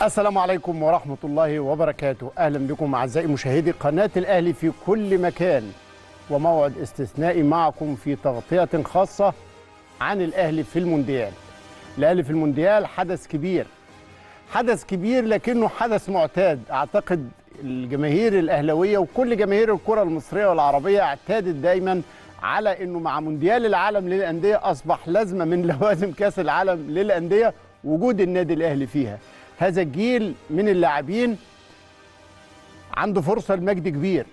السلام عليكم ورحمة الله وبركاته أهلا بكم أعزائي مشاهدي قناة الأهلي في كل مكان وموعد استثنائي معكم في تغطية خاصة عن الأهلي في المونديال الأهلي في المونديال حدث كبير حدث كبير لكنه حدث معتاد أعتقد الجماهير الأهلوية وكل جماهير الكرة المصرية والعربية اعتادت دايما على أنه مع مونديال العالم للأندية أصبح لازمة من لوازم كأس العالم للأندية وجود النادي الأهلي فيها هذا الجيل من اللاعبين عنده فرصة لمجد كبير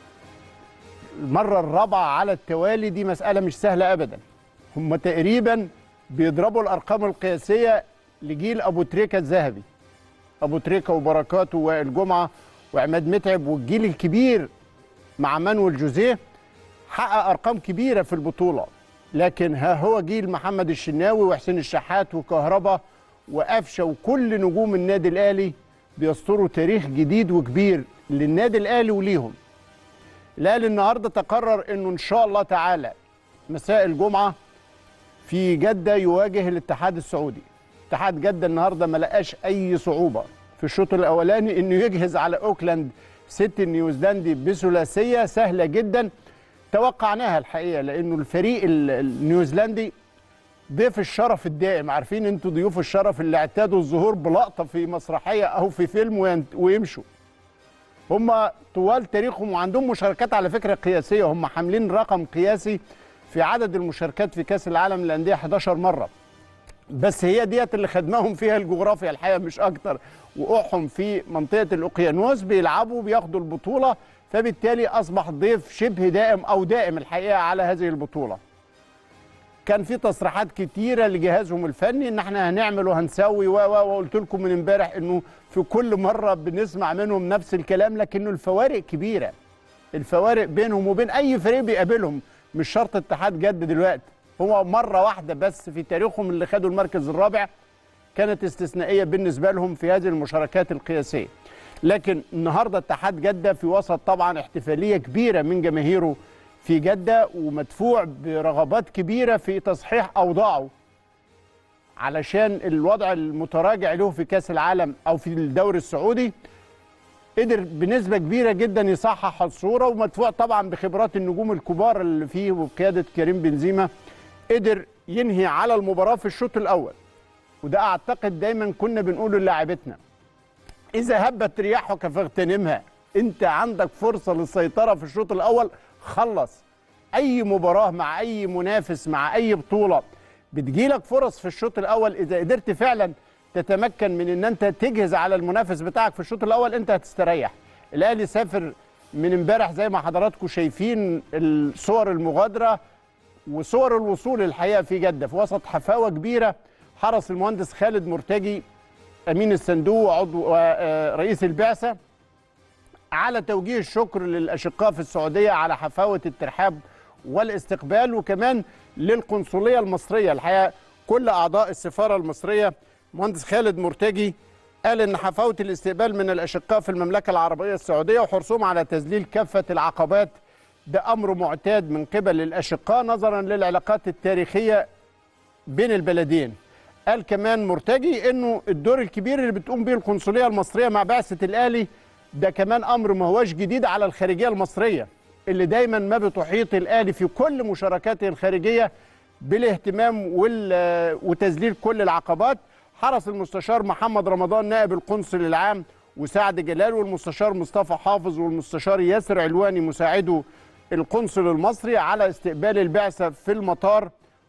المرة الرابعة على التوالي دي مسألة مش سهلة أبدا هم تقريبا بيضربوا الأرقام القياسية لجيل أبو تريكة الذهبي أبو تريكة وبركاته والجمعة وعماد متعب والجيل الكبير مع مانويل جوزيه حقق أرقام كبيرة في البطولة لكن ها هو جيل محمد الشناوي وحسين الشحات وكهربا وقفشه وكل نجوم النادي الاهلي بيسطروا تاريخ جديد وكبير للنادي الاهلي وليهم. الاهلي النهارده تقرر انه ان شاء الله تعالى مساء الجمعه في جده يواجه الاتحاد السعودي. اتحاد جده النهارده ما لقاش اي صعوبه في الشوط الاولاني انه يجهز على اوكلاند سيتي النيوزيلندي بثلاثيه سهله جدا توقعناها الحقيقه لانه الفريق النيوزيلندي ضيف الشرف الدائم عارفين انتوا ضيوف الشرف اللي اعتادوا الظهور بلقطه في مسرحيه او في فيلم ويمشوا هم طوال تاريخهم وعندهم مشاركات على فكره قياسيه هم حاملين رقم قياسي في عدد المشاركات في كاس العالم للانديه 11 مره بس هي ديت اللي خدمهم فيها الجغرافيا الحقيقه مش اكتر وقوعهم في منطقه الاوقيانوس بيلعبوا بياخدوا البطوله فبالتالي اصبح ضيف شبه دائم او دائم الحقيقه على هذه البطوله كان في تصريحات كتيره لجهازهم الفني ان احنا هنعمل وهنسوي وقلت لكم من امبارح انه في كل مره بنسمع منهم نفس الكلام لكنه الفوارق كبيره الفوارق بينهم وبين اي فريق بيقابلهم مش شرط اتحاد جده دلوقتي هو مره واحده بس في تاريخهم اللي خدوا المركز الرابع كانت استثنائيه بالنسبه لهم في هذه المشاركات القياسيه لكن النهارده اتحاد جده في وسط طبعا احتفاليه كبيره من جماهيره في جدة ومدفوع برغبات كبيرة في تصحيح أوضاعه علشان الوضع المتراجع له في كأس العالم أو في الدوري السعودي قدر بنسبة كبيرة جدا يصحح الصورة ومدفوع طبعا بخبرات النجوم الكبار اللي فيه وبقيادة كريم بنزيما قدر ينهي على المباراة في الشوط الأول وده أعتقد دايما كنا بنقوله للاعبتنا إذا هبت رياحك فاغتنمها أنت عندك فرصة للسيطرة في الشوط الأول خلص اي مباراه مع اي منافس مع اي بطوله بتجيلك فرص في الشوط الاول اذا قدرت فعلا تتمكن من ان انت تجهز على المنافس بتاعك في الشوط الاول انت هتستريح الاهلي سافر من امبارح زي ما حضراتكم شايفين الصور المغادره وصور الوصول الحقيقه في جده في وسط حفاوه كبيره حرص المهندس خالد مرتجي امين الصندوق وعضو رئيس البعثه على توجيه الشكر للاشقاء في السعوديه على حفاوه الترحاب والاستقبال وكمان للقنصليه المصريه الحقيقه كل اعضاء السفاره المصريه مهندس خالد مرتجي قال ان حفاوه الاستقبال من الاشقاء في المملكه العربيه السعوديه وحرصهم على تذليل كافه العقبات ده امر معتاد من قبل الاشقاء نظرا للعلاقات التاريخيه بين البلدين قال كمان مرتجي انه الدور الكبير اللي بتقوم به القنصليه المصريه مع بعثه الاهلي ده كمان امر ما هوش جديد على الخارجيه المصريه اللي دايما ما بتحيط الاهلي في كل مشاركاته الخارجيه بالاهتمام وتذليل كل العقبات حرص المستشار محمد رمضان نائب القنصل العام وسعد جلال والمستشار مصطفى حافظ والمستشار ياسر علواني مساعده القنصل المصري على استقبال البعثه في المطار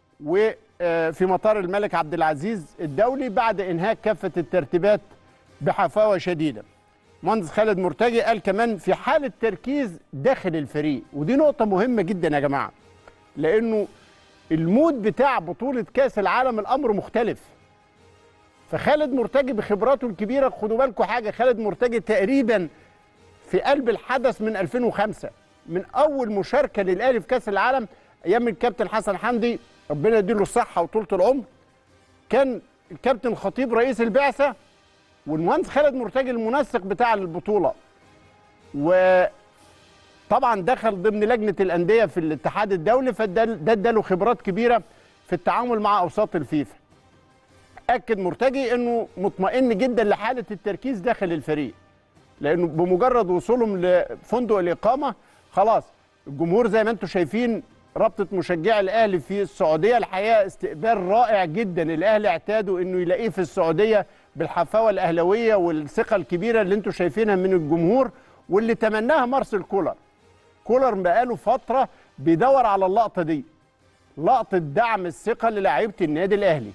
وفي مطار الملك عبد العزيز الدولي بعد انهاء كافه الترتيبات بحفاوه شديده مهندس خالد مرتجي قال كمان في حالة تركيز داخل الفريق ودي نقطة مهمة جدا يا جماعة لأنه المود بتاع بطولة كأس العالم الأمر مختلف فخالد مرتجي بخبراته الكبيرة خدوا بالكم حاجة خالد مرتجي تقريبا في قلب الحدث من 2005 من أول مشاركة للأهلي في كأس العالم أيام الكابتن حسن حمدي ربنا يديله الصحة وطولة العمر كان الكابتن خطيب رئيس البعثة والمهندس خالد مرتجي المنسق بتاع البطوله وطبعا دخل ضمن لجنه الانديه في الاتحاد الدولي فده ده اداله خبرات كبيره في التعامل مع اوساط الفيفا اكد مرتجي انه مطمئن جدا لحاله التركيز داخل الفريق لانه بمجرد وصولهم لفندق الاقامه خلاص الجمهور زي ما انتم شايفين رابطه مشجعي الاهلي في السعوديه الحقيقه استقبال رائع جدا الاهلي اعتادوا انه يلاقيه في السعوديه بالحفاوه الاهلاويه والثقه الكبيره اللي انتم شايفينها من الجمهور واللي تمناها مارسيل كولر كولر بقاله فتره بيدور على اللقطه دي لقطه دعم الثقه للاعيبه النادي الاهلي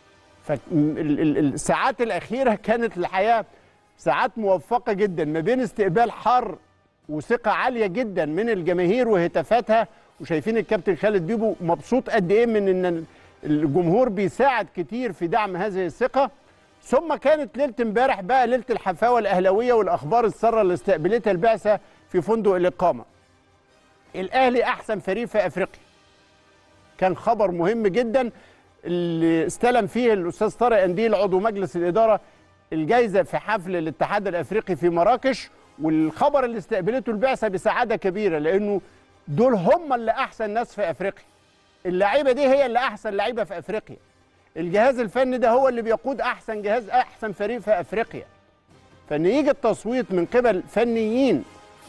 فالساعات الاخيره كانت الحقيقه ساعات موفقه جدا ما بين استقبال حر وثقه عاليه جدا من الجماهير وهتافاتها وشايفين الكابتن خالد بيبو مبسوط قد ايه من ان الجمهور بيساعد كتير في دعم هذه الثقه ثم كانت ليله امبارح بقى ليله الحفاوه الاهلاويه والاخبار الساره اللي استقبلتها البعثه في فندق الاقامه الاهلي احسن فريق في افريقيا كان خبر مهم جدا اللي استلم فيه الاستاذ طارق انديل عضو مجلس الاداره الجائزه في حفل الاتحاد الافريقي في مراكش والخبر اللي استقبلته البعثه بسعاده كبيره لانه دول هم اللي احسن ناس في افريقيا اللعيبه دي هي اللي احسن لعيبه في افريقيا الجهاز الفني ده هو اللي بيقود احسن جهاز احسن فريق في افريقيا فان يجي التصويت من قبل فنيين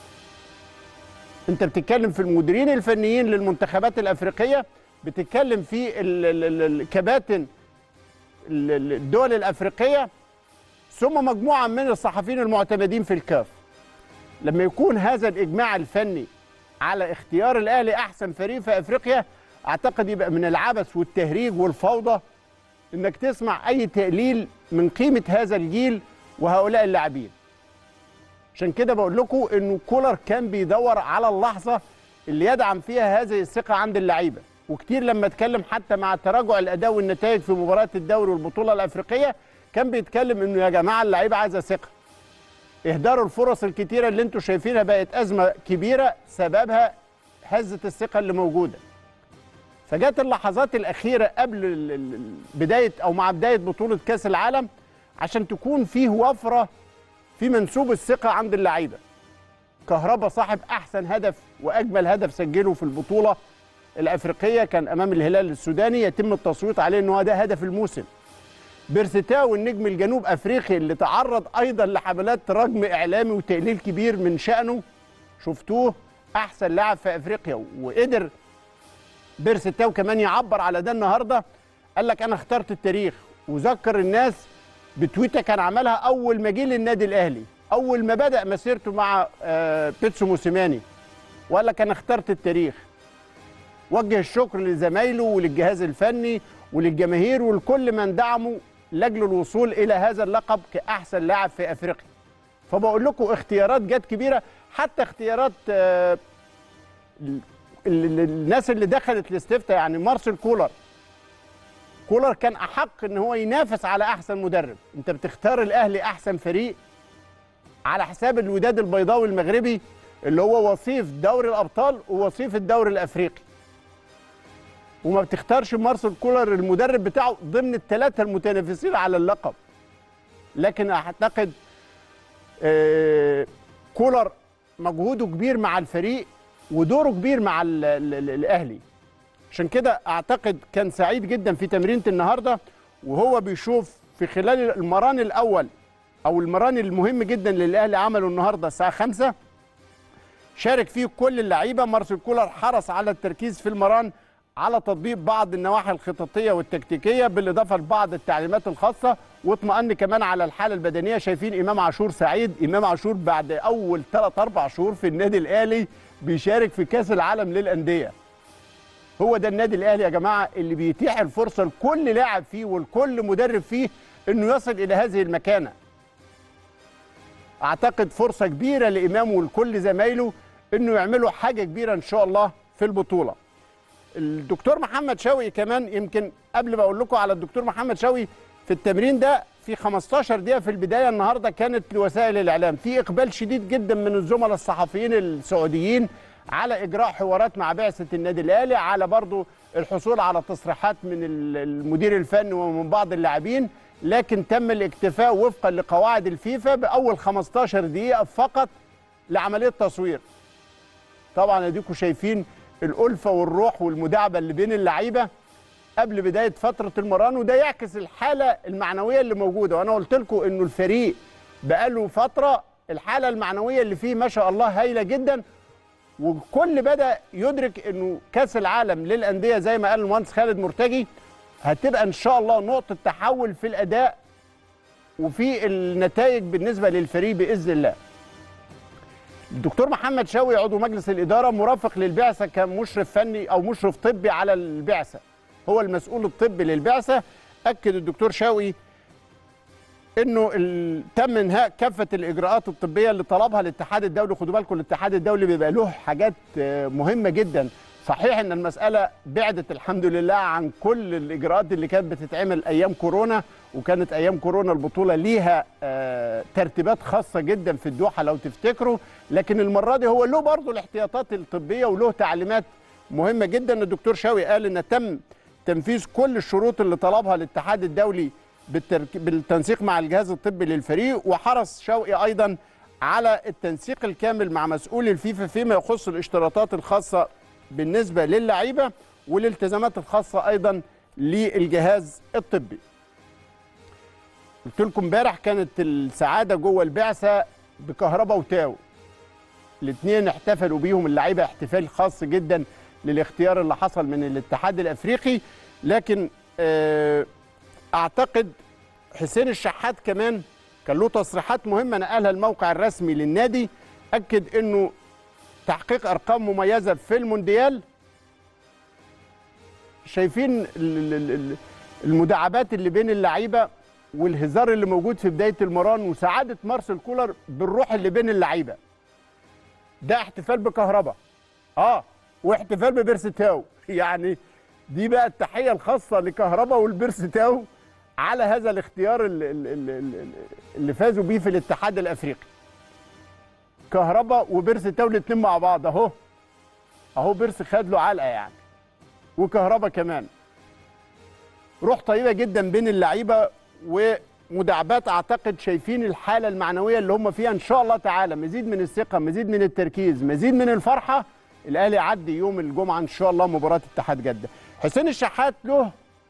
انت بتتكلم في المديرين الفنيين للمنتخبات الافريقيه بتتكلم في الكباتن الدول الافريقيه ثم مجموعه من الصحفيين المعتمدين في الكاف لما يكون هذا الاجماع الفني على اختيار الاهلي احسن فريق في افريقيا اعتقد يبقى من العبث والتهريج والفوضى انك تسمع اي تقليل من قيمه هذا الجيل وهؤلاء اللاعبين عشان كده بقول لكم انه كولر كان بيدور على اللحظه اللي يدعم فيها هذه الثقه عند اللعيبه وكتير لما اتكلم حتى مع تراجع الاداء والنتائج في مباريات الدوري والبطوله الافريقيه كان بيتكلم انه يا جماعه اللعيبه عايزه ثقه اهدار الفرص الكتيره اللي انتم شايفينها بقت ازمه كبيره سببها هزه الثقه اللي موجوده فجت اللحظات الاخيره قبل بدايه او مع بدايه بطوله كاس العالم عشان تكون فيه وفره في منسوب الثقه عند اللعيبه كهربا صاحب احسن هدف واجمل هدف سجله في البطوله الافريقيه كان امام الهلال السوداني يتم التصويت عليه ان هو ده هدف الموسم بيرستاو النجم الجنوب افريقي اللي تعرض ايضا لحملات رجم اعلامي وتقليل كبير من شانه شفتوه احسن لاعب في افريقيا وقدر بيرستاو كمان يعبر على ده النهارده قال لك انا اخترت التاريخ وذكر الناس بتويته كان عملها اول ما جه للنادي الاهلي اول ما بدا مسيرته مع بيتسو موسيماني وقال لك انا اخترت التاريخ وجه الشكر لزمايله وللجهاز الفني وللجماهير ولكل من دعموا لاجل الوصول الى هذا اللقب كاحسن لاعب في افريقيا فبقول لكم اختيارات جت كبيره حتى اختيارات آه الناس اللي دخلت الاستفتاء يعني مارسيل كولر كولر كان احق ان هو ينافس على احسن مدرب انت بتختار الاهلي احسن فريق على حساب الوداد البيضاوي المغربي اللي هو وصيف دوري الابطال ووصيف الدوري الافريقي وما بتختارش مارسيل كولر المدرب بتاعه ضمن الثلاثه المتنافسين على اللقب لكن اعتقد آه كولر مجهوده كبير مع الفريق ودوره كبير مع ال ال ال الاهلي عشان كده اعتقد كان سعيد جدا في تمرينه النهارده وهو بيشوف في خلال المران الاول او المران المهم جدا اللي الاهلي عمله النهارده الساعه 5 شارك فيه كل اللعيبه مارسيل كولر حرص على التركيز في المران على تطبيق بعض النواحي الخططيه والتكتيكيه بالاضافه لبعض التعليمات الخاصه واطمأن كمان على الحاله البدنيه شايفين امام عاشور سعيد امام عاشور بعد اول 3 4 شهور في النادي الاهلي بيشارك في كاس العالم للانديه هو ده النادي الاهلي يا جماعه اللي بيتيح الفرصه لكل لاعب فيه ولكل مدرب فيه انه يصل الى هذه المكانه اعتقد فرصه كبيره لامام ولكل زمايله انه يعملوا حاجه كبيره ان شاء الله في البطوله الدكتور محمد شوقي كمان يمكن قبل ما اقول لكم على الدكتور محمد شوقي في التمرين ده في 15 دقيقه في البدايه النهارده كانت لوسائل الاعلام في اقبال شديد جدا من الزملاء الصحفيين السعوديين على اجراء حوارات مع بعثه النادي الاهلي على برضو الحصول على تصريحات من المدير الفني ومن بعض اللاعبين لكن تم الاكتفاء وفقا لقواعد الفيفا باول 15 دقيقه فقط لعمليه تصوير طبعا اديكم شايفين الالفه والروح والمداعبه اللي بين اللعيبه قبل بدايه فتره المران وده يعكس الحاله المعنويه اللي موجوده وانا قلت لكم انه الفريق بقاله فتره الحاله المعنويه اللي فيه ما شاء الله هايله جدا والكل بدا يدرك انه كاس العالم للانديه زي ما قال المهندس خالد مرتجي هتبقى ان شاء الله نقطه تحول في الاداء وفي النتائج بالنسبه للفريق باذن الله. الدكتور محمد شوقي عضو مجلس الاداره مرافق للبعثه كمشرف فني او مشرف طبي على البعثه. هو المسؤول الطبي للبعثه اكد الدكتور شوقي انه ال- تم انهاء كافه الاجراءات الطبيه اللي طلبها الاتحاد الدولي خدوا بالكم الاتحاد الدولي بيبقى له حاجات آه، مهمه جدا صحيح ان المساله بعدت الحمد لله عن كل الاجراءات اللي كانت بتتعمل ايام كورونا وكانت ايام كورونا البطوله ليها آه، ترتيبات خاصه جدا في الدوحه لو تفتكروا لكن المره دي هو له برضه الاحتياطات الطبيه وله تعليمات مهمه جدا الدكتور شاوي قال ان تم تنفيذ كل الشروط اللي طلبها الاتحاد الدولي بالترك... بالتنسيق مع الجهاز الطبي للفريق وحرص شوقي ايضا على التنسيق الكامل مع مسؤول الفيفا فيما يخص الاشتراطات الخاصه بالنسبه للعيبه والالتزامات الخاصه ايضا للجهاز الطبي. قلت لكم امبارح كانت السعاده جوه البعثه بكهرباء وتاو. الاثنين احتفلوا بيهم اللعيبه احتفال خاص جدا للاختيار اللي حصل من الاتحاد الافريقي لكن آه اعتقد حسين الشحات كمان كان له تصريحات مهمه نقلها الموقع الرسمي للنادي اكد انه تحقيق ارقام مميزه في المونديال شايفين ال- ال- ال- المداعبات اللي بين اللعيبه والهزار اللي موجود في بدايه المران وسعاده مارسيل كولر بالروح اللي بين اللعيبه ده احتفال بكهرباء اه واحتفال ببيرستاو يعني دي بقى التحيه الخاصه لكهرباء والبيرستاو على هذا الاختيار اللي, اللي, اللي فازوا بيه في الاتحاد الافريقي كهرباء وبيرستاو الاثنين مع بعض اهو اهو بيرس خد له علقه يعني وكهرباء كمان روح طيبه جدا بين اللعيبه ومداعبات اعتقد شايفين الحاله المعنويه اللي هم فيها ان شاء الله تعالى مزيد من الثقه مزيد من التركيز مزيد من الفرحه الاهلي يعدي يوم الجمعه ان شاء الله مباراه اتحاد جده حسين الشحات له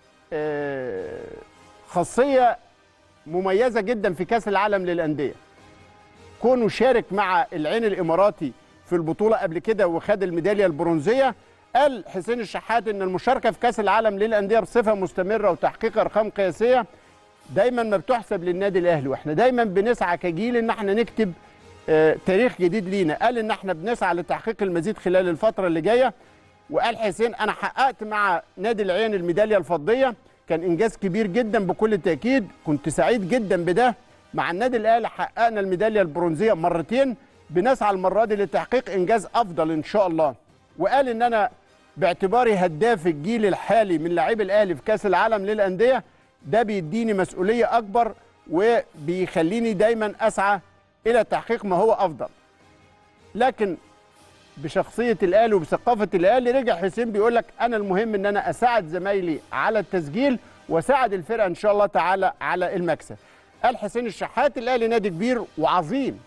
آه، خاصيه مميزه جدا في كاس العالم للانديه كونه شارك مع العين الاماراتي في البطوله قبل كده وخد الميداليه البرونزيه قال حسين الشحات ان المشاركه في كاس العالم للانديه بصفه مستمره وتحقيق ارقام قياسيه دايما ما بتحسب للنادي الاهلي واحنا دايما بنسعى كجيل ان احنا نكتب آه، تاريخ جديد لينا قال ان احنا بنسعى لتحقيق المزيد خلال الفتره اللي جايه وقال حسين انا حققت مع نادي العين الميداليه الفضيه كان انجاز كبير جدا بكل تاكيد كنت سعيد جدا بده مع النادي الاهلي حققنا الميداليه البرونزيه مرتين بنسعى المره دي لتحقيق انجاز افضل ان شاء الله وقال ان انا باعتباري هداف الجيل الحالي من لاعبي الاهلي في كاس العالم للانديه ده بيديني مسؤوليه اكبر وبيخليني دايما اسعى الى تحقيق ما هو افضل لكن بشخصيه الاهلي وبثقافه الاهلي رجع حسين بيقول لك انا المهم ان انا اساعد زمايلي على التسجيل واساعد الفرقه ان شاء الله تعالى على المكسب قال حسين الشحات الاهلي نادي كبير وعظيم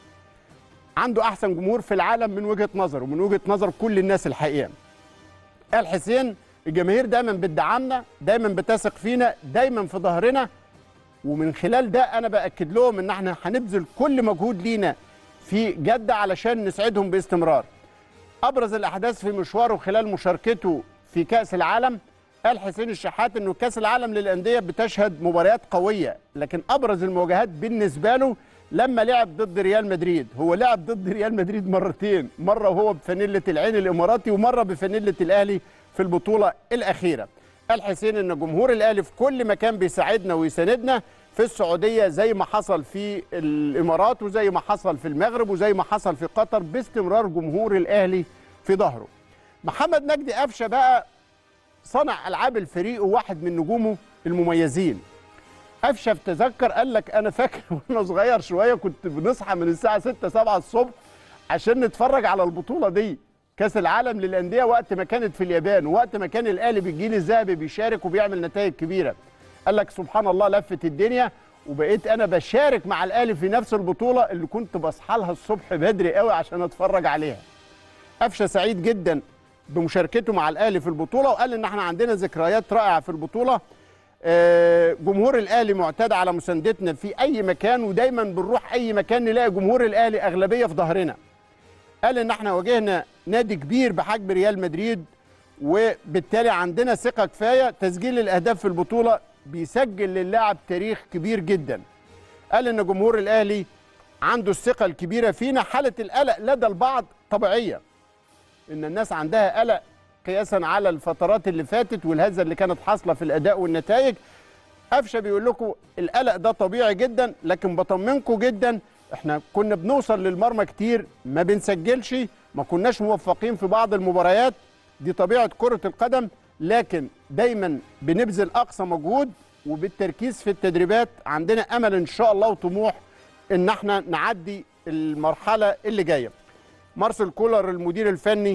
عنده احسن جمهور في العالم من وجهه نظره ومن وجهه نظر كل الناس الحقيقه قال حسين الجماهير دايما بتدعمنا دايما بتثق فينا دايما في ظهرنا ومن خلال ده انا باكد لهم ان احنا هنبذل كل مجهود لينا في جده علشان نسعدهم باستمرار ابرز الاحداث في مشواره خلال مشاركته في كاس العالم قال حسين الشحات انه كاس العالم للانديه بتشهد مباريات قويه لكن ابرز المواجهات بالنسبه له لما لعب ضد ريال مدريد هو لعب ضد ريال مدريد مرتين مره وهو بفانيله العين الاماراتي ومره بفانيله الاهلي في البطوله الاخيره قال حسين ان جمهور الاهلي في كل مكان بيساعدنا ويساندنا في السعوديه زي ما حصل في الامارات وزي ما حصل في المغرب وزي ما حصل في قطر باستمرار جمهور الاهلي في ظهره محمد مجدي قفشه بقى صنع العاب الفريق وواحد من نجومه المميزين قفشه تذكر قال لك انا فاكر وانا صغير شويه كنت بنصحى من الساعه 6 7 الصبح عشان نتفرج على البطوله دي كاس العالم للانديه وقت ما كانت في اليابان وقت ما كان الاهلي بالجيل الذهبي بيشارك وبيعمل نتائج كبيره قال لك سبحان الله لفت الدنيا وبقيت انا بشارك مع الاهلي في نفس البطوله اللي كنت بصحى لها الصبح بدري قوي عشان اتفرج عليها قفشه سعيد جدا بمشاركته مع الاهلي في البطوله وقال ان احنا عندنا ذكريات رائعه في البطوله آه، جمهور الاهلي معتاد على مساندتنا في اي مكان ودايما بنروح اي مكان نلاقي جمهور الاهلي اغلبيه في ظهرنا قال ان احنا واجهنا نادي كبير بحجم ريال مدريد وبالتالي عندنا ثقه كفايه تسجيل الاهداف في البطوله بيسجل للاعب تاريخ كبير جدا قال ان جمهور الاهلي عنده الثقه الكبيره فينا حاله القلق لدى البعض طبيعيه ان الناس عندها قلق قياسا على الفترات اللي فاتت والهزه اللي كانت حاصله في الاداء والنتائج قفشه بيقول لكم القلق ده طبيعي جدا لكن بطمنكم جدا احنا كنا بنوصل للمرمى كتير ما بنسجلش ما كناش موفقين في بعض المباريات دي طبيعه كره القدم لكن دايما بنبذل اقصى مجهود وبالتركيز في التدريبات عندنا امل ان شاء الله وطموح ان احنا نعدي المرحله اللي جايه مارسيل كولر المدير الفني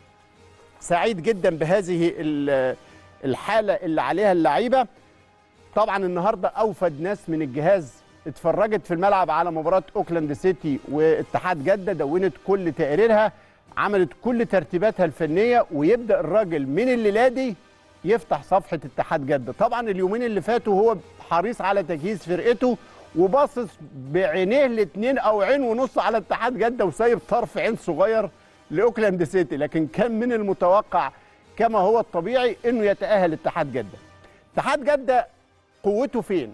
سعيد جدا بهذه ال- الحاله اللي عليها اللعيبه طبعا النهارده اوفد ناس من الجهاز اتفرجت في الملعب على مباراه اوكلاند سيتي واتحاد جده دونت كل تقاريرها عملت كل ترتيباتها الفنيه ويبدا الراجل من الليله دي يفتح صفحه اتحاد جده طبعا اليومين اللي فاتوا هو حريص على تجهيز فرقته وباصص بعينيه الاثنين او عين ونص على اتحاد جده وسايب طرف عين صغير لاوكلاند سيتي لكن كان من المتوقع كما هو الطبيعي انه يتاهل اتحاد جده اتحاد جده قوته فين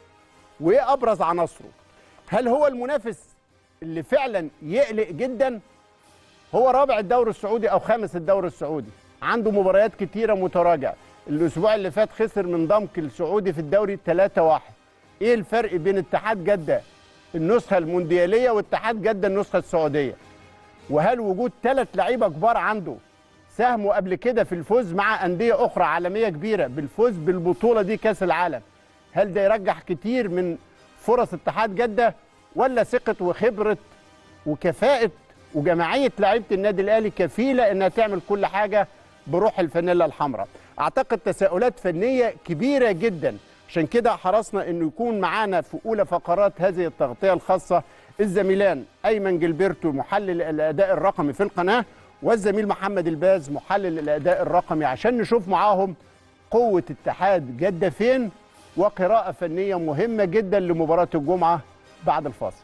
وايه ابرز عناصره هل هو المنافس اللي فعلا يقلق جدا هو رابع الدوري السعودي او خامس الدوري السعودي عنده مباريات كتيره متراجع الاسبوع اللي فات خسر من ضمك السعودي في الدوري 3-1 ايه الفرق بين اتحاد جده النسخه الموندياليه واتحاد جده النسخه السعوديه وهل وجود ثلاث لعيبه كبار عنده ساهموا قبل كده في الفوز مع انديه اخرى عالميه كبيره بالفوز بالبطوله دي كاس العالم هل ده يرجح كتير من فرص اتحاد جده ولا ثقه وخبره وكفاءه وجماعيه لعيبه النادي الاهلي كفيله انها تعمل كل حاجه بروح الفانيلا الحمراء اعتقد تساؤلات فنيه كبيره جدا عشان كده حرصنا انه يكون معانا في اولى فقرات هذه التغطيه الخاصه الزميلان ايمن جilberto محلل الاداء الرقمي في القناه والزميل محمد الباز محلل الاداء الرقمي عشان نشوف معاهم قوه اتحاد جده فين وقراءه فنيه مهمه جدا لمباراه الجمعه بعد الفاصل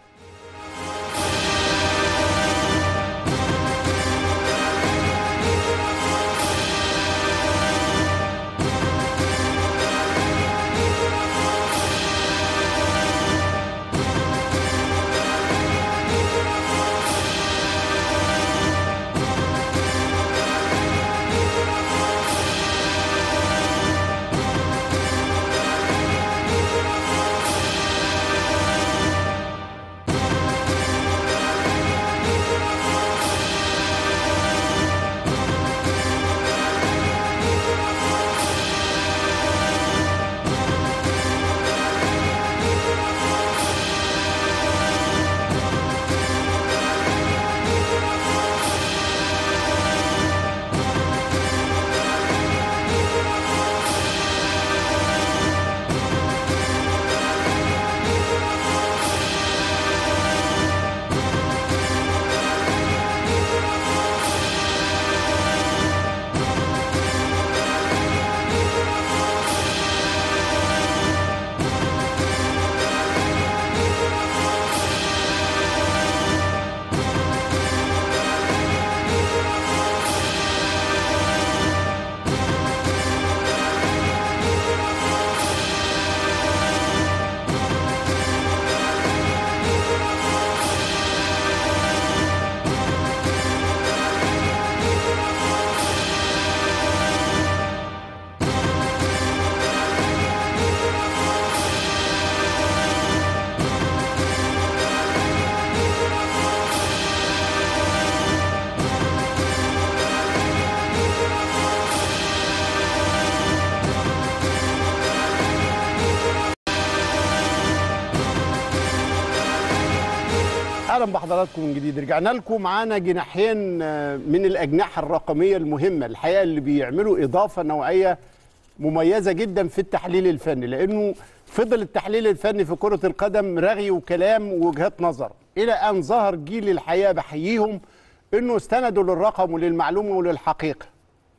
اهلا بحضراتكم من جديد رجعنا لكم معانا جناحين آه، من الاجنحه الرقميه المهمه الحقيقه اللي بيعملوا اضافه نوعيه مميزه جدا في التحليل الفني لانه فضل التحليل الفني في كره القدم رغي وكلام ووجهات نظر الى ان ظهر جيل الحقيقه بحييهم انه استندوا للرقم وللمعلومه وللحقيقه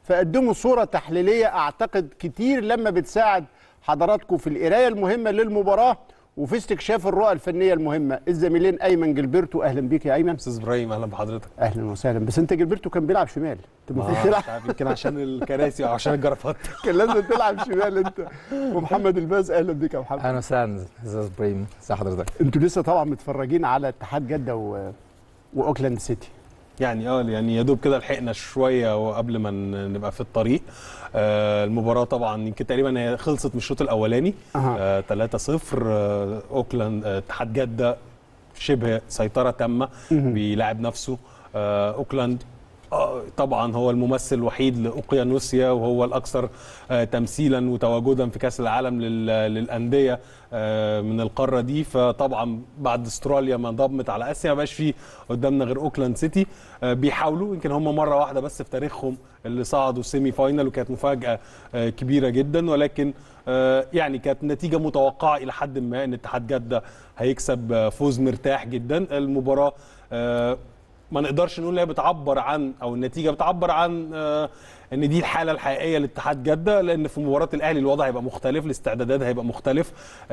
فقدموا صوره تحليليه اعتقد كتير لما بتساعد حضراتكم في القرايه المهمه للمباراه وفي استكشاف الرؤى الفنيه المهمه الزميلين ايمن جilberto اهلا بيك يا ايمن استاذ ابراهيم اهلا بحضرتك اهلا وسهلا بس انت جilberto كان بيلعب شمال انت المفروض آه، تلعب مش عارف يمكن عشان الكراسي او عشان الجرافات كان لازم تلعب شمال انت ومحمد الباز اهلا بيك يا محمد اهلا وسهلا استاذ ابراهيم ازي حضرتك انتوا لسه طبعا متفرجين على اتحاد جده و... واوكلاند سيتي يعني اه يعني يا دوب كده لحقنا شويه وقبل ما ن- نبقى في الطريق آه المباراه طبعا يمكن تقريبا هي خلصت من الشوط الاولاني أها. آه 3-0 آه اوكلاند آه، اتحاد جده شبه سيطره تامه بيلاعب نفسه آه اوكلاند آه، طبعا هو الممثل الوحيد لاوقيانوسيا وهو الاكثر آه، تمثيلا وتواجدا في كاس العالم لل- للانديه آه، من القاره دي فطبعا بعد استراليا ما انضمت على اسيا ما بقاش في قدامنا غير اوكلاند سيتي آه، بيحاولوا يمكن هم مره واحده بس في تاريخهم اللي صعدوا سيمي فاينل وكانت مفاجاه آه، كبيره جدا ولكن آه، يعني كانت نتيجه متوقعه الى حد ما ان اتحاد جده هيكسب آه، فوز مرتاح جدا المباراه آه، ما نقدرش نقول ان هي بتعبر عن او النتيجه بتعبر عن آه، ان دي الحاله الحقيقيه لاتحاد جده لان في مباراه الاهلي الوضع هيبقى مختلف الاستعدادات هيبقى مختلف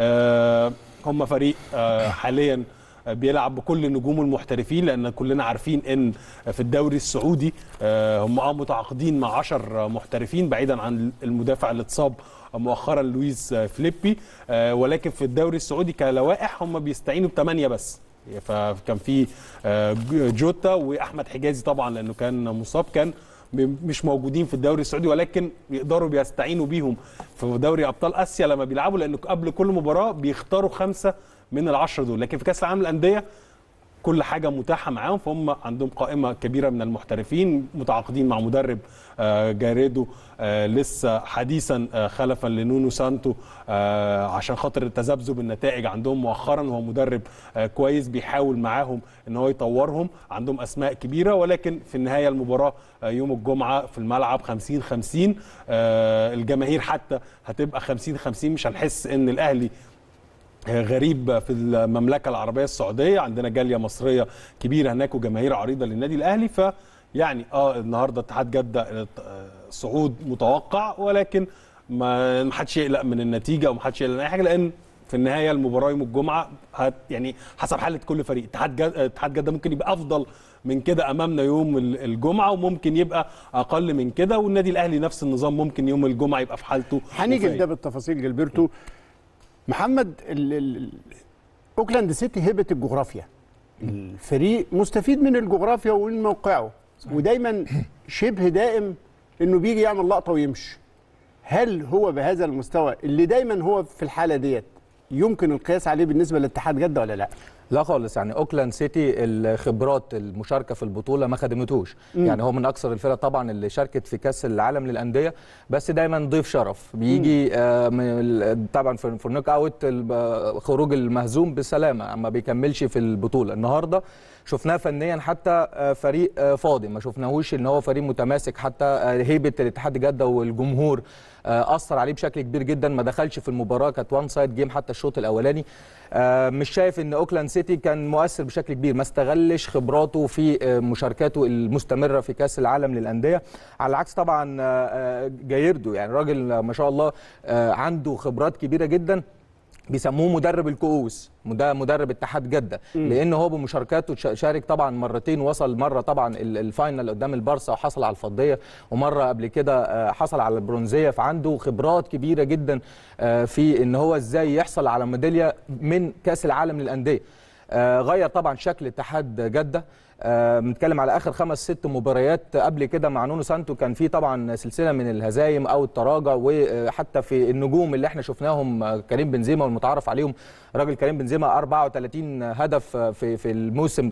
آه، هم فريق آه، حاليا بيلعب بكل نجومه المحترفين لان كلنا عارفين ان في الدوري السعودي آه، هم اه متعاقدين مع 10 محترفين بعيدا عن المدافع اللي اتصاب مؤخرا لويس فليبي آه، ولكن في الدوري السعودي كلوائح هم بيستعينوا بثمانيه بس فكان في آه، جوتا واحمد حجازي طبعا لانه كان مصاب كان م- مش موجودين في الدوري السعودي ولكن يقدروا بيستعينوا بيهم في دوري ابطال اسيا لما بيلعبوا لانه قبل كل مباراه بيختاروا خمسه من العشره دول لكن في كاس العالم للانديه كل حاجه متاحه معاهم فهم عندهم قائمه كبيره من المحترفين متعاقدين مع مدرب آه، جاريدو آه، لسه حديثا آه، خلفا لنونو سانتو آه، عشان خاطر تذبذب النتائج عندهم مؤخرا هو مدرب آه، كويس بيحاول معاهم ان هو يطورهم عندهم اسماء كبيره ولكن في النهايه المباراه آه، يوم الجمعه في الملعب 50 50 آه، الجماهير حتى هتبقى 50 50 مش هنحس ان الاهلي غريب في المملكه العربيه السعوديه عندنا جاليه مصريه كبيره هناك وجماهير عريضه للنادي الاهلي فيعني اه النهارده اتحاد جده آه، صعود متوقع ولكن ما ما حدش يقلق من النتيجه وما حدش يقلق من اي حاجه لان في النهايه المباراه يوم الجمعه هت يعني حسب حاله كل فريق اتحاد جده اتحاد جده ممكن يبقى افضل من كده امامنا يوم ال- الجمعه وممكن يبقى اقل من كده والنادي الاهلي نفس النظام ممكن يوم الجمعه يبقى في حالته هنيجي وفايق. لده بالتفاصيل جilberto محمد ال... ال... اوكلاند سيتي هبه الجغرافيا الفريق مستفيد من الجغرافيا ومن موقعه ودايما شبه دائم انه بيجي يعمل لقطه ويمشي هل هو بهذا المستوى اللي دايما هو في الحاله ديت يمكن القياس عليه بالنسبه لاتحاد جده ولا لا لا خالص يعني اوكلاند سيتي الخبرات المشاركه في البطوله ما خدمتوش يعني هو من اكثر الفرق طبعا اللي شاركت في كاس العالم للانديه بس دايما ضيف شرف بيجي آه من ال- طبعا في في النوك اوت ال- خروج المهزوم بسلامه ما بيكملش في البطوله النهارده شفناه فنيا حتى آه، فريق آه، فاضي ما شفناهوش ان هو فريق متماسك حتى آه، هيبه الاتحاد جده والجمهور آه، اثر عليه بشكل كبير جدا ما دخلش في المباراه كانت وان سايد جيم حتى الشوط الاولاني آه، مش شايف ان اوكلاند سيتي كان مؤثر بشكل كبير ما استغلش خبراته في آه، مشاركاته المستمره في كاس العالم للانديه على العكس طبعا آه، آه، جايردو يعني راجل آه، ما شاء الله آه، عنده خبرات كبيره جدا بيسموه مدرب الكؤوس مد- مدرب اتحاد جده لان هو بمشاركاته شا- شارك طبعا مرتين وصل مره طبعا ال- الفاينل قدام البارسا وحصل على الفضيه ومره قبل كده آه، حصل على البرونزيه فعنده خبرات كبيره جدا آه، في ان هو ازاي يحصل على ميداليه من كاس العالم للانديه آه، غير طبعا شكل اتحاد جده آه، بنتكلم على اخر خمس ست مباريات قبل كده مع نونو سانتو كان في طبعا سلسله من الهزايم او التراجع وحتى في النجوم اللي احنا شفناهم آه، كريم بنزيما والمتعارف عليهم راجل كريم بنزيما 34 هدف آه، في في الموسم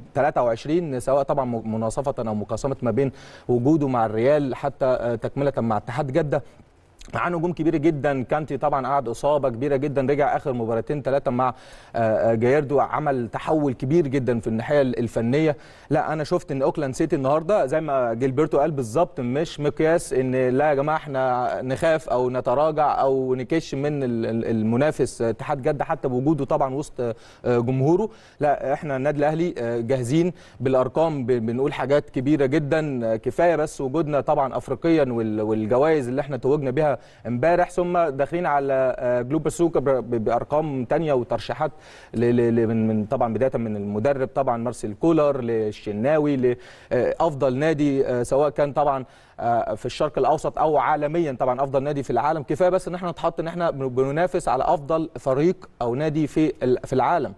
2023 سواء طبعا م- مناصفه او مقاسمه ما بين وجوده مع الريال حتى آه، تكمله مع اتحاد جده معاه نجوم كبيره جدا كانتي طبعا قعد اصابه كبيره جدا رجع اخر مباراتين ثلاثه مع آه، آه، جايردو عمل تحول كبير جدا في الناحيه الفنيه لا انا شفت ان اوكلاند سيتي النهارده زي ما جilberto قال بالظبط مش مقياس ان لا يا جماعه احنا نخاف او نتراجع او نكش من ال- ال- المنافس آه، اتحاد جده حتى بوجوده طبعا وسط آه، جمهوره لا احنا النادي الاهلي آه، جاهزين بالارقام ب- بنقول حاجات كبيره جدا آه، كفايه بس وجودنا طبعا افريقيا وال- والجوائز اللي احنا توجنا بها امبارح ثم داخلين على آه، جلوبال سوكر ب- ب- بارقام تانية وترشيحات ل- ل- ل- من من طبعا بدايه من المدرب طبعا مارسيل كولر للشناوي لافضل نادي آه، سواء كان طبعا آه، في الشرق الاوسط او عالميا طبعا افضل نادي في العالم كفايه بس ان احنا نتحط ان احنا بن- بننافس على افضل فريق او نادي في ال- في العالم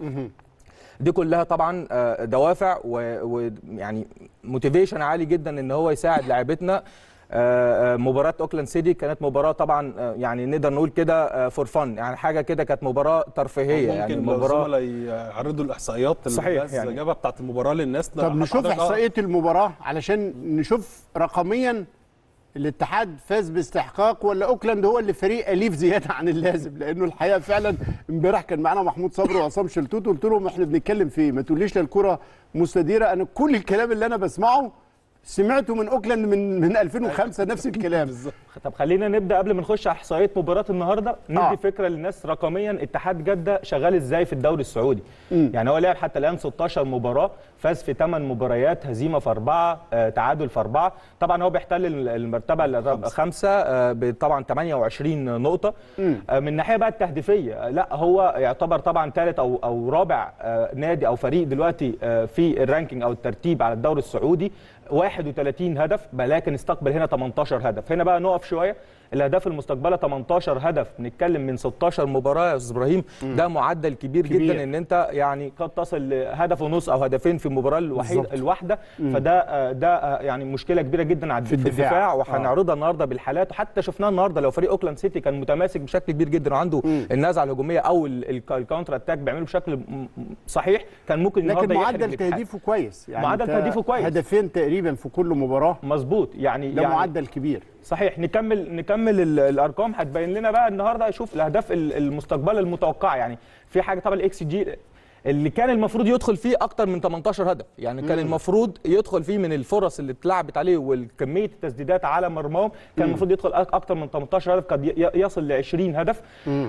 دي كلها طبعا آه، دوافع ويعني موتيفيشن عالي جدا ان هو يساعد لاعبتنا آه، آه، مباراة اوكلاند سيتي كانت مباراة طبعا آه، يعني نقدر نقول كده فور فن يعني حاجة كده كانت مباراة ترفيهية ممكن يعني لو مباراة الزملاء يعرضوا الاحصائيات اللي صحيح، بس يعني. جابها بتاعت المباراه للناس طب نشوف حضرتك- آه. احصائيه المباراه علشان نشوف رقميا الاتحاد فاز باستحقاق ولا اوكلاند هو اللي فريق اليف زياده عن اللازم لانه الحقيقه فعلا امبارح كان معانا محمود صبري وعصام شلتوت قلت لهم احنا بنتكلم في إيه؟ ما تقوليش لا الكره مستديره انا كل الكلام اللي انا بسمعه سمعته من اوكلاند من من 2005 نفس الكلام طب خلينا نبدا قبل ما نخش على احصائيات مباراه النهارده ندي آه. آه. فكره للناس رقميا اتحاد جده شغال ازاي في الدوري السعودي مم. يعني هو لعب حتى الان 16 مباراه فاز في 8 مباريات هزيمه في اربعه آه تعادل في اربعه طبعا هو بيحتل ال- المرتبه الخامسه آه ب- طبعا 28 نقطه آه من الناحيه بقى التهديفيه آه لا هو يعتبر طبعا ثالث او او رابع آه نادي او فريق دلوقتي آه في الرانكينج او الترتيب على الدوري السعودي 31 هدف لكن استقبل هنا 18 هدف هنا بقى نقف شويه الاهداف المستقبله 18 هدف بنتكلم من 16 مباراه يا استاذ ابراهيم ده معدل كبير, كبير. جدا ان انت يعني قد تصل لهدف ونص او هدفين في المباراه الوحيده بالظبط. الواحده فده آه، ده آه، يعني مشكله كبيره جدا على في في الدفاع. الدفاع آه. وهنعرضها النهارده بالحالات وحتى شفناها النهارده لو فريق اوكلاند سيتي كان متماسك بشكل كبير جدا وعنده النزعه الهجوميه او ال- ال- الكاونتر اتاك بيعمله بشكل م- م- صحيح كان ممكن لكن النهارده يحرج معدل الاتحاد. تهديفه كويس يعني معدل أنت تهديفه كويس. هدفين تقريبا في كل مباراه مظبوط يعني ده يعني معدل كبير صحيح نكمل نكمل ال- الارقام هتبين لنا بقى النهارده شوف الاهداف ال- المستقبله المتوقعه يعني في حاجه طبعا الاكس جي اللي كان المفروض يدخل فيه اكتر من 18 هدف يعني كان المفروض يدخل فيه من الفرص اللي اتلعبت عليه والكميه التسديدات على مرماهم كان المفروض يدخل أك- اكتر من 18 هدف قد ي- يصل ل 20 هدف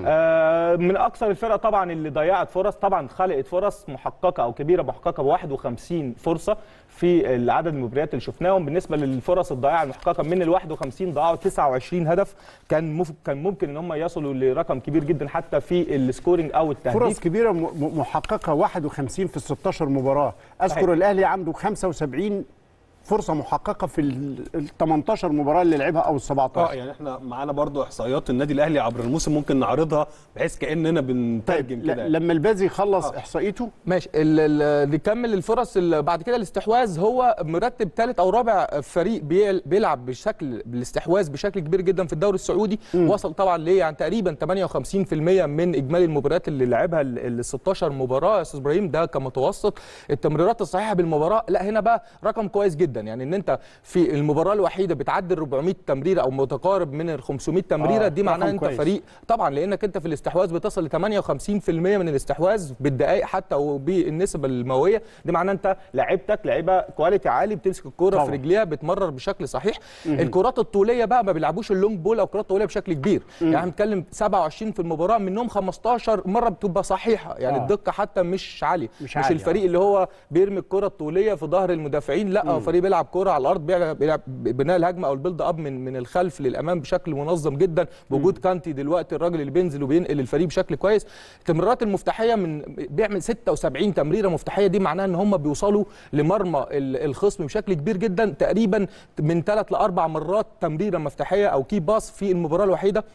آه من اكثر الفرق طبعا اللي ضيعت فرص طبعا خلقت فرص محققه او كبيره محققه ب 51 فرصه في العدد المباريات اللي شفناهم بالنسبه للفرص الضائعه المحققه من ال 51 ضاعوا 29 هدف كان مف... كان ممكن ان هم يصلوا لرقم كبير جدا حتى في السكورينج او التهديف فرص كبيره م- م- محققه 51 في 16 مباراه اذكر صحيح. الاهلي عنده 75 فرصه محققه في ال 18 مباراه اللي لعبها او ال اه 17 يعني احنا معانا برضو احصائيات النادي الاهلي عبر الموسم ممكن نعرضها بحيث كاننا طيب بنترجم ل- كده يعني. لما البازي يخلص احصائيته ماشي ال- ال- نكمل الفرص ال- بعد كده الاستحواذ هو مرتب ثالث او رابع فريق بيل- بيلعب بشكل بالاستحواذ بشكل كبير جدا في الدوري السعودي وصل طبعا ليه يعني تقريبا 58% من اجمالي المباريات اللي لعبها ال ال 16 مباراه يا استاذ ابراهيم ده كمتوسط التمريرات الصحيحه بالمباراه لا هنا بقى رقم كويس جدا يعني ان انت في المباراه الوحيده بتعدي ال 400 تمريره او متقارب من ال 500 تمريره آه، دي معناها رقم انت كويس. فريق طبعا لانك انت في الاستحواذ بتصل ل 58% من الاستحواذ بالدقائق حتى وبالنسب المئويه دي معناه انت لعيبتك لعيبه كواليتي عالي بتمسك الكوره طبعا. في رجليها بتمرر بشكل صحيح الكرات الطوليه بقى ما بيلعبوش اللونج بول او كرات طوليه بشكل كبير يعني احنا بنتكلم 27 في المباراه منهم 15 مره بتبقى صحيحه يعني آه. الدقه حتى مش عاليه مش مش, عالية، الفريق اللي هو بيرمي الكره الطوليه في ظهر المدافعين لا هو فريق بيلعب كره على الارض بيلعب, بيلعب بناء الهجمه او البيلد اب من من الخلف للامام بشكل منظم جدا بوجود كانتي دلوقتي الراجل اللي بينزل وبينقل الفريق بشكل كويس التمريرات المفتاحيه من بيعمل 76 تمريره مفتاحيه دي معناها ان هم بيوصلوا لمرمى ال- الخصم بشكل كبير جدا تقريبا من ثلاث لاربع مرات تمريره مفتاحيه او كي باس في المباراه الوحيده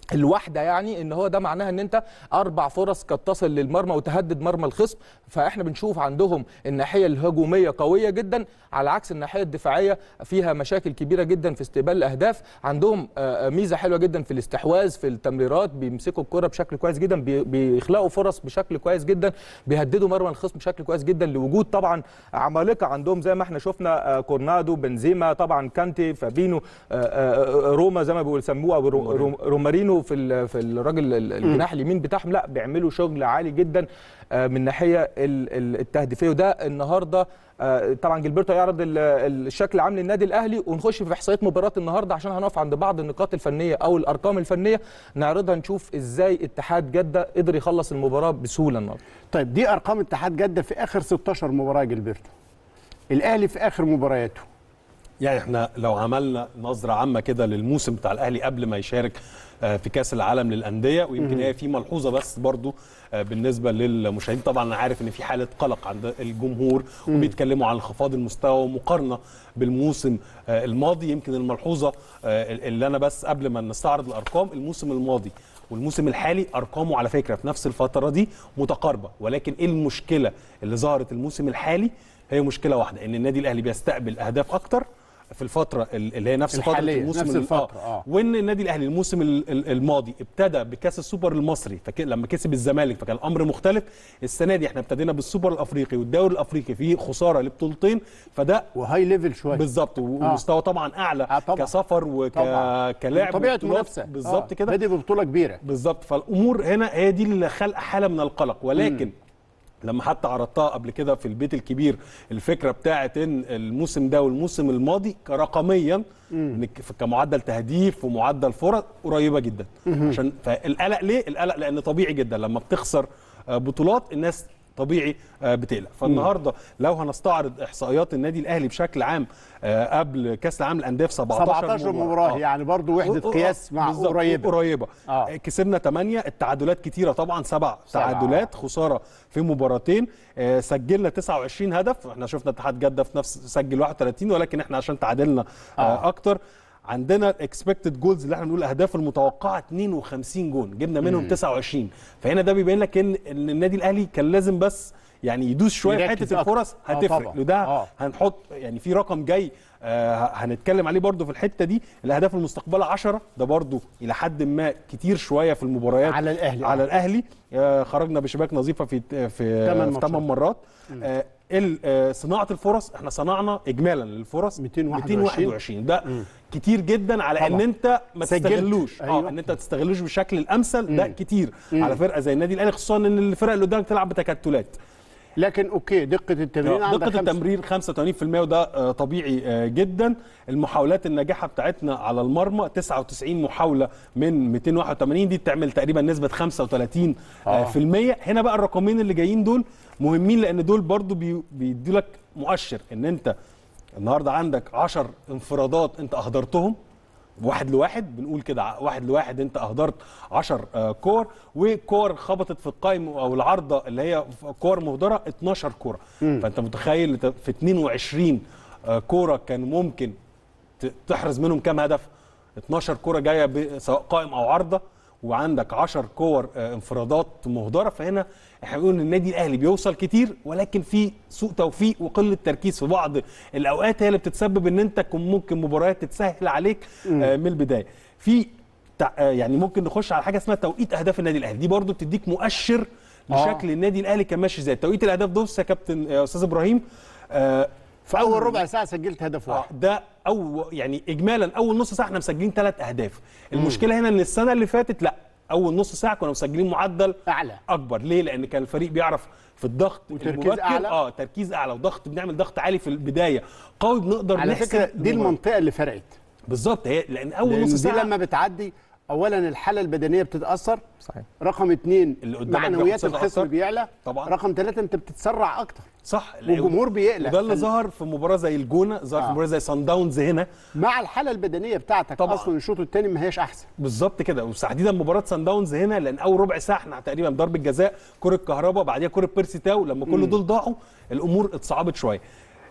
الواحده يعني ان هو ده معناها ان انت اربع فرص قد تصل للمرمى وتهدد مرمى الخصم فاحنا بنشوف عندهم الناحيه الهجوميه قويه جدا على عكس الناحيه الدفاعيه فيها مشاكل كبيره جدا في استقبال الاهداف عندهم آه، آه، ميزه حلوه جدا في الاستحواذ في التمريرات بيمسكوا الكره بشكل كويس جدا بي- بيخلقوا فرص بشكل كويس جدا بيهددوا مرمى الخصم بشكل كويس جدا لوجود طبعا عمالقه عندهم زي ما احنا شفنا آه، كورنادو بنزيما طبعا كانتي فابينو آه، آه، روما زي ما بيسموه او رو- رو- رومارينو في ال- في الراجل ال- الجناح اليمين بتاعهم لا بيعملوا شغل عالي جدا آه، من الناحيه ال- ال- التهديفيه وده النهارده آه، طبعا جilberto يعرض ال- الشكل العام للنادي الاهلي ونخش في احصائيات مباراه النهارده عشان هنقف عند بعض النقاط الفنيه او الارقام الفنيه نعرضها نشوف ازاي اتحاد جده قدر يخلص المباراه بسهوله النهارده طيب دي ارقام اتحاد جده في اخر 16 مباراه يا جilberto الاهلي في اخر مبارياته يعني احنا لو عملنا نظره عامه كده للموسم بتاع الاهلي قبل ما يشارك آه، في كاس العالم للانديه ويمكن هي في ملحوظه بس برضو آه، بالنسبه للمشاهدين طبعا انا عارف ان في حاله قلق عند الجمهور وبيتكلموا عن انخفاض المستوى ومقارنه بالموسم آه، الماضي يمكن الملحوظه آه، اللي انا بس قبل ما نستعرض الارقام الموسم الماضي والموسم الحالي ارقامه على فكره في نفس الفتره دي متقاربه ولكن ايه المشكله اللي ظهرت الموسم الحالي هي مشكله واحده ان النادي الاهلي بيستقبل اهداف اكتر في الفتره اللي هي نفس فتره الحالية، الموسم نفس ال- الفترة، آه. وان النادي الاهلي الموسم ال- ال- الماضي ابتدى بكاس السوبر المصري فك... لما كسب الزمالك فكان الامر مختلف السنه دي احنا ابتدينا بالسوبر الافريقي والدوري الافريقي في خساره لبطولتين فده وهاي ليفل شويه بالظبط ومستوى طبعا اعلى آه، طبعا. كسفر وك... طبعا. كلاعب طبيعه وبطولات. منافسه بالظبط آه. كده بادئ ببطوله كبيره بالظبط فالامور هنا هي دي اللي خلق حاله من القلق ولكن لما حتى عرضتها قبل كده في البيت الكبير الفكره بتاعت ان الموسم ده والموسم الماضي رقميا إنك في- كمعدل تهديف ومعدل فرص قريبه جدا عشان فالقلق ليه؟ القلق لان طبيعي جدا لما بتخسر آه، بطولات الناس طبيعي آه، بتقلق فالنهارده لو هنستعرض احصائيات النادي الاهلي بشكل عام آه، قبل كاس العالم للانديه في 17 17 مباراه آه. يعني برضو وحده و- و- قياس مع بالظبط، قريبه قريبه آه. آه. كسبنا 8 التعادلات كتيره طبعا سبع سبعة. تعادلات خساره في مباراتين آه سجلنا 29 هدف احنا شفنا اتحاد جده في نفس سجل 31 ولكن احنا عشان تعادلنا آه. آه. آه اكتر عندنا الاكسبكتد جولز اللي احنا بنقول الاهداف المتوقعه 52 جون جبنا منهم 29 فهنا ده بيبين لك ان ان النادي الاهلي كان لازم بس يعني يدوس شويه في يركز حته أكتر. الفرص آه هتفرق طبعاً. وده آه. هنحط يعني في رقم جاي آه هنتكلم عليه برضو في الحته دي الاهداف المستقبله 10 ده برضو الى حد ما كتير شويه في المباريات على الأهلي، على آه. الاهلي آه خرجنا بشباك نظيفه في تمن في ماتشات. 8 مرات آه ال- آه، صناعه الفرص احنا صنعنا اجمالا للفرص 221. 221 ده كتير جدا على طبعاً. ان انت ما سجلت. تستغلوش أيوة. اه ان انت تستغلوش بالشكل الامثل ده كتير على فرقه زي النادي الاهلي خصوصا ان الفرق اللي قدامك تلعب بتكتلات لكن اوكي دقه التمرين عندك دقة خمسة. التمرير 85% وده آه، طبيعي آه، جدا المحاولات الناجحة بتاعتنا على المرمى 99 محاولة من 281 دي بتعمل تقريبا نسبة 35 آه. في المية هنا بقى الرقمين اللي جايين دول مهمين لأن دول برضو بي- بيدوا لك مؤشر إن أنت النهاردة عندك 10 انفرادات أنت أهدرتهم واحد لواحد بنقول كده ع- واحد لواحد انت اهدرت 10 آه، كور وكور خبطت في القائم او العارضه اللي هي ف- كور مهدره 12 كوره فانت متخيل انت في 22 آه، كوره كان ممكن ت- تحرز منهم كام هدف 12 كوره جايه ب- سواء قائم او عارضه وعندك 10 كور آه، انفرادات مهدره فهنا احنا بنقول ان النادي الاهلي بيوصل كتير ولكن في سوء توفيق وقله تركيز في بعض الاوقات هي اللي بتتسبب ان انت كن- ممكن مباريات تتسهل عليك آه، من البدايه في تع- آه، يعني ممكن نخش على حاجه اسمها توقيت اهداف النادي الاهلي دي برضو بتديك مؤشر لشكل النادي الاهلي كان ماشي ازاي توقيت الاهداف ده بص يا كابتن يا استاذ ابراهيم آه، في اول ربع ساعه سجلت هدف آه، واحد ده او يعني اجمالا اول نص ساعه احنا مسجلين ثلاث اهداف المشكله هنا ان السنه اللي فاتت لا اول نص ساعه كنا مسجلين معدل اعلى اكبر ليه لان كان الفريق بيعرف في الضغط وتركيز المبكر أعلى. اه تركيز اعلى وضغط بنعمل ضغط عالي في البدايه قوي بنقدر على نحسب فكره دي المباراة. المنطقه اللي فرقت بالظبط هي لان اول لأن نص دي ساعه لما بتعدي اولا الحاله البدنيه بتتاثر صحيح رقم اثنين اللي قدامك معنويات بياخد ثقة الخصم أكتر. بيعلى طبعاً. رقم ثلاثة انت بتتسرع اكتر صح والجمهور بيقلق. وده اللي فال- ظهر في مباراه زي الجونه ظهر في آه. مباراه زي سان داونز هنا مع الحاله البدنيه بتاعتك طبعاً. اصلا الشوط الثاني ما هياش احسن بالظبط كده وتحديدا مباراه سان داونز هنا لان اول ربع ساعه احنا تقريبا ضربه جزاء كره كهرباء بعديها كره بيرسي تاو لما كل دول ضاعوا الامور اتصعبت شويه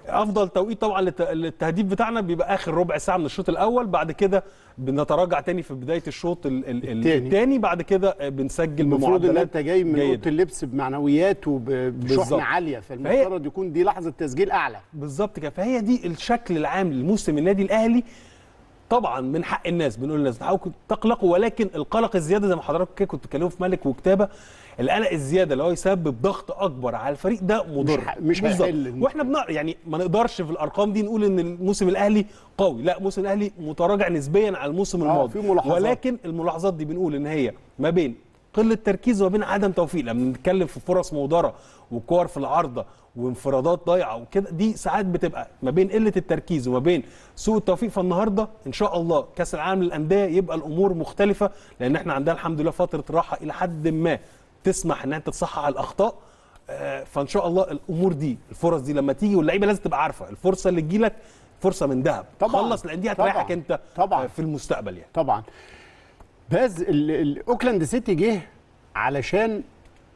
افضل توقيت طبعا للت- للتهديف بتاعنا بيبقى اخر ربع ساعه من الشوط الاول بعد كده بنتراجع تاني في بدايه الشوط ال- ال- ال- التاني. التاني بعد كده بنسجل المفروض ان بمعدلات انت جاي من جيدة. اوضه اللبس بمعنويات وبشحنه بالظبط. عاليه فالمفترض يكون دي لحظه تسجيل اعلى بالظبط كده فهي دي الشكل العام لموسم النادي الاهلي طبعا من حق الناس بنقول للناس تحاولوا تقلقوا ولكن القلق الزياده زي ما حضراتكم كده كنتوا بتتكلموا في ملك وكتابه القلق الزياده اللي هو يسبب ضغط اكبر على الفريق ده مضر ح- مش بالظبط. هيحل المشكلة. واحنا بنق... يعني ما نقدرش في الارقام دي نقول ان الموسم الاهلي قوي لا موسم الاهلي متراجع نسبيا على الموسم آه، الماضي في ملاحظات. ولكن الملاحظات دي بنقول ان هي ما بين قله تركيز وما بين عدم توفيق لما بنتكلم في فرص مهدره وكور في العارضه وانفرادات ضايعه وكده دي ساعات بتبقى ما بين قله التركيز وما بين سوء التوفيق فالنهارده ان شاء الله كاس العالم للانديه يبقى الامور مختلفه لان احنا عندنا الحمد لله فتره راحه الى حد ما تسمح ان انت تصحح الاخطاء آه، فان شاء الله الامور دي الفرص دي لما تيجي واللعيبه لازم تبقى عارفه الفرصه اللي تجيلك فرصه من ذهب طبعاً. خلص لان دي طبعاً. هتريحك انت طبعاً. آه، في المستقبل يعني طبعا باز ال- ال- اوكلاند سيتي جه علشان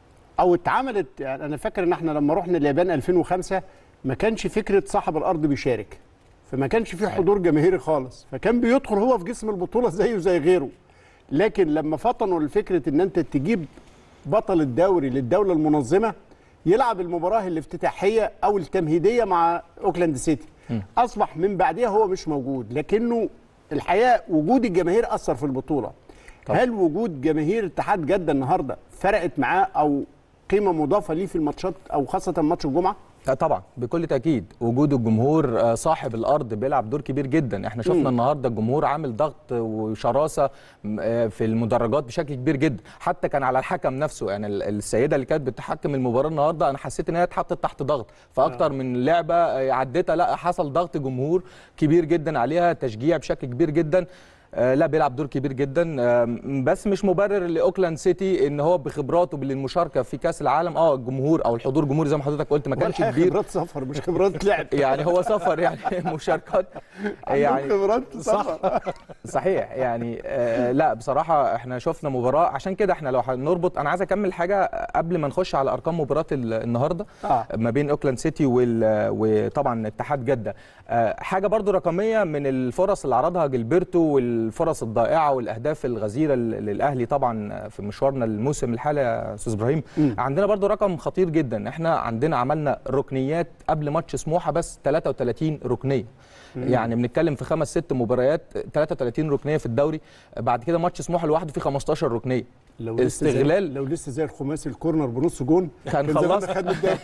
او اتعملت يعني انا فاكر ان احنا لما رحنا اليابان 2005 ما كانش فكره صاحب الارض بيشارك فما كانش فيه حضور جماهيري خالص فكان بيدخل هو في جسم البطوله زيه زي غيره لكن لما فطنوا لفكره ان انت تجيب بطل الدوري للدوله المنظمه يلعب المباراه الافتتاحيه او التمهيديه مع اوكلاند سيتي اصبح من بعدها هو مش موجود لكنه الحقيقه وجود الجماهير اثر في البطوله طبعا. هل وجود جماهير اتحاد جده النهارده فرقت معاه او قيمه مضافه ليه في الماتشات او خاصه ماتش الجمعه آه طبعا بكل تاكيد وجود الجمهور آه، صاحب الارض بيلعب دور كبير جدا احنا شفنا مم. النهارده الجمهور عامل ضغط وشراسه م- آه، في المدرجات بشكل كبير جدا حتى كان على الحكم نفسه يعني ال- السيده اللي كانت بتحكم المباراه النهارده انا حسيت ان هي اتحطت تحت ضغط فاكتر من لعبه آه، عدتها لا حصل ضغط جمهور كبير جدا عليها تشجيع بشكل كبير جدا آه، لا بيلعب دور كبير جدا آم، بس مش مبرر لاوكلاند سيتي ان هو بخبراته بالمشاركه في كاس العالم اه الجمهور او الحضور الجمهوري زي ما حضرتك قلت ما كانش والحقيقة كبير خبرات سفر مش خبرات لعب يعني هو سفر يعني مشاركات يعني يعني خبرات سفر صحيح يعني آه لا بصراحه احنا شفنا مباراه عشان كده احنا لو هنربط انا عايز اكمل حاجه قبل ما نخش على ارقام مباراه ال- النهارده آه. ما بين اوكلاند سيتي وال- وطبعا اتحاد جده آه حاجه برضو رقميه من الفرص اللي عرضها جilberto والفرص الضائعه والاهداف الغزيره لل- للاهلي طبعا في مشوارنا الموسم الحالي يا استاذ ابراهيم عندنا برضو رقم خطير جدا احنا عندنا عملنا ركنيات قبل ماتش سموحه بس 33 ركنيه يعني بنتكلم في خمس ست مباريات 33 ركنيه في الدوري بعد كده ماتش سموحه لوحده فيه 15 ركنيه لو لسه زي- استغلال لو لسه زي الخماسي الكورنر بنص جون كان زماننا خلص. خدنا الدوري.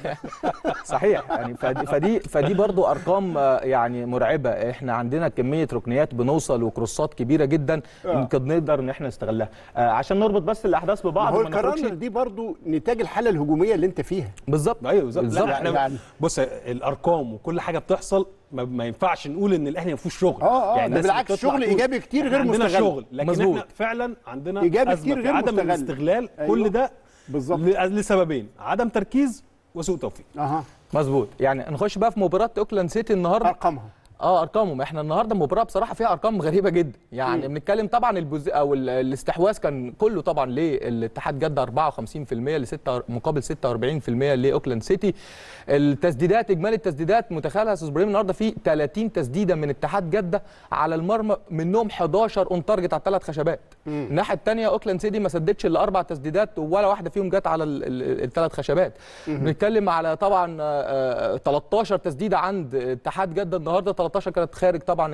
صحيح يعني فدي فدي, فدي برضو ارقام آه، يعني مرعبه احنا عندنا كميه ركنيات بنوصل وكروسات كبيره جدا آه. يمكن نقدر ان احنا نستغلها آه، عشان نربط بس الاحداث ما ببعض هو وما نخرجش الكرنر دي برضو نتاج الحاله الهجوميه اللي انت فيها بالظبط ايوه بالظبط بالظبط. لا احنا يعني- بص الارقام وكل حاجه بتحصل ما, ما ينفعش نقول ان الاهلي ما فيهوش شغل اه اه ده الناس بالعكس بتطلع شغل تقول ايجابي كتير غير إحنا عندنا مستغل شغل لكن مظبوط. احنا فعلا عندنا إيجابي أزمة كتير في غير عدم مستغل. الاستغلال أيوة. كل ده بالظبط ل- لسببين عدم تركيز وسوء توفيق اها مظبوط يعني نخش بقى في مباراه اوكلاند سيتي النهارده ارقامها اه ارقامهم احنا النهارده المباراه بصراحه فيها ارقام غريبه جدا يعني بنتكلم طبعا البوز او ال- الاستحواذ كان كله طبعا للاتحاد جده 54% ل 6 مقابل 46% لاوكلاند سيتي التسديدات اجمالي التسديدات متخيلها يا استاذ ابراهيم النهارده في 30 تسديده من اتحاد جده على المرمى منهم 11 اون تارجت على الثلاث خشبات الناحيه الثانيه اوكلاند سيتي ما سددش الا اربع تسديدات ولا واحده فيهم جت على الثلاث خشبات بنتكلم على طبعا آه، آه، 13 تسديده عند اتحاد جده النهارده 13 كانت خارج طبعا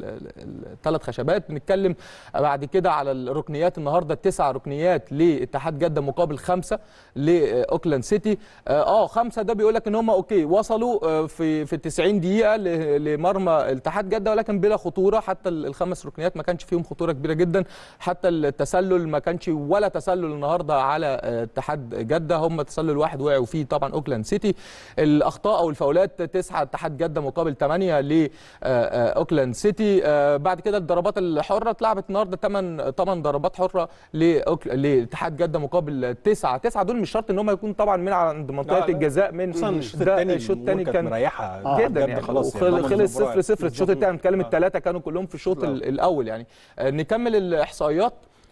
الثلاث خشبات بنتكلم بعد كده على الركنيات النهارده تسع ركنيات لاتحاد جده مقابل خمسه لاوكلاند سيتي اه آه، خمسه ده بيقول لك ان هم اوكي وصلوا آه، في في 90 دقيقه ل- لمرمى الاتحاد جده ولكن بلا خطوره حتى ال- الخمس ركنيات ما كانش فيهم خطوره كبيره جدا حتى التسلل ما كانش ولا تسلل النهارده على آه، اتحاد جده هم تسلل واحد وقعوا فيه طبعا اوكلاند سيتي الاخطاء او الفاولات تسعه اتحاد جده مقابل 8 لاوكلاند سيتي آه، بعد كده الضربات الحره اتلعبت النهارده 8 8 ضربات حره لأوك- لاتحاد جده مقابل 9 9 دول مش شرط ان هم يكونوا طبعا من عند منطقه لا، لا. الجزاء من خصوصا الشوط ده الثاني الشوط الثاني كان مريحه آه، جدا بجد يعني خلاص وخل- ضمن خلص المباراة. صفر صفر الشوط الثاني بنتكلم آه. الثلاثه كانوا كلهم في الشوط ال- الاول يعني آه، نكمل الاحصائيات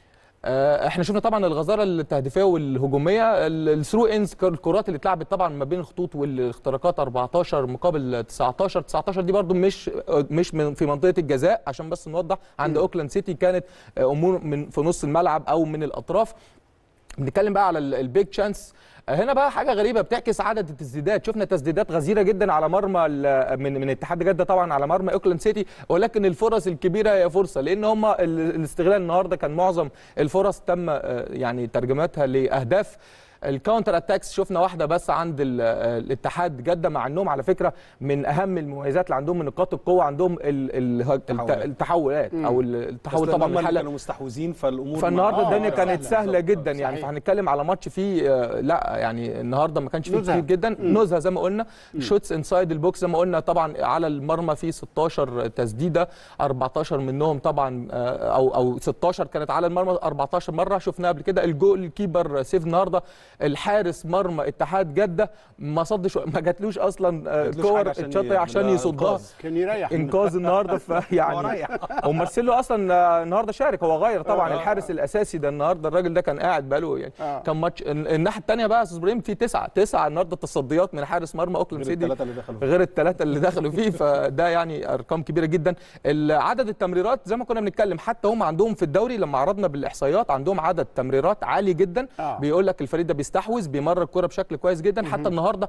آه، احنا شفنا طبعا الغزاره التهديفيه والهجوميه الثرو انز الكرات اللي اتلعبت طبعا ما بين الخطوط والاختراقات 14 مقابل 19 19 دي برضو مش مش من في منطقه الجزاء عشان بس نوضح عند اوكلاند سيتي كانت آه، امور من في نص الملعب او من الاطراف بنتكلم بقى على البيج تشانس هنا بقى حاجه غريبه بتعكس عدد التسديدات شفنا تسديدات غزيره جدا على مرمى ال- من من اتحاد جده طبعا على مرمى اوكلاند سيتي ولكن الفرص الكبيره هي فرصه لان هم ال- الاستغلال النهارده كان معظم الفرص تم آه، يعني ترجمتها لاهداف الكاونتر اتاكس شفنا واحده بس عند ال- آه، الاتحاد جده مع انهم على فكره من اهم المميزات اللي عندهم من نقاط القوه عندهم ال- ال- الت- التحولات. التحولات او التحول طبعا من هم اللي حاله كانوا مستحوذين فالامور فالنهارده آه، الدنيا آه، كانت سهلة. سهله جدا صحيح. يعني فهنتكلم على ماتش فيه آه، لا يعني النهارده ما كانش فيه نزهة. كتير جدا نزهه زي ما قلنا شوتس انسايد البوكس زي ما قلنا طبعا على المرمى فيه 16 تسديده 14 منهم طبعا آه، او او 16 كانت على المرمى 14 مره شفناها قبل كده الجول كيبر سيف النهارده الحارس مرمى اتحاد جده ما صدش ما جاتلوش اصلا آه، جاتلوش كور حاجة عشان اتشاطه ي- عشان لا، يصدها إنقاذ. كان يريح من- انقاذ النهارده فيعني ومارسيلو اصلا آه، النهارده شارك هو غير طبعا الحارس الاساسي ده النهارده الراجل ده كان قاعد بقاله يعني آه. كان ماتش ال- الناحيه الثانيه بقى يا استاذ ابراهيم في تسعه تسعه النهارده تصديات من حارس مرمى اوكلاند غير سيتي الثلاثه اللي دخلوا غير الثلاثه اللي دخلوا فيه فده يعني ارقام كبيره جدا ال- عدد التمريرات زي ما كنا بنتكلم حتى هم عندهم في الدوري لما عرضنا بالاحصائيات عندهم عدد تمريرات عالي جدا آه. بيقول لك الفريق ده بيستحوذ بيمرر الكره بشكل كويس جدا حتى النهارده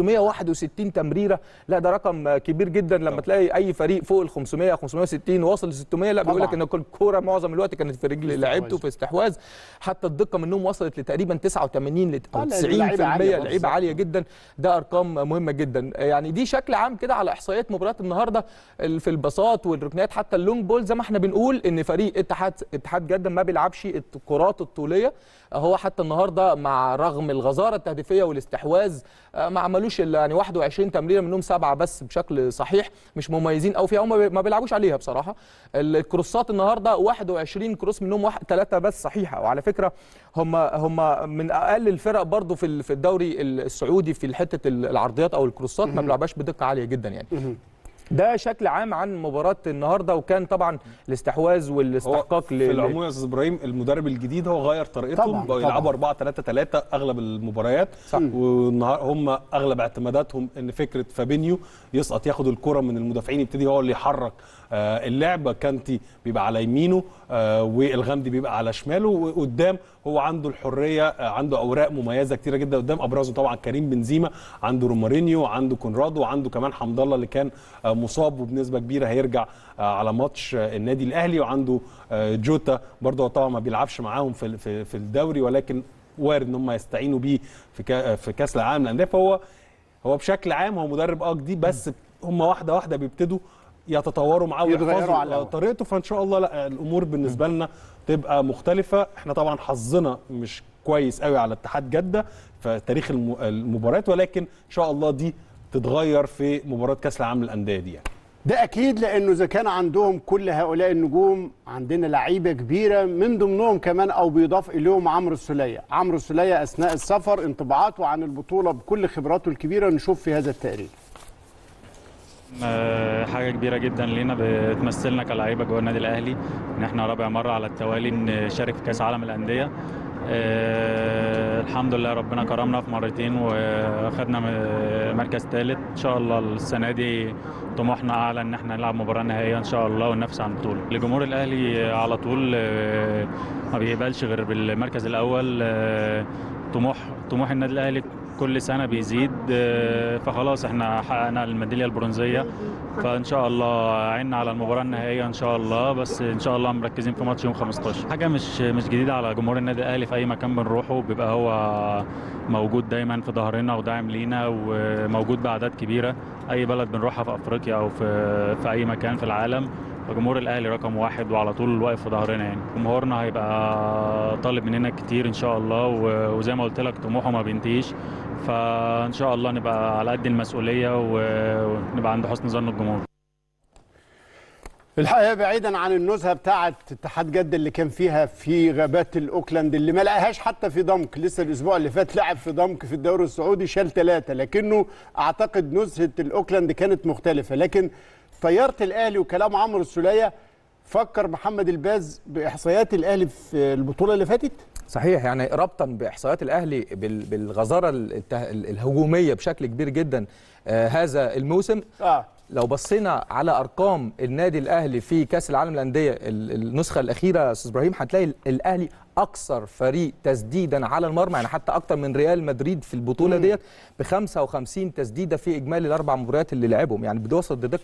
561 تمريره لا ده رقم كبير جدا لما طبعا. تلاقي اي فريق فوق ال 500 560 واصل ل 600 لا بيقول لك طبعا. ان كل كوره معظم الوقت كانت في رجل استحواذ. لعيبته في استحواذ حتى الدقه منهم وصلت لتقريبا 89 ل آه، أو لا، 90% لعيبة عالية برضه. لعيبه عاليه جدا ده ارقام مهمه جدا يعني دي شكل عام كده على احصائيات مباراه النهارده ال- في الباصات والركنيات حتى اللونج بول زي ما احنا بنقول ان فريق اتحاد اتحاد جده ما بيلعبش الكرات الطوليه هو حتى النهارده مع رغم الغزاره التهديفيه والاستحواذ آه، ما عملوش الا يعني 21 تمريره منهم سبعه بس بشكل صحيح مش مميزين قوي فيها هم ما بيلعبوش عليها بصراحه الكروسات النهارده 21 كروس منهم واحد ثلاثه بس صحيحه وعلى فكره هم هم من اقل الفرق برضو في ال- في الدوري السعودي في حته العرضيات او الكروسات ما بيلعبهاش بدقه عاليه جدا يعني ده شكل عام عن مباراه النهارده وكان طبعا الاستحواذ هو والاستحقاق في العموم يا استاذ ابراهيم المدرب الجديد هو غير طريقتهم طبعاً، بقوا طبعاً. يلعبوا 4 3 3 اغلب المباريات صح. والنهار هم اغلب اعتماداتهم ان فكره فابينيو يسقط ياخد الكره من المدافعين يبتدي هو اللي يحرك آه، اللعب كانتي بيبقى على يمينه آه، والغامدي بيبقى على شماله وقدام هو عنده الحريه آه، عنده اوراق مميزه كتيره جدا قدام ابرزه طبعا كريم بنزيما عنده رومارينيو عنده كونرادو وعنده كمان حمد الله اللي كان آه، مصاب وبنسبه كبيره هيرجع آه، على ماتش آه، النادي الاهلي وعنده آه، جوتا برضه هو طبعا ما بيلعبش معاهم في في في الدوري ولكن وارد ان هم يستعينوا بيه في كا- في كاس العالم للانديه فهو هو بشكل عام هو مدرب اه جديد بس هم واحده واحده بيبتدوا يتطوروا معاه يتغيروا ويحفظوا على آه، الأول. طريقته فان شاء الله لا الامور بالنسبه لنا تبقى مختلفه احنا طبعا حظنا مش كويس قوي على اتحاد جده في تاريخ الم- المباريات ولكن ان شاء الله دي تتغير في مباراه كاس العالم للانديه دي يعني. ده اكيد لانه اذا كان عندهم كل هؤلاء النجوم عندنا لعيبه كبيره من ضمنهم كمان او بيضاف اليهم عمرو السوليه عمرو السوليه اثناء السفر انطباعاته عن البطوله بكل خبراته الكبيره نشوف في هذا التقرير آه، حاجة كبيرة جدا لينا بتمثلنا كلاعيبة جوه النادي الأهلي إن إحنا رابع مرة على التوالي نشارك في كأس عالم الأندية آه، الحمد لله ربنا كرمنا في مرتين واخدنا م- مركز ثالث إن شاء الله السنة دي طموحنا أعلى إن إحنا نلعب مباراة نهائية إن شاء الله وننافس على البطولة لجمهور الأهلي على طول آه، ما بيقبلش غير بالمركز الأول آه، طموح طموح النادي الأهلي كل سنة بيزيد آه، فخلاص احنا حققنا الميدالية البرونزية فان شاء الله عنا على المباراة النهائية ان شاء الله بس ان شاء الله مركزين في ماتش يوم 15 حاجة مش مش جديدة على جمهور النادي الاهلي في اي مكان بنروحه بيبقى هو موجود دايما في ظهرنا وداعم لينا وموجود باعداد كبيرة اي بلد بنروحها في افريقيا او في في اي مكان في العالم فجمهور الاهلي رقم واحد وعلى طول واقف في ظهرنا يعني جمهورنا هيبقى طالب مننا كتير ان شاء الله و- وزي ما قلت لك طموحه ما بينتهيش فان شاء الله نبقى على قد المسؤوليه و- ونبقى عند حسن ظن الجمهور الحقيقه بعيدا عن النزهه بتاعه اتحاد جده اللي كان فيها في غابات الاوكلاند اللي ما لقاهاش حتى في ضمك لسه الاسبوع اللي فات لعب في ضمك في الدوري السعودي شال ثلاثه لكنه اعتقد نزهه الاوكلاند كانت مختلفه لكن طياره الاهلي وكلام عمرو السوليه فكر محمد الباز باحصائيات الاهلي في البطوله اللي فاتت صحيح يعني ربطا باحصائيات الاهلي بال- بالغزاره الته- الهجوميه بشكل كبير جدا آه، هذا الموسم اه لو بصينا على ارقام النادي الاهلي في كاس العالم للانديه ال- النسخه الاخيره يا استاذ ابراهيم هتلاقي ال- الاهلي اكثر فريق تسديدا على المرمى يعني حتى اكتر من ريال مدريد في البطوله ديت ب 55 تسديده في اجمالي الاربع مباريات اللي لعبهم يعني بتوصل بدقه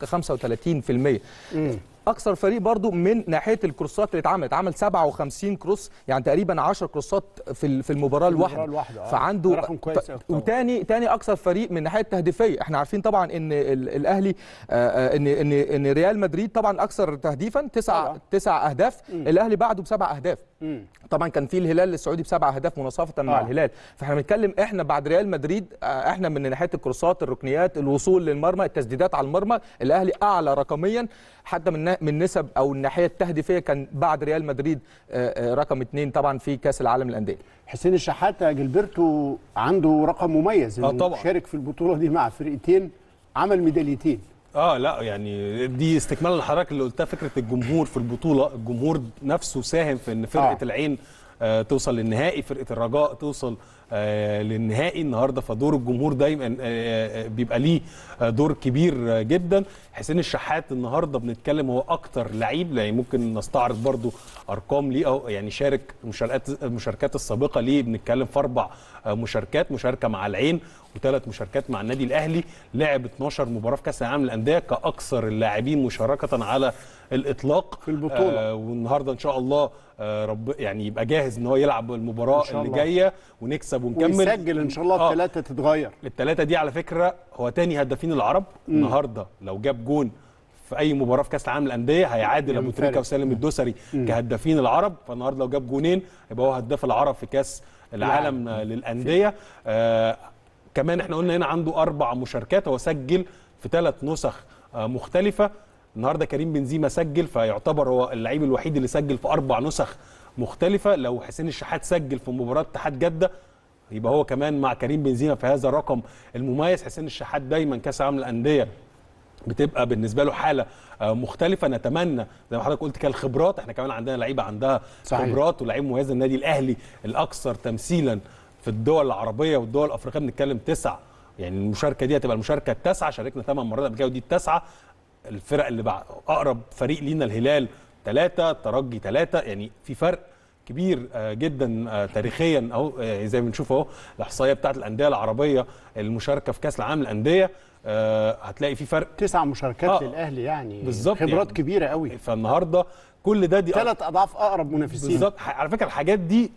35% اكثر فريق برضو من ناحيه الكروسات اللي اتعملت عمل 57 كروس يعني تقريبا 10 كروسات في ال- في المباراه الواحده الواحدة، آه. فعنده ده رقم كويس ف- أوي طبعاً. وتاني تاني اكثر فريق من الناحيه التهديفيه احنا عارفين طبعا ان ال- الاهلي آه، آه، ان ان ان ريال مدريد طبعا اكثر تهديفا تسع طبعاً. تسع اهداف الاهلي بعده بسبع اهداف مم. طبعا كان في الهلال السعودي بسبع اهداف مناصفه مع آه. الهلال فاحنا بنتكلم احنا بعد ريال مدريد آه، احنا من ناحيه الكروسات الركنيات الوصول للمرمى التسديدات على المرمى الاهلي اعلى رقميا حتى من نا- من نسب او الناحيه التهديفيه كان بعد ريال مدريد آه، آه، رقم اثنين طبعا في كاس العالم للانديه حسين الشحات يا جilberto عنده رقم مميز آه انه طبعاً. شارك في البطوله دي مع فرقتين عمل ميداليتين اه لا يعني دي استكمالا لحضرتك اللي قلتها فكره الجمهور في البطوله الجمهور نفسه ساهم في ان فرقه آه. آه. العين آه توصل للنهائي فرقه الرجاء توصل آه للنهائي النهارده فدور الجمهور دايما آه آه، بيبقى ليه آه دور كبير آه جدا حسين الشحات النهارده بنتكلم هو اكتر لعيب يعني ممكن نستعرض برضو ارقام ليه او يعني شارك مشاركات المشاركات السابقه ليه بنتكلم في اربع آه، مشاركات مشاركه مع العين وثلاث مشاركات مع النادي الاهلي لعب 12 مباراه في كاس العالم للانديه كاكثر اللاعبين مشاركه على الاطلاق في البطولة. آه والنهارده ان شاء الله آه رب يعني يبقى جاهز ان هو يلعب المباراه إن شاء اللي الله. جايه ونكسب ونكمل ويسجل ان شاء الله آه. الثلاثه تتغير الثلاثه دي على فكره هو تاني هدافين العرب النهارده لو جاب جون في اي مباراه في كاس العالم للانديه هيعادل ابو ينفرد. تريكه وسالم الدوسري كهدافين العرب فالنهارده لو جاب جونين يبقى هو هداف العرب في كاس العالم آه، للانديه آه كمان احنا قلنا هنا عنده اربع مشاركات هو سجل في ثلاث نسخ آه مختلفه النهارده كريم بنزيما سجل فيعتبر هو اللعيب الوحيد اللي سجل في اربع نسخ مختلفه لو حسين الشحات سجل في مباراه اتحاد جده يبقى هو كمان مع كريم بنزيما في هذا الرقم المميز حسين الشحات دايما كاس العالم للانديه بتبقى بالنسبه له حاله آه، مختلفه نتمنى زي ما حضرتك قلت كده الخبرات احنا كمان عندنا لعيبه عندها صحيح. خبرات ولاعيب مميز النادي الاهلي الاكثر تمثيلا في الدول العربيه والدول الافريقيه بنتكلم تسع يعني المشاركه دي هتبقى المشاركه التاسعه شاركنا ثمان مرات قبل كده ودي التاسعه الفرق اللي بعد اقرب فريق لينا الهلال ثلاثه ترجي ثلاثه يعني في فرق كبير آه، جدا آه، تاريخيا اهو آه، زي ما بنشوف اهو الاحصائيه بتاعت الانديه العربيه المشاركه في كاس العالم للانديه آه، هتلاقي في فرق تسع مشاركات آه. للاهلي يعني بالظبط خبرات يعني. كبيره قوي فالنهارده كل ده دي ثلاث اضعاف اقرب منافسين بالظبط ح- على فكره الحاجات دي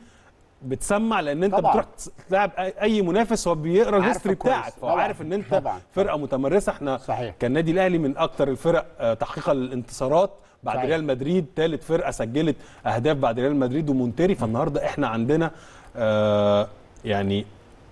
بتسمع لان انت طبعاً. بتروح تلعب أي- اي منافس هو بيقرا عارفه الهيستوري كويس. بتاعك فهو طبعاً. عارف ان انت طبعاً. فرقه متمرسه احنا صحيح. كان النادي الاهلي من اكتر الفرق آه، تحقيقا للانتصارات بعد صحيح. ريال مدريد ثالث فرقه سجلت اهداف بعد ريال مدريد ومونتيري فالنهارده احنا عندنا آه، يعني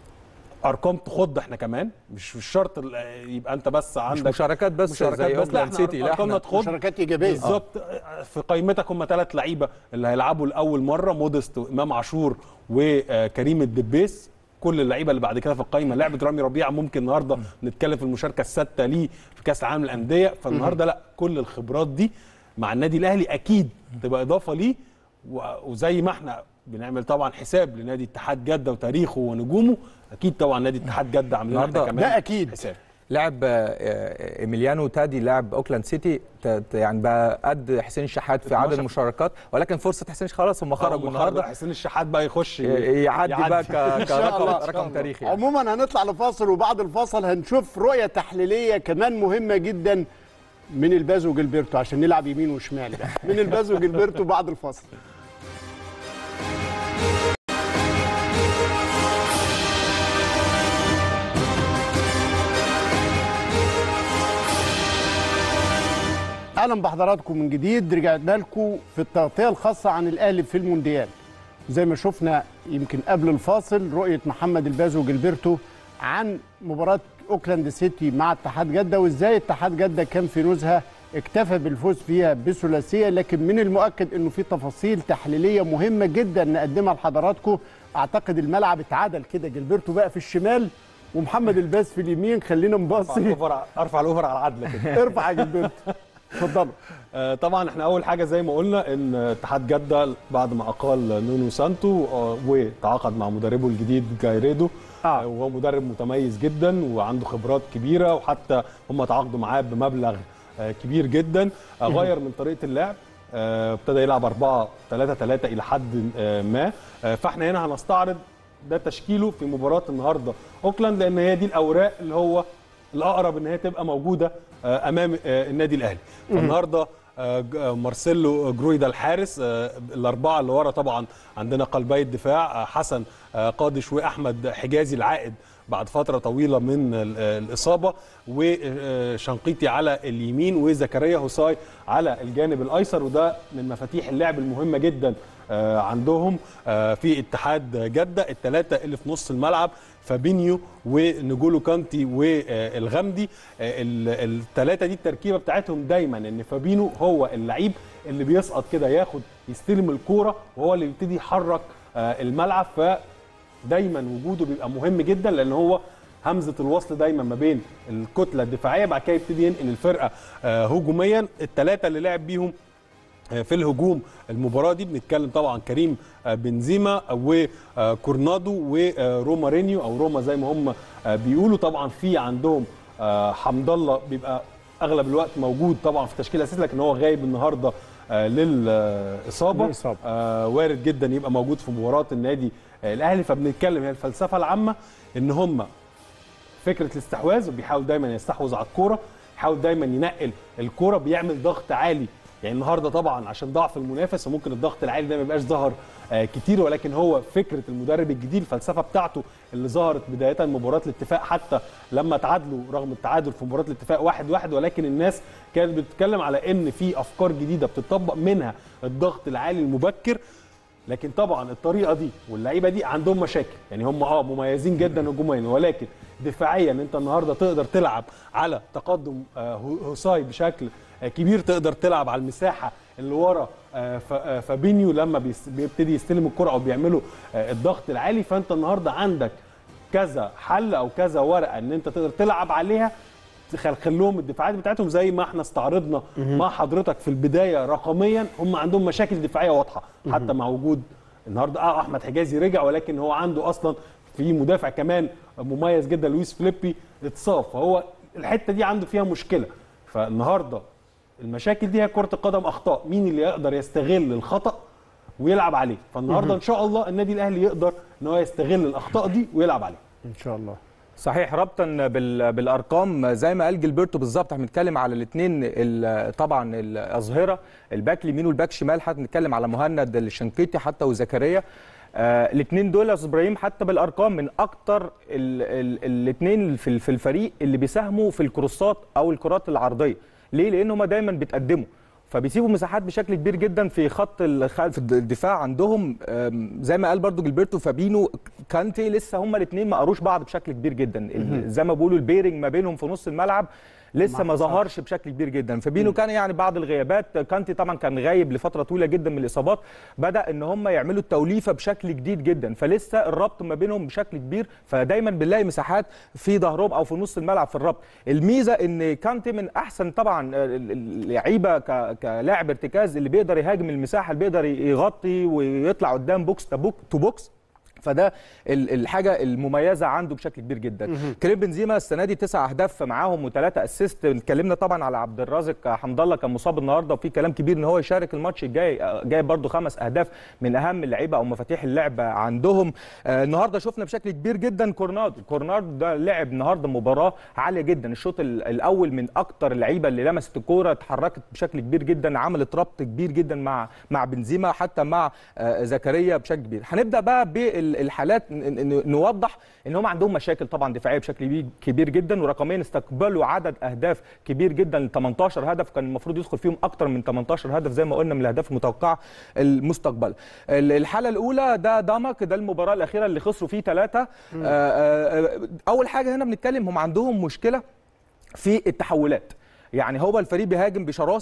ارقام تخض احنا كمان مش مش شرط ال- يبقى انت بس مش عندك مشاركات بس مشاركات زي بس لا اوكلاند احنا سيتي لا ارقامنا احنا تخض مشاركات ايجابيه بالظبط في قائمتك هم ثلاث لعيبه اللي هيلعبوا لاول مره مودست وامام عاشور وكريم الدبيس كل اللعيبه اللي بعد كده في القائمه لعبه رامي ربيعه ممكن النهارده نتكلم في المشاركه السادسه ليه في كاس العالم للانديه فالنهارده لا كل الخبرات دي مع النادي الاهلي اكيد تبقى اضافه ليه و- وزي ما احنا بنعمل طبعا حساب لنادي اتحاد جده وتاريخه ونجومه اكيد طبعا نادي اتحاد جده عاملين النهاردة احنا كمان ده أكيد. حساب لاعب آه، آه، ايميليانو تادي لاعب اوكلاند سيتي ت- ت- يعني بقى قد حسين الشحات في عدد 12. المشاركات ولكن فرصه حسين خلاص هم خرجوا خرجوا النهارده حسين الشحات بقى يخش ي- يعدي بقى ك- إن شاء الله. كرقم رقم تاريخي يعني. عموما هنطلع لفاصل وبعد الفاصل هنشوف رؤيه تحليليه كمان مهمه جدا من البازو جilberto عشان نلعب يمين وشمال بقى. من البازو جilberto بعد الفاصل اهلا بحضراتكم من جديد رجعنا لكم في التغطيه الخاصه عن الاهلي في المونديال زي ما شفنا يمكن قبل الفاصل رؤيه محمد البازو جilberto عن مباراه اوكلاند سيتي مع اتحاد جده وازاي اتحاد جده كان في نزهه اكتفى بالفوز فيها بثلاثيه لكن من المؤكد انه في تفاصيل تحليليه مهمه جدا نقدمها لحضراتكم اعتقد الملعب اتعدل كده جilberto بقى في الشمال ومحمد الباز في اليمين خلينا نبصي ارفع الاوفر على العدل كده ارفع يا جilberto اتفضلوا آه، طبعا احنا اول حاجه زي ما قلنا ان اتحاد جده بعد ما اقال نونو سانتو آه، وتعاقد مع مدربه الجديد جايريدو آه. آه. وهو مدرب متميز جدا وعنده خبرات كبيره وحتى هم تعاقدوا معاه بمبلغ آه، كبير جدا آه، غير من طريقه اللعب آه، ابتدى يلعب 4 3 3 الى حد آه، ما آه، فاحنا هنا هنستعرض ده تشكيله في مباراه النهارده اوكلاند لان هي دي الاوراق اللي هو الاقرب ان هي تبقى موجوده آه، امام آه، النادي الاهلي فالنهارده آه، ج- آه، مارسيلو جرويدا الحارس آه، الاربعه اللي ورا طبعا عندنا قلبي الدفاع آه، حسن آه، قادش واحمد حجازي العائد بعد فتره طويله من ال- آه، الاصابه وشنقيطي على اليمين وزكريا هوساي على الجانب الايسر وده من مفاتيح اللعب المهمه جدا آه، عندهم آه، في اتحاد جده الثلاثه اللي في نص الملعب فابينيو ونجولو كانتي والغامدي الثلاثه دي التركيبه بتاعتهم دايما ان فابينو هو اللعيب اللي بيسقط كده ياخد يستلم الكوره وهو اللي يبتدي يحرك آه، الملعب فدايما وجوده بيبقى مهم جدا لان هو همزه الوصل دايما ما بين الكتله الدفاعيه بعد كده يبتدي ينقل الفرقه آه، هجوميا الثلاثه اللي لعب بيهم في الهجوم المباراه دي بنتكلم طبعا كريم بنزيما وكورنادو ورومارينيو او روما زي ما هم بيقولوا طبعا في عندهم حمد الله بيبقى اغلب الوقت موجود طبعا في التشكيل الاساسي لكن هو غايب النهارده للاصابه للإصابة. آه، وارد جدا يبقى موجود في مباراه النادي الاهلي فبنتكلم هي الفلسفه العامه ان هم فكره الاستحواذ وبيحاول دايما يستحوذ على الكوره يحاول دايما ينقل الكوره بيعمل ضغط عالي يعني النهارده طبعا عشان ضعف المنافس وممكن الضغط العالي ده ما يبقاش ظهر آه كتير ولكن هو فكره المدرب الجديد الفلسفه بتاعته اللي ظهرت بدايه مباراه الاتفاق حتى لما تعادلوا رغم التعادل في مباراه الاتفاق واحد واحد ولكن الناس كانت بتتكلم على ان في افكار جديده بتطبق منها الضغط العالي المبكر لكن طبعا الطريقه دي واللعيبه دي عندهم مشاكل يعني هم اه مميزين جدا هجوميا ولكن دفاعيا انت النهارده تقدر تلعب على تقدم آه، هو- هوساي بشكل آه، كبير تقدر تلعب على المساحه اللي ورا آه، ف- آه، فابينيو لما بيس- بيبتدي يستلم الكره او بيعملوا آه، الضغط العالي فانت النهارده عندك كذا حل او كذا ورقه ان انت تقدر تلعب عليها تخلخل لهم الدفاعات بتاعتهم زي ما احنا استعرضنا مع حضرتك في البدايه رقميا هم عندهم مشاكل دفاعيه واضحه حتى مع وجود النهارده اه احمد حجازي رجع ولكن هو عنده اصلا في مدافع كمان مميز جدا لويس فليبي اتصاب فهو الحته دي عنده فيها مشكله فالنهارده المشاكل دي هي كره القدم اخطاء مين اللي يقدر يستغل الخطا ويلعب عليه فالنهارده ان شاء الله النادي الاهلي يقدر ان هو يستغل الاخطاء دي ويلعب عليه ان شاء الله صحيح ربطا بال- بالارقام زي ما قال جilberto بالظبط احنا بنتكلم على الاثنين طبعا الاظهره الباك اليمين والباك شمال حتى بنتكلم على مهند الشنقيطي حتى وزكريا آه الاثنين دول يا استاذ ابراهيم حتى بالارقام من اكتر الاثنين في في الفريق اللي بيساهموا في الكروسات او الكرات العرضيه ليه لان هم دايما بيتقدموا فبيسيبوا مساحات بشكل كبير جدا في خط الخ- في الدفاع عندهم آم، زي ما قال برضو جilberto فابينو كانتي لسه هما الاثنين ما قروش بعض بشكل كبير جدا ال- زي ما بيقولوا البيرنج ما بينهم في نص الملعب لسه ما ظهرش بشكل كبير جدا فابينو كان يعني بعض الغيابات كانتي طبعا كان غايب لفتره طويله جدا من الاصابات بدا ان هم يعملوا التوليفه بشكل جديد جدا فلسه الربط ما بينهم بشكل كبير فدايما بنلاقي مساحات في ظهرهم او في نص الملعب في الربط الميزه ان كانتي من احسن طبعا ال- ال- اللعيبه ك- كلاعب ارتكاز اللي بيقدر يهاجم المساحه اللي بيقدر يغطي ويطلع قدام بوكس تو بوكس فده ال- الحاجه المميزه عنده بشكل كبير جدا كريم بنزيما السنه دي تسع اهداف معاهم وثلاثه اسيست اتكلمنا طبعا على عبد الرازق حمد الله كان مصاب النهارده وفي كلام كبير ان هو يشارك الماتش الجاي جايب برده خمس اهداف من اهم اللعيبه او مفاتيح اللعب عندهم آه، النهارده شفنا بشكل كبير جدا كورنادو كورنادو ده لعب النهارده مباراه عاليه جدا الشوط ال- الاول من اكتر اللعيبه اللي لمست الكوره اتحركت بشكل كبير جدا عملت ربط كبير جدا مع مع بنزيما حتى مع آه، زكريا بشكل كبير هنبدا بقى بالحالات ن- ن- نوضح ان هم عندهم مشاكل طبعا دفاعيه بشكل كبير- كبير جدا ورقميا استقبلوا عدد اهداف كبير جدا 18 هدف كان المفروض يدخل فيهم اكتر من 18 هدف زي ما قلنا من الاهداف المتوقعه المستقبل ال- الحاله الاولى ده دامك ده المباراه الاخيره اللي خسروا فيه ثلاثه اول حاجه هنا بنتكلم هم عندهم مشكله في التحولات يعني هو الفريق بيهاجم بشراسه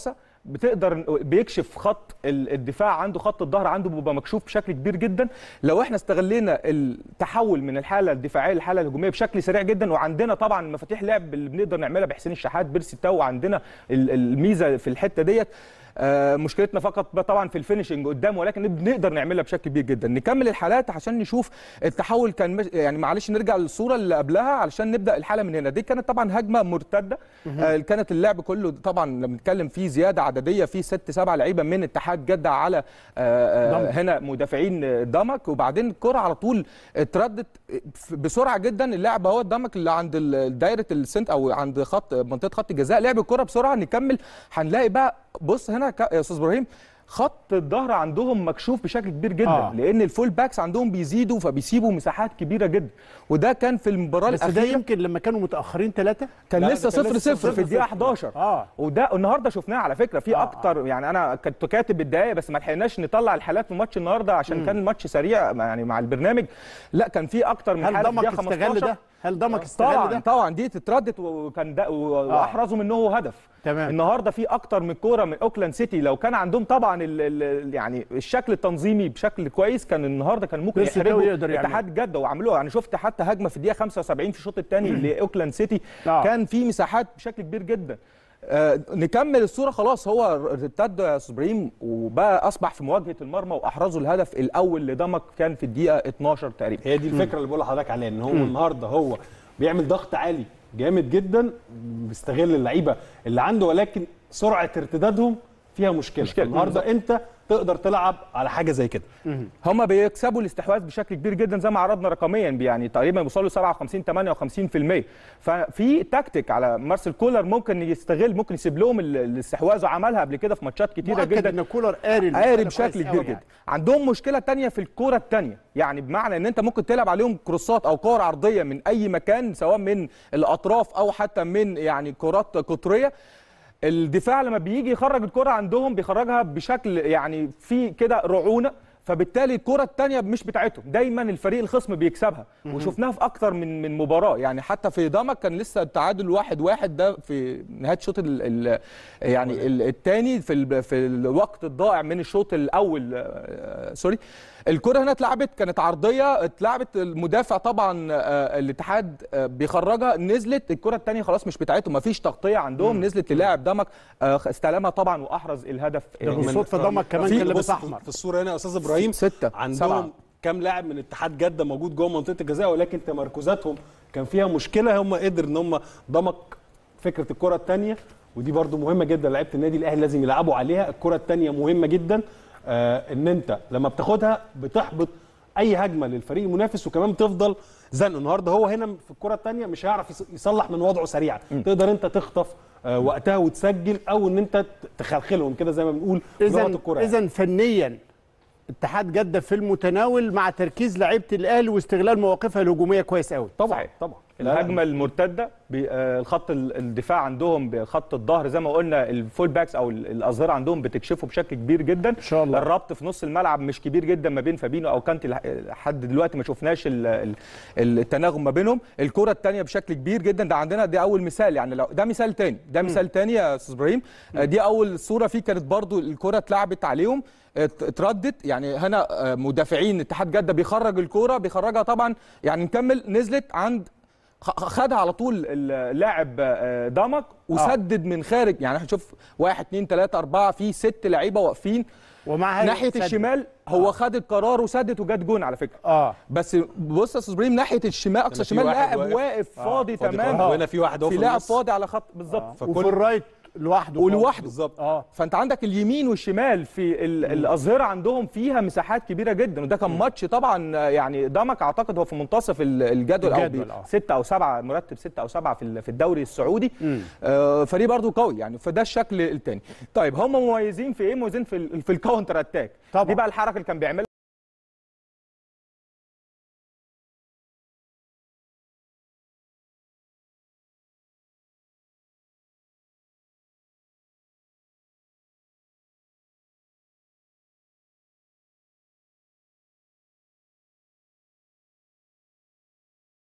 بتقدر بيكشف خط ال- الدفاع عنده خط الظهر عنده بيبقى مكشوف بشكل كبير جدا لو احنا استغلينا التحول من الحاله الدفاعيه للحاله الهجوميه بشكل سريع جدا وعندنا طبعا مفاتيح لعب اللي بنقدر نعملها بحسين الشحات بيرسي تاو عندنا ال- الميزه في الحته ديت آه، مشكلتنا فقط بقى طبعا في الفينشنج قدام ولكن بنقدر نعملها بشكل كبير جدا نكمل الحالات عشان نشوف التحول كان مش يعني معلش نرجع للصوره اللي قبلها علشان نبدا الحاله من هنا دي كانت طبعا هجمه مرتده آه، كانت اللعب كله طبعا لما بنتكلم فيه زياده عدديه في ست سبع لعيبه من اتحاد جده على آه، آه، دمك. هنا مدافعين آه، دمك وبعدين الكره على طول اتردت بسرعه جدا اللاعب اهو دمك اللي عند ال- دايره السنت او عند خط منطقه خط الجزاء لعب الكره بسرعه نكمل هنلاقي بقى بص هنا ك- يا استاذ ابراهيم خط الظهر عندهم مكشوف بشكل كبير جدا آه. آه. لان الفول باكس عندهم بيزيدوا فبيسيبوا مساحات كبيره جدا وده كان في المباراه بس ده الاخيره يمكن لما كانوا متاخرين ثلاثه كان لا، لسه ده كان صفر لسه صفر في صفر الدقيقه صفر. 11 اه وده النهارده شفناه على فكره في آه، اكتر يعني انا كنت كاتب الدقايق بس ما لحقناش نطلع الحالات في ماتش النهارده عشان كان الماتش سريع يعني مع البرنامج لا كان في اكتر من هل حاله في ضمك الدقيقه استغل 15 ده؟ هل ضمك استغل طبعا ده؟ طبعا دي اتردت وكان ده و- واحرزوا منه هدف تمام. النهارده في اكتر من كوره من اوكلاند سيتي لو كان عندهم طبعا ال ال يعني الشكل التنظيمي بشكل كويس كان النهارده كان ممكن بيرسي تاو يحرجوا يقدر يعمل. اتحاد جده وعملوها يعني شفت حتى هجمه في الدقيقه 75 في الشوط الثاني لاوكلاند سيتي آه. كان في مساحات بشكل كبير جدا آه نكمل الصوره خلاص هو ارتد يا استاذ ابراهيم وبقى اصبح في مواجهه المرمى واحرزوا الهدف الاول لدمك كان في الدقيقه 12 تقريبا هي دي الفكره اللي بقول لحضرتك عليها ان هو النهارده هو بيعمل ضغط عالي جامد جدا بيستغل اللعيبه اللي عنده ولكن سرعه ارتدادهم فيها مشكله, مشكلة. النهارده انت تقدر تلعب على حاجه زي كده هم بيكسبوا الاستحواذ بشكل كبير جدا زي ما عرضنا رقميا يعني تقريبا بيوصلوا 57 58% ففي تكتيك على مارسيل كولر ممكن يستغل ممكن يسيب لهم ال- الاستحواذ وعملها قبل كده في ماتشات كتيره مؤكد جدا ان كولر قاري المسألة قاري كويس بشكل أوي كبير يعني. جدا عندهم مشكله تانية في الكوره التانية يعني بمعنى ان انت ممكن تلعب عليهم كروسات او كور عرضيه من اي مكان سواء من الاطراف او حتى من يعني كرات قطريه الدفاع لما بيجي يخرج الكره عندهم بيخرجها بشكل يعني في كده رعونه فبالتالي الكره الثانيه مش بتاعتهم دايما الفريق الخصم بيكسبها وشفناها في اكتر من من مباراه يعني حتى في دمك كان لسه التعادل واحد واحد ده في نهايه الشوط ال- ال- يعني الثاني في ال- في الوقت الضائع من الشوط الاول آه، سوري الكره هنا اتلعبت كانت عرضيه اتلعبت المدافع طبعا آه، الاتحاد آه، بيخرجها نزلت الكره الثانيه خلاص مش بتاعتهم مفيش تغطيه عندهم نزلت للاعب دمك آه، استلمها طبعا واحرز الهدف ده آه، بالصدفه ضمك كمان في- كان لابس بص، احمر في الصوره هنا يا استاذ ابراهيم ستة، عندهم سبعة. كام لاعب من اتحاد جده موجود جوه منطقه الجزاء ولكن تمركزاتهم كان فيها مشكله هم قدر ان هم ضمك فكره الكره الثانيه ودي برضو مهمه جدا لعيبه النادي الاهلي لازم يلعبوا عليها الكره الثانيه مهمه جدا آه ان انت لما بتاخدها بتحبط اي هجمه للفريق المنافس وكمان بتفضل زنقه النهارده هو هنا في الكره الثانيه مش هيعرف يص- يصلح من وضعه سريعا تقدر انت تخطف آه وقتها وتسجل او ان انت ت- تخلخلهم كده زي ما بنقول اذا بلغة الكرة يعني. اذا فنيا اتحاد جده في المتناول مع تركيز لعيبه الاهلي واستغلال مواقفها الهجوميه كويس قوي طبعا صحيح. طبعا لا، لا، الهجمه المرتده بي- آه، الخط ال- الدفاع عندهم بخط الظهر زي ما قلنا الفول باكس او ال- الاظهره عندهم بتكشفه بشكل كبير جدا ان شاء الله. الربط في نص الملعب مش كبير جدا ما بين فابينو او كانتي لح- لحد دلوقتي ما شفناش ال- ال- التناغم ما بينهم الكره الثانيه بشكل كبير جدا ده عندنا دي اول مثال يعني لو ده مثال تاني ده مثال تاني يا استاذ ابراهيم آه، دي اول صوره فيه كانت برضو الكره اتلعبت عليهم ات- اتردت يعني هنا آه، مدافعين اتحاد جده بيخرج الكوره بيخرجها طبعا يعني نكمل نزلت عند خ- خدها على طول اللاعب آه، دمك وسدد من خارج يعني هنشوف واحد اتنين تلاته اربعه في ست لعيبه واقفين ومع هذا ناحيه سدد. الشمال هو خد القرار وسدد وجات جون على فكره اه بس بص يا استاذ ابراهيم ناحيه الشمال اقصى هنا في شمال واحد لاعب واقف. واقف فاضي فاضي تماما خالص. وهنا في واحد اهو في في لاعب النص. فاضي على خط بالظبط وفي الرايت لوحده ولوحده بالظبط اه فانت عندك اليمين والشمال في ال- الاظهره عندهم فيها مساحات كبيره جدا وده كان ماتش طبعا يعني دمك اعتقد هو في منتصف ال- الجدول, الجدول، او آه. بي- ستة او سبعة مرتب ستة او سبعة في ال- في الدوري السعودي آه فريق برضو قوي يعني فده الشكل الثاني طيب هم مميزين في ايه مميزين في ال- في الكاونتر اتاك طبعا. دي بقى الحركه اللي كان بيعملها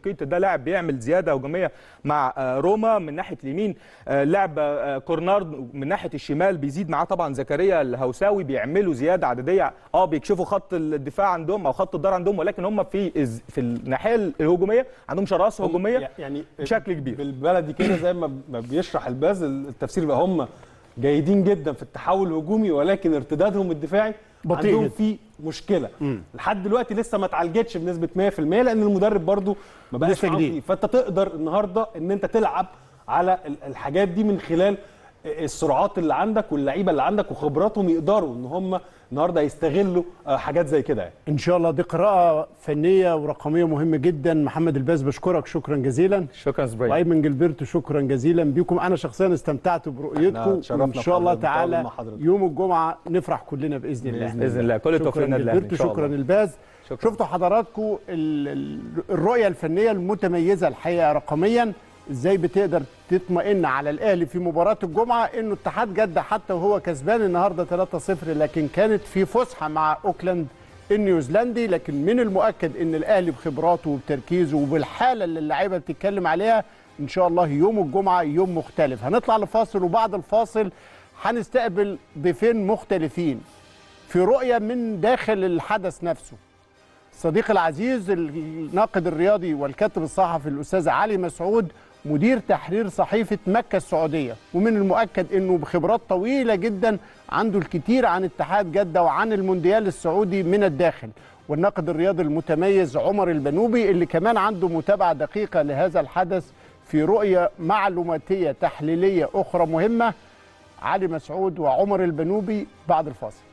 كيتا ده لاعب بيعمل زياده هجوميه مع آه، روما من ناحيه اليمين آه، لاعب آه، كورنارد من ناحيه الشمال بيزيد معاه طبعا زكريا الهوساوي بيعملوا زياده عدديه اه بيكشفوا خط الدفاع عندهم او خط الدار عندهم ولكن هم في إز- في الناحيه الهجوميه عندهم شراسه هجوميه يعني بشكل كبير. بالبلدي كده زي ما ما بيشرح الباز التفسير بقى هم جيدين جدا في التحول الهجومي ولكن ارتدادهم الدفاعي بطيء عندهم جدا. في مشكله لحد دلوقتي لسه ما اتعالجتش بنسبه 100% لان المدرب برضو ما بقاش لسه معاهم جديد. فيه. فانت تقدر النهارده ان انت تلعب على ال- الحاجات دي من خلال السرعات اللي عندك واللعيبه اللي عندك وخبراتهم يقدروا ان هم النهارده يستغلوا آه، حاجات زي كده يعني ان شاء الله دي قراءه فنيه ورقميه مهمه جدا محمد الباز بشكرك شكرا جزيلا شكرا زبير وايمن جilberto شكرا جزيلا بيكم انا شخصيا استمتعت احنا برؤيتكم اتشرفنا وان شاء الله بحضرتك، تعالى بالتواجد مع حضرتك. يوم الجمعه نفرح كلنا باذن الله باذن الله كل التوفيق شكرا للنادي الاهلي ان جilberto شاء شكرا الله الباز شكراً. شفتوا حضراتكم ال- ال- الرؤيه الفنيه المتميزه الحقيقه رقميا ازاي بتقدر تطمئن على الاهلي في مباراه الجمعه انه اتحاد جده حتى وهو كسبان النهارده 3-0 لكن كانت في فسحه مع اوكلاند النيوزيلندي لكن من المؤكد ان الاهلي بخبراته وبتركيزه وبالحاله اللي اللعيبه بتتكلم عليها ان شاء الله يوم الجمعه يوم مختلف هنطلع لفاصل وبعد الفاصل هنستقبل ضيفين مختلفين في رؤيه من داخل الحدث نفسه صديقي العزيز الناقد الرياضي والكاتب الصحفي الاستاذ علي مسعود مدير تحرير صحيفه مكه السعوديه ومن المؤكد انه بخبرات طويله جدا عنده الكثير عن اتحاد جده وعن المونديال السعودي من الداخل والناقد الرياضي المتميز عمر البنوبي اللي كمان عنده متابعه دقيقه لهذا الحدث في رؤيه معلوماتيه تحليليه اخرى مهمه علي مسعود وعمر البنوبي بعد الفاصل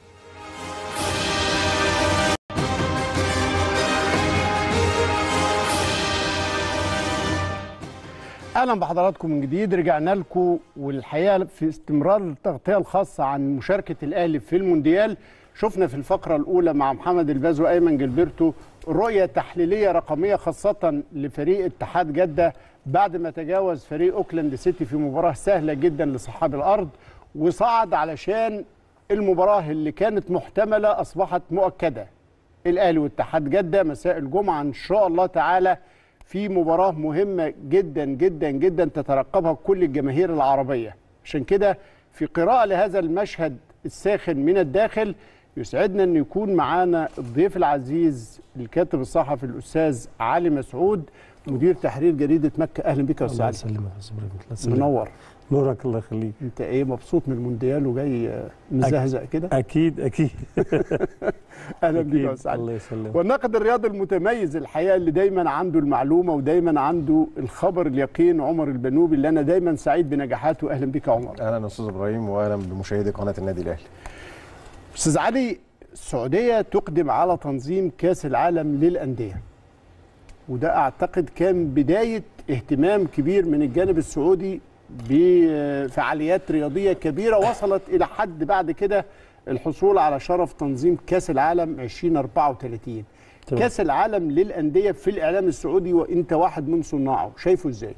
اهلا بحضراتكم من جديد رجعنا لكم والحقيقه في استمرار التغطيه الخاصه عن مشاركه الاهلي في المونديال شفنا في الفقره الاولى مع محمد الباز وايمن جilberto رؤيه تحليليه رقميه خاصه لفريق اتحاد جده بعد ما تجاوز فريق اوكلاند سيتي في مباراه سهله جدا لصحاب الارض وصعد علشان المباراه اللي كانت محتمله اصبحت مؤكده الاهلي واتحاد جده مساء الجمعه ان شاء الله تعالى في مباراه مهمه جدا جدا جدا تترقبها كل الجماهير العربيه عشان كده في قراءه لهذا المشهد الساخن من الداخل يسعدنا ان يكون معانا الضيف العزيز الكاتب الصحفي الاستاذ علي مسعود مدير تحرير جريده مكه اهلا بك يا استاذ الله علي يسلمك يا استاذ ابراهيم الله يسلمك. منور نورك الله يخليك انت ايه مبسوط من المونديال وجاي آه، مزهزق كده اكيد اكيد اهلا بك يا أكيد. استاذ علي الله يسلمك والناقد الرياضي المتميز الحقيقه اللي دايما عنده المعلومه ودايما عنده الخبر اليقين عمر البنوبي اللي انا دايما سعيد بنجاحاته اهلا بك يا عمر اهلا استاذ ابراهيم واهلا بمشاهدي قناه النادي الاهلي استاذ علي السعوديه تقدم على تنظيم كاس العالم للانديه وده اعتقد كان بدايه اهتمام كبير من الجانب السعودي بفعاليات رياضيه كبيره وصلت الى حد بعد كده الحصول على شرف تنظيم كاس العالم 2034 تمام. كاس العالم للانديه في الاعلام السعودي وانت واحد من صناعه شايفه ازاي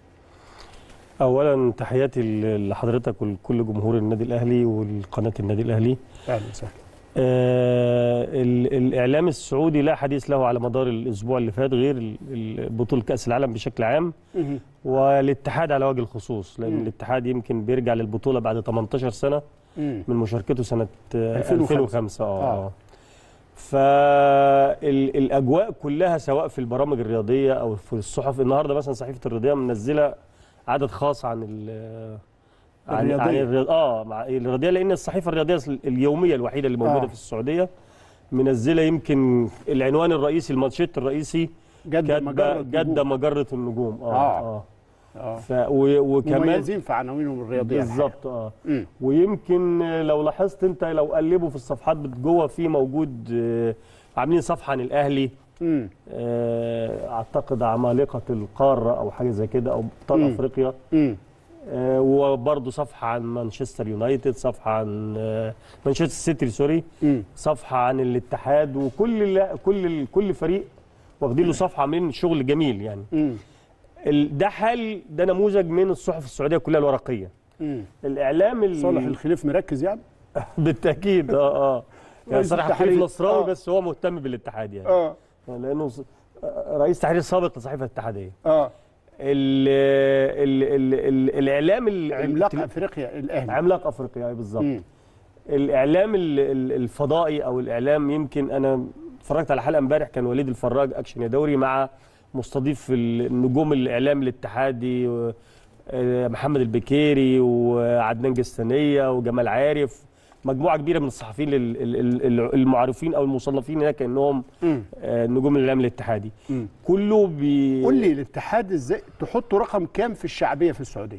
اولا تحياتي ل- لحضرتك ولكل جمهور النادي الاهلي والقناه النادي الاهلي اهلا وسهلا آه ال- الاعلام السعودي لا حديث له على مدار الاسبوع اللي فات غير ال- ال- بطوله كاس العالم بشكل عام مهم. والاتحاد على وجه الخصوص لان مم. الاتحاد يمكن بيرجع للبطوله بعد 18 سنه مم. من مشاركته سنه آه، 2005. 2005 اه, آه. آه. فالاجواء كلها سواء في البرامج الرياضيه او في الصحف النهارده مثلا صحيفه الرياضيه منزله عدد خاص عن ال عن عن الرياضية. الرياض اه مع الرياضيه لان الصحيفه الرياضيه اليوميه الوحيده اللي موجوده آه. آه. في السعوديه منزله يمكن العنوان الرئيسي الماتشيت الرئيسي جده كاتبه مجره جده نجوم. مجره النجوم اه آه. اه, آه. ف و- وكمان مميزين في عناوينهم الرياضيه بالظبط اه مم. ويمكن لو لاحظت انت لو قلبوا في الصفحات بت- جوه في موجود آه، عاملين صفحه عن الاهلي امم آه، اعتقد عمالقه القاره او حاجه زي كده او ابطال مم. افريقيا امم آه، وبرضه صفحه عن مانشستر يونايتد صفحه عن آه، مانشستر سيتي سوري امم صفحه عن الاتحاد وكل لا- كل ال- كل فريق واخدين له صفحه عاملين شغل جميل يعني امم ال- ده حال ده نموذج من الصحف السعوديه كلها الورقيه امم الاعلام ال- صالح الخليف مركز يعني بالتاكيد اه اه يعني رئيس صراحه التحرير. خليف نصراوي آه. بس هو مهتم بالاتحاد يعني اه لانه ص- رئيس تحرير سابق لصحيفه الاتحاديه اه ال ال ال ال الاعلام ال- عملاق التل- افريقيا الاهلي عملاق افريقيا بالظبط مم. الاعلام ال- ال- الفضائي او الاعلام يمكن انا اتفرجت على حلقه امبارح كان وليد الفراج اكشن يا دوري مع مستضيف النجوم الاعلام الاتحادي و- آه، محمد البكيري وعدنان جستانيه وجمال عارف مجموعه كبيره من الصحفيين ال- ال- ال- المعروفين او المصنفين هناك كانهم مم. آه، نجوم الاعلام الاتحادي مم. كله بي قول لي الاتحاد ازاي تحطوا رقم كام في الشعبيه في السعوديه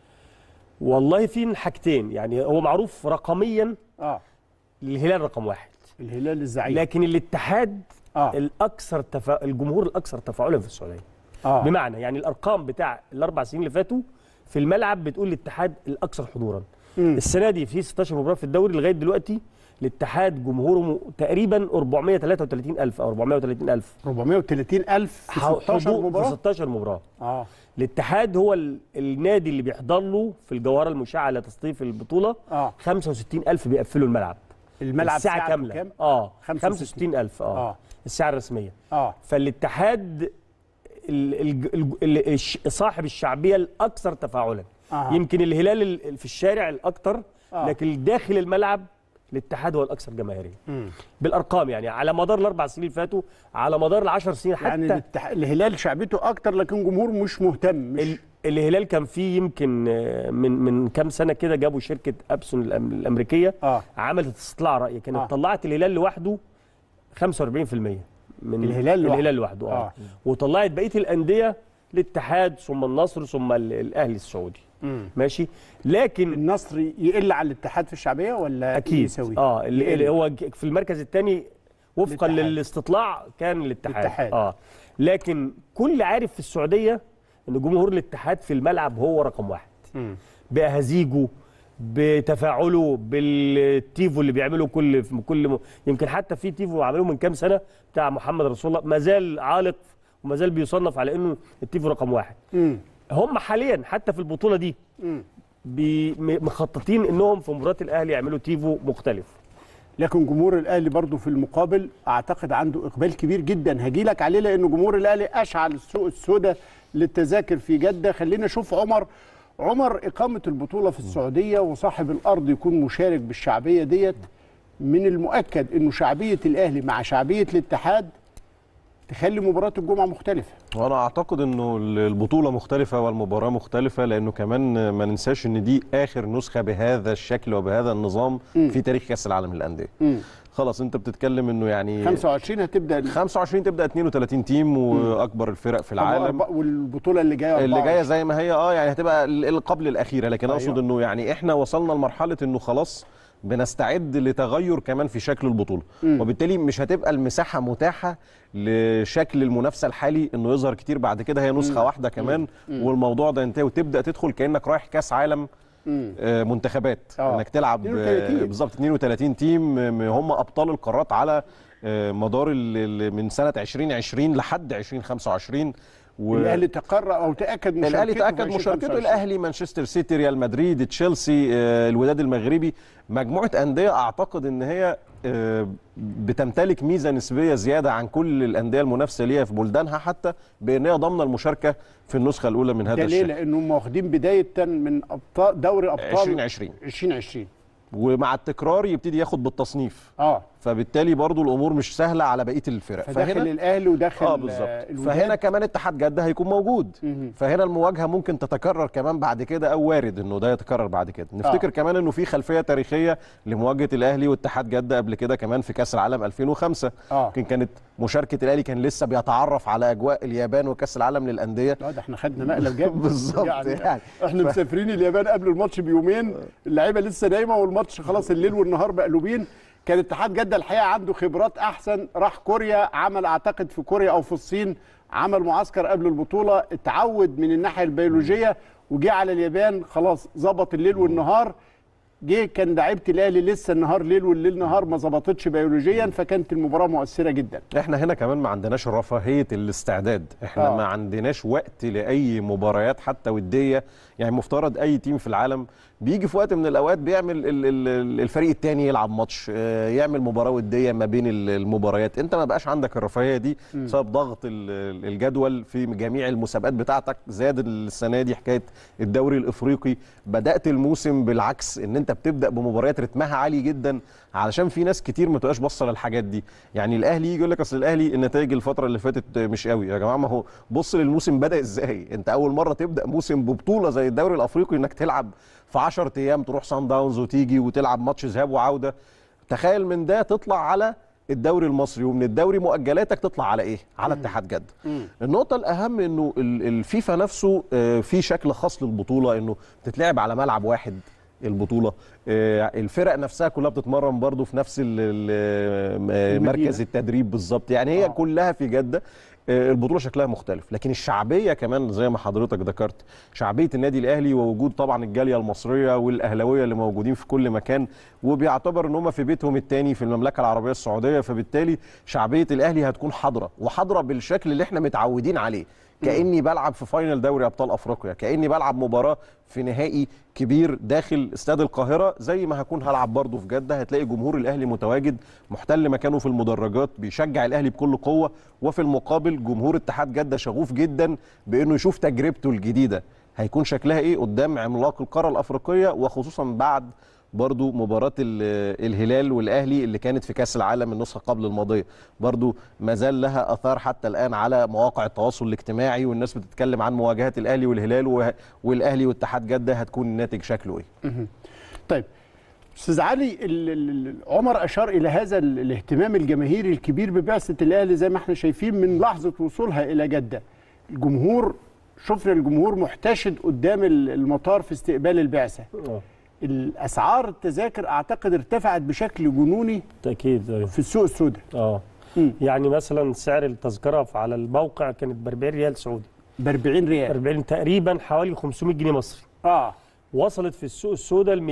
والله في حاجتين يعني هو معروف رقميا اه الهلال رقم واحد الهلال الزعيم لكن الاتحاد اه الاكثر تفا... الجمهور الاكثر تفاعلا في السعوديه اه بمعنى يعني الارقام بتاع الاربع سنين اللي فاتوا في الملعب بتقول الاتحاد الاكثر حضورا مم. السنه دي في 16 مباراه في الدوري لغايه دلوقتي الاتحاد جمهوره م- تقريبا 433000 او 430000 430000 في 16 حضور في مباراه 16 مباراه اه الاتحاد هو ال... النادي اللي بيحضر له في الجوهره المشعه لتصنيف البطوله اه 65000 بيقفلوا الملعب الملعب الساعه ساعته كامله كام؟ اه 65. 65000 اه, آه. آه. الساعه الرسميه اه فالاتحاد ال ال ال ال الش- صاحب الشعبيه الاكثر تفاعلا آه. يمكن الهلال ال- في الشارع الاكثر آه. لكن داخل الملعب الاتحاد هو الاكثر جماهيريه مم. بالارقام يعني على مدار الاربع سنين اللي فاتوا على مدار العشر سنين حتى يعني الاتح... الهلال شعبيته اكتر لكن جمهور مش مهتم مش ال- الهلال كان فيه يمكن آه، من من كام سنه كده جابوا شركه ابسون الأم- الامريكيه اه عملت استطلاع راي كانت آه. آه. طلعت الهلال لوحده 45% من الهلال لوحده. الهلال لوحده اه, آه. آه. وطلعت بقيه الانديه الاتحاد ثم النصر ثم ال- الاهلي السعودي مم. ماشي لكن النصر يقل على الاتحاد في الشعبيه ولا اكيد يساوي اه اللي, يقل. اللي هو ج- في المركز الثاني وفقا الاتحاد. للاستطلاع كان الاتحاد الاتحاد. اه لكن كل عارف في السعوديه ان جمهور الاتحاد في الملعب هو رقم واحد مم. باهازيجه بتفاعله بالتيفو اللي بيعمله كل في كل م... يمكن حتى في تيفو عملوه من كام سنه بتاع محمد رسول الله ما زال عالق وما زال بيصنف على انه التيفو رقم واحد مم. هم حاليا حتى في البطوله دي مم. بي- م- مخططين انهم في مباراه الاهلي يعملوا تيفو مختلف لكن جمهور الاهلي برضو في المقابل اعتقد عنده اقبال كبير جدا هجيلك عليه لان جمهور الاهلي اشعل السوق السوداء للتذاكر في جده خلينا نشوف عمر عمر اقامه البطوله في السعوديه وصاحب الارض يكون مشارك بالشعبيه ديت من المؤكد انه شعبيه الاهلي مع شعبيه الاتحاد تخلي مباراه الجمعه مختلفه وانا اعتقد انه البطوله مختلفه والمباراه مختلفه لانه كمان ما ننساش ان دي اخر نسخه بهذا الشكل وبهذا النظام في تاريخ كاس العالم للانديه مم. خلاص انت بتتكلم انه يعني 25 هتبدا ال- 25 تبدا 32 تيم واكبر الفرق في العالم أربع- والبطوله اللي جايه اللي 24. جايه زي ما هي اه يعني هتبقى ال- ال- قبل الاخيره لكن أيوة. اقصد انه يعني احنا وصلنا لمرحله انه خلاص بنستعد لتغير كمان في شكل البطوله مم. وبالتالي مش هتبقى المساحه متاحه لشكل المنافسه الحالي انه يظهر كتير بعد كده هي نسخه واحده كمان والموضوع ده ينتهي وتبدا تدخل كانك رايح كاس عالم مم. آه، منتخبات آه. انك تلعب آه، 32. بالظبط 32 تيم آه، هم ابطال القارات على آه، مدار ال- ال- من سنه 2020 لحد 2025 و... الاهلي تقرر او تاكد مشاركته الاهلي في تاكد 2025. مشاركته الاهلي مانشستر سيتي ريال مدريد تشيلسي آه، الوداد المغربي مجموعه انديه اعتقد ان هي آه، بتمتلك ميزه نسبيه زياده عن كل الانديه المنافسه ليها في بلدانها حتى بان هي ضامنه المشاركه في النسخه الاولى من هذا ده ليه؟ الشكل لانهم واخدين بدايه من ابطال دوري ابطال 2020 2020 ومع التكرار يبتدي ياخد بالتصنيف اه فبالتالي برضو الامور مش سهله على بقيه الفرق فداخل الاهلي وداخل اه آه، بالظبط الوداد. فهنا كمان اتحاد جده هيكون موجود مهم. فهنا المواجهه ممكن تتكرر كمان بعد كده او وارد انه ده يتكرر بعد كده نفتكر آه. كمان انه في خلفيه تاريخيه لمواجهه الاهلي واتحاد جده قبل كده كمان في كاس العالم 2005 آه. يمكن كانت مشاركه الاهلي كان لسه بيتعرف على اجواء اليابان وكاس العالم للانديه لا ده احنا خدنا مقلب جامد بالظبط يعني, يعني. احنا مسافرين اليابان قبل الماتش بيومين اللعيبه لسه نايمه والماتش خلاص الليل والنهار مقلوبين كان اتحاد جده الحقيقه عنده خبرات احسن راح كوريا عمل اعتقد في كوريا او في الصين عمل معسكر قبل البطوله اتعود من الناحيه البيولوجيه وجه على اليابان خلاص ظبط الليل والنهار جه كان لعيبه الاهلي لسه النهار ليل والليل نهار ما ظبطتش بيولوجيا فكانت المباراه مؤثره جدا احنا هنا كمان ما عندناش رفاهيه الاستعداد احنا آه. آه. ما عندناش وقت لاي مباريات حتى وديه يعني مفترض اي تيم في العالم بيجي في وقت من الاوقات بيعمل ال- ال- الفريق التاني يلعب ماتش آه، يعمل مباراه وديه ما بين ال- المباريات انت ما بقاش عندك الرفاهيه دي بسبب ضغط ال- الجدول في جميع المسابقات بتاعتك زاد السنه دي حكايه الدوري الافريقي بدات الموسم بالعكس ان انت بتبدا بمباريات رتمها عالي جدا علشان في ناس كتير ما تبقاش باصه للحاجات دي يعني الاهلي يجي يقول لك اصل الاهلي النتائج الفتره اللي فاتت مش قوي يا جماعه ما هو بص للموسم بدا ازاي انت اول مره تبدا موسم ببطوله زي الدوري الافريقي انك تلعب في 10 ايام تروح سان داونز وتيجي وتلعب ماتش ذهاب وعوده تخيل من ده تطلع على الدوري المصري ومن الدوري مؤجلاتك تطلع على ايه على اتحاد جده النقطه الاهم انه ال- الفيفا نفسه آه، في شكل خاص للبطوله انه بتتلعب على ملعب واحد البطوله آه، الفرق نفسها كلها بتتمرن برضو في نفس ال- ال- مركز التدريب بالظبط يعني هي آه. كلها في جده آه، البطوله شكلها مختلف لكن الشعبيه كمان زي ما حضرتك ذكرت شعبيه النادي الاهلي ووجود طبعا الجاليه المصريه والاهلاويه اللي موجودين في كل مكان وبيعتبر ان هم في بيتهم الثاني في المملكه العربيه السعوديه فبالتالي شعبيه الاهلي هتكون حاضره وحاضره بالشكل اللي احنا متعودين عليه كاني بلعب في فاينل دوري ابطال افريقيا كاني بلعب مباراه في نهائي كبير داخل استاد القاهره زي ما هكون هلعب برضه في جده هتلاقي جمهور الاهلي متواجد محتل مكانه في المدرجات بيشجع الاهلي بكل قوه وفي المقابل جمهور اتحاد جده شغوف جدا بانه يشوف تجربته الجديده هيكون شكلها ايه قدام عملاق القاره الافريقيه وخصوصا بعد برضو مباراة ال- الهلال والأهلي اللي كانت في كأس العالم النسخة قبل الماضية برضو ما زال لها أثار حتى الآن على مواقع التواصل الاجتماعي والناس بتتكلم عن مواجهة الأهلي والهلال وه- والأهلي واتحاد جدة هتكون الناتج شكله إيه طيب استاذ علي ال- ال- ال- عمر اشار الى هذا ال- الاهتمام الجماهيري الكبير ببعثه الاهلي زي ما احنا شايفين من لحظه وصولها الى جده الجمهور شفنا الجمهور محتشد قدام ال- المطار في استقبال البعثه آه، الاسعار التذاكر اعتقد ارتفعت بشكل جنوني بالتاكيد أيوة. في السوق السوداء اه مم. يعني مثلا سعر التذكره على الموقع كانت ب 40 ريال سعودي ب 40 ريال 40 تقريبا حوالي 500 جنيه مصري اه وصلت في السوق السوداء ل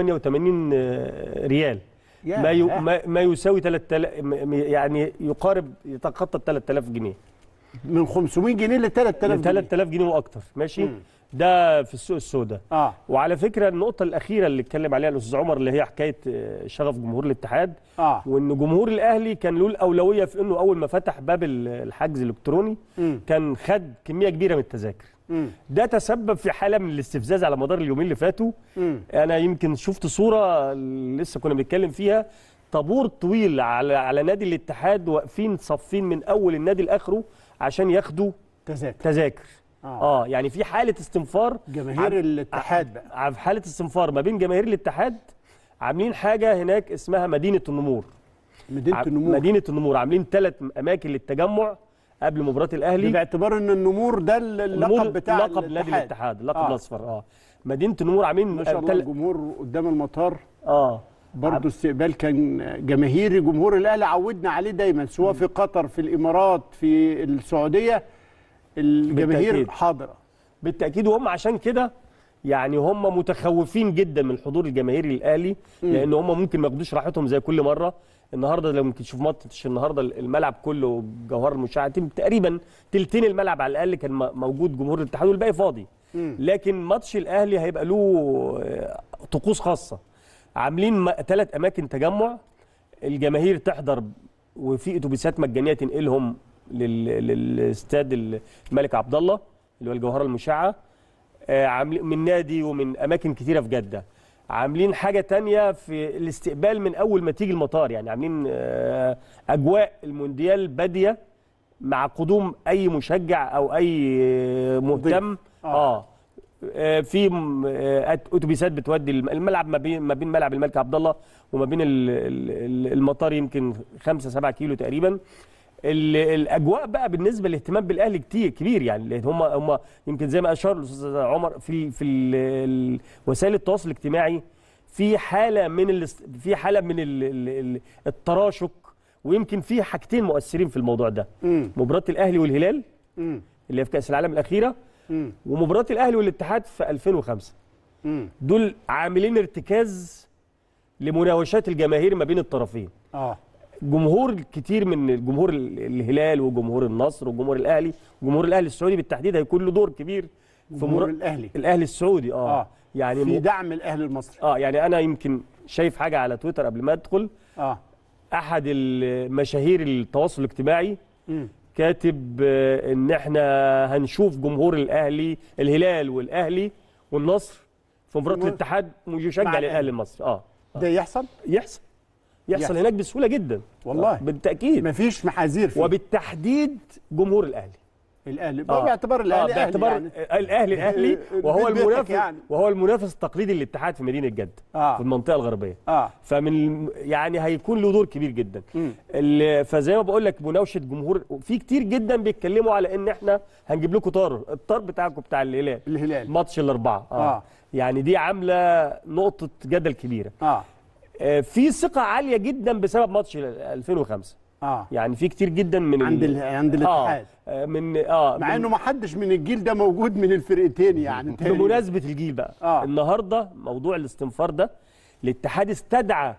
288 آه، ريال يا ما, ي... ما ما يساوي 3000 م- م- يعني يقارب يتخطى ال 3000 جنيه من 500 جنيه ل 3000 ل جنيه 3000 جنيه واكتر ماشي مم. ده في السوق السوداء اه وعلى فكره النقطه الاخيره اللي اتكلم عليها الاستاذ عمر اللي هي حكايه آه، شغف جمهور الاتحاد اه وان جمهور الاهلي كان له الاولويه في انه اول ما فتح باب ال- الحجز الالكتروني مم. كان خد كميه كبيره من التذاكر مم. ده تسبب في حاله من الاستفزاز على مدار اليومين اللي فاتوا مم. انا يمكن شفت صوره لسه كنا بنتكلم فيها طابور طويل على على نادي الاتحاد واقفين صفين من اول النادي لاخره عشان ياخدوا تذاكر تذاكر آه. اه يعني في حاله استنفار جماهير عم- الاتحاد بقى ع- في حاله استنفار ما بين جماهير الاتحاد عاملين حاجه هناك اسمها مدينه النمور مدينه ع- النمور مدينه النمور عاملين ثلاث اماكن للتجمع قبل مباراه الاهلي باعتبار ان النمور ده النمور اللقب بتاع لقب نادي الاتحاد اللقب آه. الاصفر اه مدينه النمور عاملين ما شاء الله تل- الجمهور قدام المطار اه برضه استقبال كان جماهيري جمهور الاهلي عودنا عليه دايما سواء في قطر في الامارات في السعوديه الجماهير بالتأكيد. حاضره بالتاكيد وهم عشان كده يعني هم متخوفين جدا من الحضور الجماهيري للاهلي لان هم ممكن ما ياخدوش راحتهم زي كل مره النهارده لو ممكن تشوف ماتش النهارده الملعب كله جوهر المشاهد تقريبا تلتين الملعب على الاقل كان م- موجود جمهور الاتحاد والباقي فاضي لكن ماتش الاهلي هيبقى له آه، طقوس خاصه عاملين ثلاث اماكن تجمع الجماهير تحضر وفي اتوبيسات مجانيه تنقلهم لل- للاستاد الملك عبد الله اللي هو الجوهره المشعه آه، عاملين من نادي ومن اماكن كتيره في جده عاملين حاجه تانية في الاستقبال من اول ما تيجي المطار يعني عاملين آه، اجواء المونديال باديه مع قدوم اي مشجع او اي آه، مهتم آه. اه آه، في م- آه، أت- اتوبيسات بتودي الم- الملعب ما بين ما بين ملعب الملك عبد الله وما بين ال- ال- المطار يمكن 5 7 كيلو تقريبا ال- الاجواء بقى بالنسبه للاهتمام بالاهلي كتير كبير يعني لان هم هم يمكن زي ما اشار الاستاذ عمر في في ال- ال- وسائل التواصل الاجتماعي في حاله من الاست- في حاله من ال- ال- ال- التراشق ويمكن في حاجتين مؤثرين في الموضوع ده مم. مباراه الاهلي والهلال مم. اللي هي في كاس العالم الاخيره مم. ومباراه الاهلي والاتحاد في 2005 مم. دول عاملين ارتكاز لمناوشات الجماهير ما بين الطرفين اه جمهور كتير من الجمهور ال- الهلال وجمهور النصر وجمهور الاهلي وجمهور الاهلي السعودي بالتحديد هيكون له دور كبير في جمهور مر... الاهلي الاهلي السعودي اه, اه يعني في م... دعم الاهلي المصري اه يعني انا يمكن شايف حاجه على تويتر قبل ما ادخل اه احد المشاهير التواصل الاجتماعي مم. كاتب آه، ان احنا هنشوف جمهور الاهلي الهلال والاهلي والنصر في مباراه في مر- الاتحاد مع يشجع الأهلي. الاهلي المصري اه ده يحصل يحصل يحصل يحصل. هناك بسهوله جدا والله. آه، بالتاكيد مفيش محاذير فيه وبالتحديد جمهور الاهلي الاهلي آه. باعتبار آه الاهلي باعتبار أهلي يعني. الاهلي اهلي وهو بيت بيتك المنافس يعني. وهو المنافس التقليدي للاتحاد في مدينه جده آه. في المنطقه الغربيه اه فمن الم- يعني هيكون له دور كبير جدا مم. ال- فزي ما بقول لك مناوشه جمهور في كتير جدا بيتكلموا على ان احنا هنجيب لكم طار الطار بتاعكم بتاع الهلال الهلال ماتش الاربعه آه. آه. آه. يعني دي عامله نقطه جدل كبيره اه آه في ثقه عاليه جدا بسبب ماتش ال- 2005 اه يعني في كتير جدا من عند ال- عند الاتحاد. آه آه، من اه مع من- انه ما حدش من الجيل ده موجود من الفرقتين يعني تقريباً. بمناسبه الجيل بقى آه. آه. النهارده موضوع الاستنفار ده الاتحاد استدعى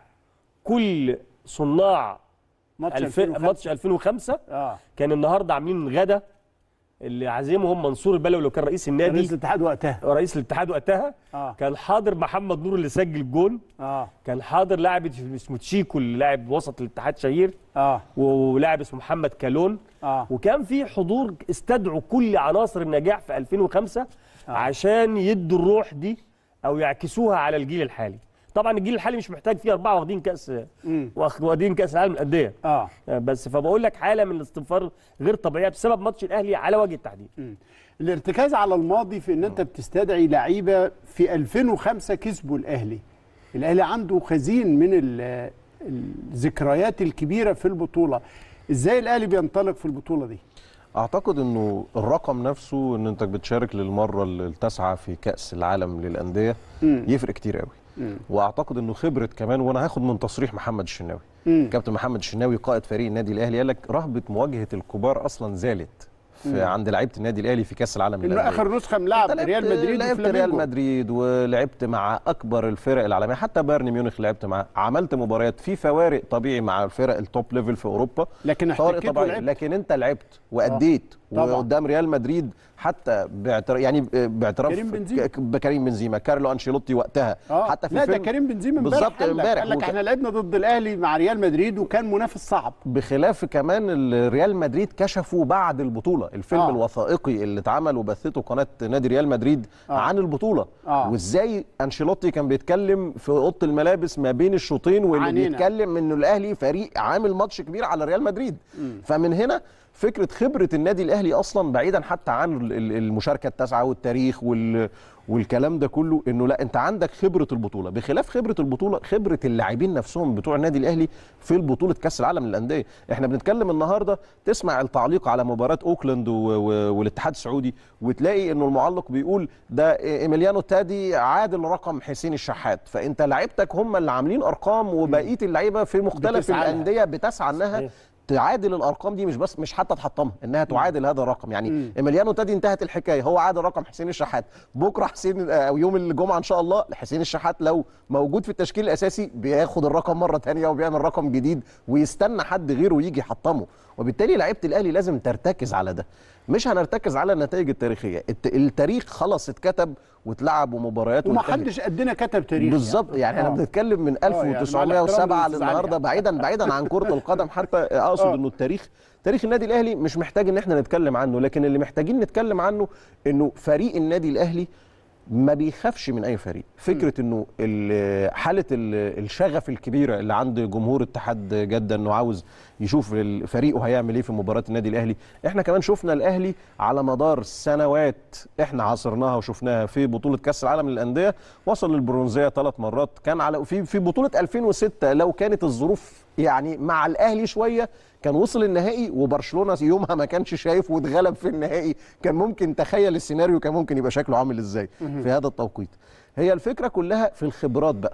كل صناع ماتش الف... 2005. ماتش 2005 اه كان النهارده عاملين غدا اللي عازمهم منصور البلوي اللي كان رئيس النادي رئيس الاتحاد وقتها رئيس الاتحاد وقتها اه كان حاضر محمد نور اللي سجل الجون اه كان حاضر لاعب اسمه تشيكو اللي لاعب وسط الاتحاد شهير اه ولاعب اسمه محمد كالون اه وكان في حضور استدعوا كل عناصر النجاح في 2005 آه. عشان يدوا الروح دي او يعكسوها على الجيل الحالي طبعا الجيل الحالي مش محتاج فيه اربعه واخدين كاس مم. واخ- واخدين كاس العالم للانديه اه بس فبقول لك حاله من الاستنفار غير طبيعيه بسبب ماتش الاهلي على وجه التحديد الارتكاز على الماضي في ان انت بتستدعي لعيبه في 2005 كسبوا الاهلي الاهلي عنده خزين من ال- الذكريات الكبيره في البطوله ازاي الاهلي بينطلق في البطوله دي اعتقد انه الرقم نفسه ان انت بتشارك للمره التاسعه في كاس العالم للانديه مم. يفرق كتير قوي مم. واعتقد انه خبره كمان وانا هاخد من تصريح محمد الشناوي مم. كابتن محمد الشناوي قائد فريق النادي الاهلي قال لك رهبه مواجهه الكبار اصلا زالت في عند لعيبه النادي الاهلي في كاس العالم انه للانديه اخر نسخه ملعب أنت ريال لعبت- مدريد لعبت ريال وفلامينجو. مدريد ولعبت مع اكبر الفرق العالميه حتى بايرن ميونخ لعبت معاه عملت مباريات في فوارق طبيعي مع الفرق التوب ليفل في اوروبا لكن فوارق احتكيت طبيعي ولعبت لكن انت لعبت واديت طبعا. وقدام ريال مدريد حتى باعتراف يعني باعتراف كريم بنزيما. ك- بكريم بنزيما كارلو انشيلوتي وقتها اه حتى في لا ده فيلم كريم بنزيما امبارح بالظبط قال لك امبارح قال لك وك- احنا لعبنا ضد الاهلي مع ريال مدريد وكان منافس صعب بخلاف كمان ال- ريال مدريد كشفوا بعد البطوله الفيلم آه. آه. الوثائقي اللي اتعمل وبثته قناه نادي ريال مدريد آه. آه. عن البطوله آه. آه. وازاي انشيلوتي كان بيتكلم في اوضه الملابس ما بين الشوطين وانه عنينا. بيتكلم انه الاهلي فريق عامل ماتش كبير على ريال مدريد فمن هنا فكره خبره النادي الاهلي اصلا بعيدا حتى عن ال- ال- المشاركه التاسعه والتاريخ وال والكلام ده كله انه لا انت عندك خبره البطوله بخلاف خبره البطوله خبره اللاعبين نفسهم بتوع النادي الاهلي في البطوله كاس العالم للانديه احنا بنتكلم النهارده تسمع التعليق على مباراه اوكلاند و... و... والاتحاد السعودي وتلاقي انه المعلق بيقول ده ايميليانو تادي عادل رقم حسين الشحات فانت لعيبتك هم اللي عاملين ارقام وبقيه اللعيبه في مختلف بتسعى لها. الانديه بتسعى انها صحيح. تعادل الارقام دي مش بس مش حتى تحطمها انها تعادل هذا الرقم يعني مم. ايميليانو تادي انتهت الحكايه هو عادل رقم حسين الشحات بكره حسين او يوم الجمعه ان شاء الله حسين الشحات لو موجود في التشكيل الاساسي بياخد الرقم مره تانية وبيعمل رقم جديد ويستنى حد غيره يجي يحطمه وبالتالي لعيبه الاهلي لازم ترتكز على ده مش هنرتكز على النتائج التاريخيه الت- التاريخ خلاص اتكتب واتلعبوا مباريات وما وانتهت. حدش قدنا كتب تاريخ بالظبط يعني احنا آه. بنتكلم من يعني مع الاحترام 1907 للاستاذ علي. للنهارده بعيدا بعيدا عن كره القدم حتى اقصد آه. انه التاريخ تاريخ النادي الاهلي مش محتاج ان احنا نتكلم عنه لكن اللي محتاجين نتكلم عنه انه فريق النادي الاهلي ما بيخافش من اي فريق فكره انه ال- حاله ال- الشغف الكبيره اللي عند جمهور اتحاد جده انه عاوز يشوف ال- فريقه هيعمل ايه في مباراه النادي الاهلي احنا كمان شفنا الاهلي على مدار سنوات احنا عاصرناها وشفناها في بطوله كاس العالم للانديه وصل للبرونزيه ثلاث مرات كان على في في بطوله 2006 لو كانت الظروف يعني مع الاهلي شويه كان وصل النهائي وبرشلونه يومها ما كانش شايف واتغلب في النهائي كان ممكن تخيل السيناريو كان ممكن يبقى شكله عامل ازاي في هذا التوقيت هي الفكره كلها في الخبرات بقى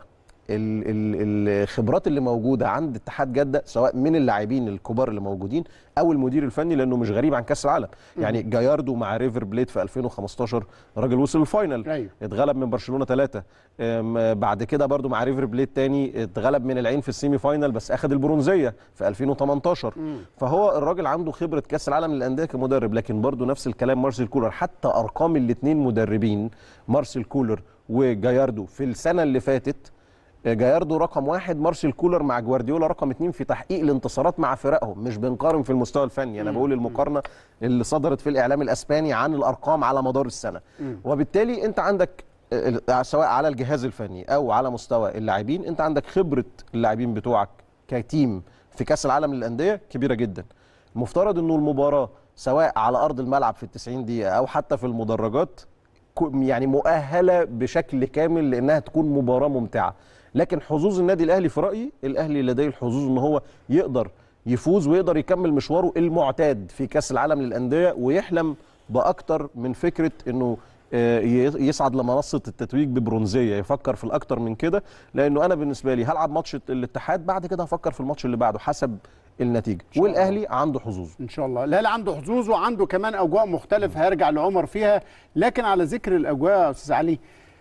ال- ال- الخبرات اللي موجوده عند اتحاد جده سواء من اللاعبين الكبار اللي موجودين او المدير الفني لانه مش غريب عن كاس العالم يعني جاياردو مع ريفر بليت في 2015 راجل وصل الفاينل أيوه. اتغلب من برشلونه ثلاثة بعد كده برضو مع ريفر بليت تاني اتغلب من العين في السيمي فاينل بس اخذ البرونزيه في 2018 فهو الراجل عنده خبره كاس العالم للانديه كمدرب لكن برضو نفس الكلام مارسيل كولر حتى ارقام الاثنين مدربين مارسيل كولر وجاياردو في السنه اللي فاتت جاياردو رقم واحد مارسيل كولر مع جوارديولا رقم اتنين في تحقيق الانتصارات مع فرقهم مش بنقارن في المستوى الفني انا بقول المقارنه اللي صدرت في الاعلام الاسباني عن الارقام على مدار السنه وبالتالي انت عندك آه، سواء على الجهاز الفني او على مستوى اللاعبين انت عندك خبره اللاعبين بتوعك كتيم في كاس العالم للانديه كبيره جدا المفترض انه المباراه سواء على ارض الملعب في ال 90 دقيقه او حتى في المدرجات كو- يعني مؤهله بشكل كامل لانها تكون مباراه ممتعه لكن حظوظ النادي الاهلي في رايي الاهلي لديه الحظوظ ان هو يقدر يفوز ويقدر يكمل مشواره المعتاد في كاس العالم للانديه ويحلم باكتر من فكره انه آه، ي- يصعد لمنصه التتويج ببرونزيه يفكر في الاكتر من كده لانه انا بالنسبه لي هلعب ماتش الاتحاد بعد كده هفكر في الماتش اللي بعده حسب النتيجه الله. والاهلي عنده حظوظ ان شاء الله لا لا عنده حظوظ وعنده كمان اجواء مختلفه هيرجع لعمر فيها لكن على ذكر الاجواء يا استاذ علي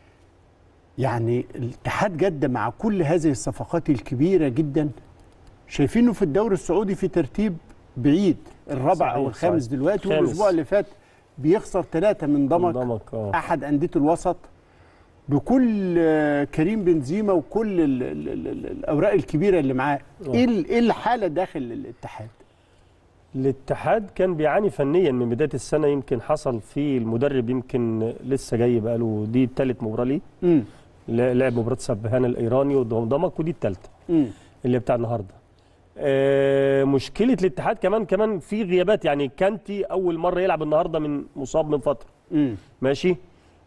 يعني الاتحاد جده مع كل هذه الصفقات الكبيره جدا شايفينه في الدوري السعودي في ترتيب بعيد الرابع صحيح، او الخامس صحيح. دلوقتي خامس. والاسبوع اللي فات بيخسر ثلاثه من ضمك ضمك اه احد انديه الوسط بكل آه، كريم بنزيما وكل ال ال ال ال الاوراق الكبيره اللي معاه ايه ال- ايه الحاله داخل الاتحاد الاتحاد كان بيعاني فنيا من بدايه السنه يمكن حصل في المدرب يمكن لسه جاي بقاله دي ثالث مباراه ليه امم لا- لعب مباراه سبهان الايراني وضمك ودي الثالثه امم اللي بتاع النهارده آه مشكله الاتحاد كمان كمان في غيابات يعني كانتي اول مره يلعب النهارده من مصاب من فتره امم ماشي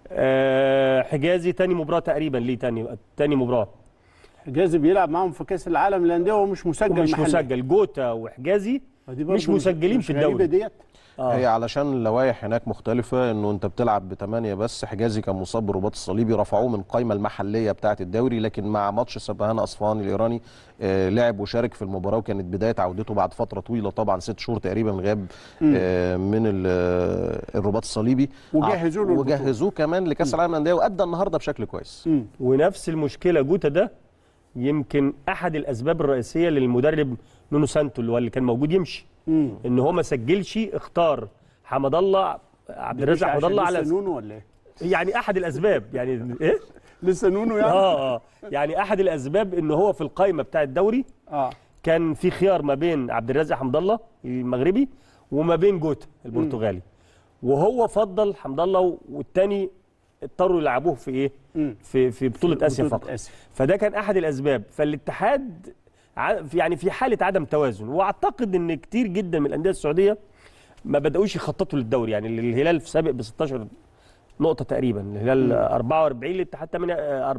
آه حجازي تاني مباراه تقريبا ليه تاني تاني مباراه حجازي بيلعب معاهم في كاس العالم للانديه وهو مش مسجل ومش محلي. مسجل جوتا وحجازي ودي برضه مش مسجلين مش في غريبة الدوري. ديت آه. هي علشان اللوائح هناك مختلفة انه انت بتلعب بثمانية بس حجازي كان مصاب بالرباط الصليبي رفعوه من القائمة المحلية بتاعة الدوري لكن مع ماتش سبهان اصفهان الايراني آه لعب وشارك في المباراة وكانت بداية عودته بعد فترة طويلة طبعا ست شهور تقريبا غاب آه من ال- آه، الرباط الصليبي وجهزوا له البطولة. وجهزوه كمان لكأس العالم للأندية وأدى النهاردة بشكل كويس ونفس المشكله جوتا ده يمكن احد الاسباب الرئيسيه للمدرب نونو سانتو اللي هو اللي كان موجود يمشي امم ان هو ما سجلش اختار حمد الله عبد الرزاق حمد الله على لسه نونو ولا ايه؟ يعني احد الاسباب يعني ايه لسه نونو يعني؟ اه اه يعني احد الاسباب ان هو في القائمه بتاع الدوري اه كان في خيار ما بين عبد الرزاق حمد الله المغربي وما بين جوتا البرتغالي وهو فضل حمد الله والتاني اضطروا يلعبوه في ايه مم. في في بطوله اسيا بطولة فقط آسيا. فده كان احد الاسباب فالاتحاد ع- في- يعني في حاله عدم توازن واعتقد ان كتير جدا من الانديه السعوديه ما بداوش يخططوا للدوري يعني الهلال في سابق ب 16 نقطه تقريبا الهلال 44 الاتحاد 8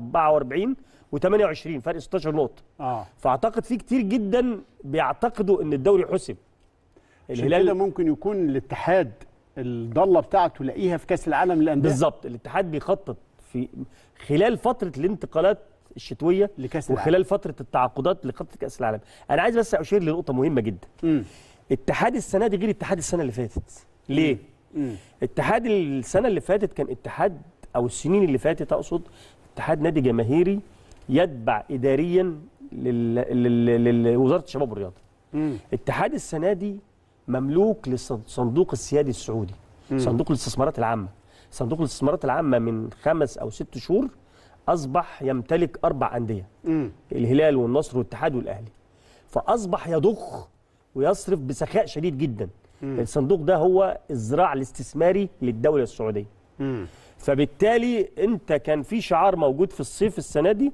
44 و28 فرق 16 نقطه اه فاعتقد في كتير جدا بيعتقدوا ان الدوري حسم عشان كده الهلال ممكن يكون الاتحاد الضله بتاعته لاقيها في كاس العالم للانديه بالظبط الاتحاد بيخطط في خلال فتره الانتقالات الشتويه لكاس العالم وخلال فتره التعاقدات لخطه كاس العالم انا عايز بس اشير لنقطه مهمه جدا امم اتحاد السنه دي غير اتحاد السنه اللي فاتت ليه امم اتحاد السنه اللي فاتت كان اتحاد او السنين اللي فاتت اقصد اتحاد نادي جماهيري يتبع اداريا لل- لل- لل- لوزاره الشباب والرياضه امم اتحاد السنه دي مملوك للصندوق السيادي السعودي صندوق الاستثمارات العامه صندوق الاستثمارات العامه من خمس او ست شهور اصبح يمتلك اربع انديه امم الهلال والنصر والاتحاد والاهلي فاصبح يضخ ويصرف بسخاء شديد جدا الصندوق ده هو الذراع الاستثماري للدوله السعوديه امم فبالتالي انت كان في شعار موجود في الصيف السنه دي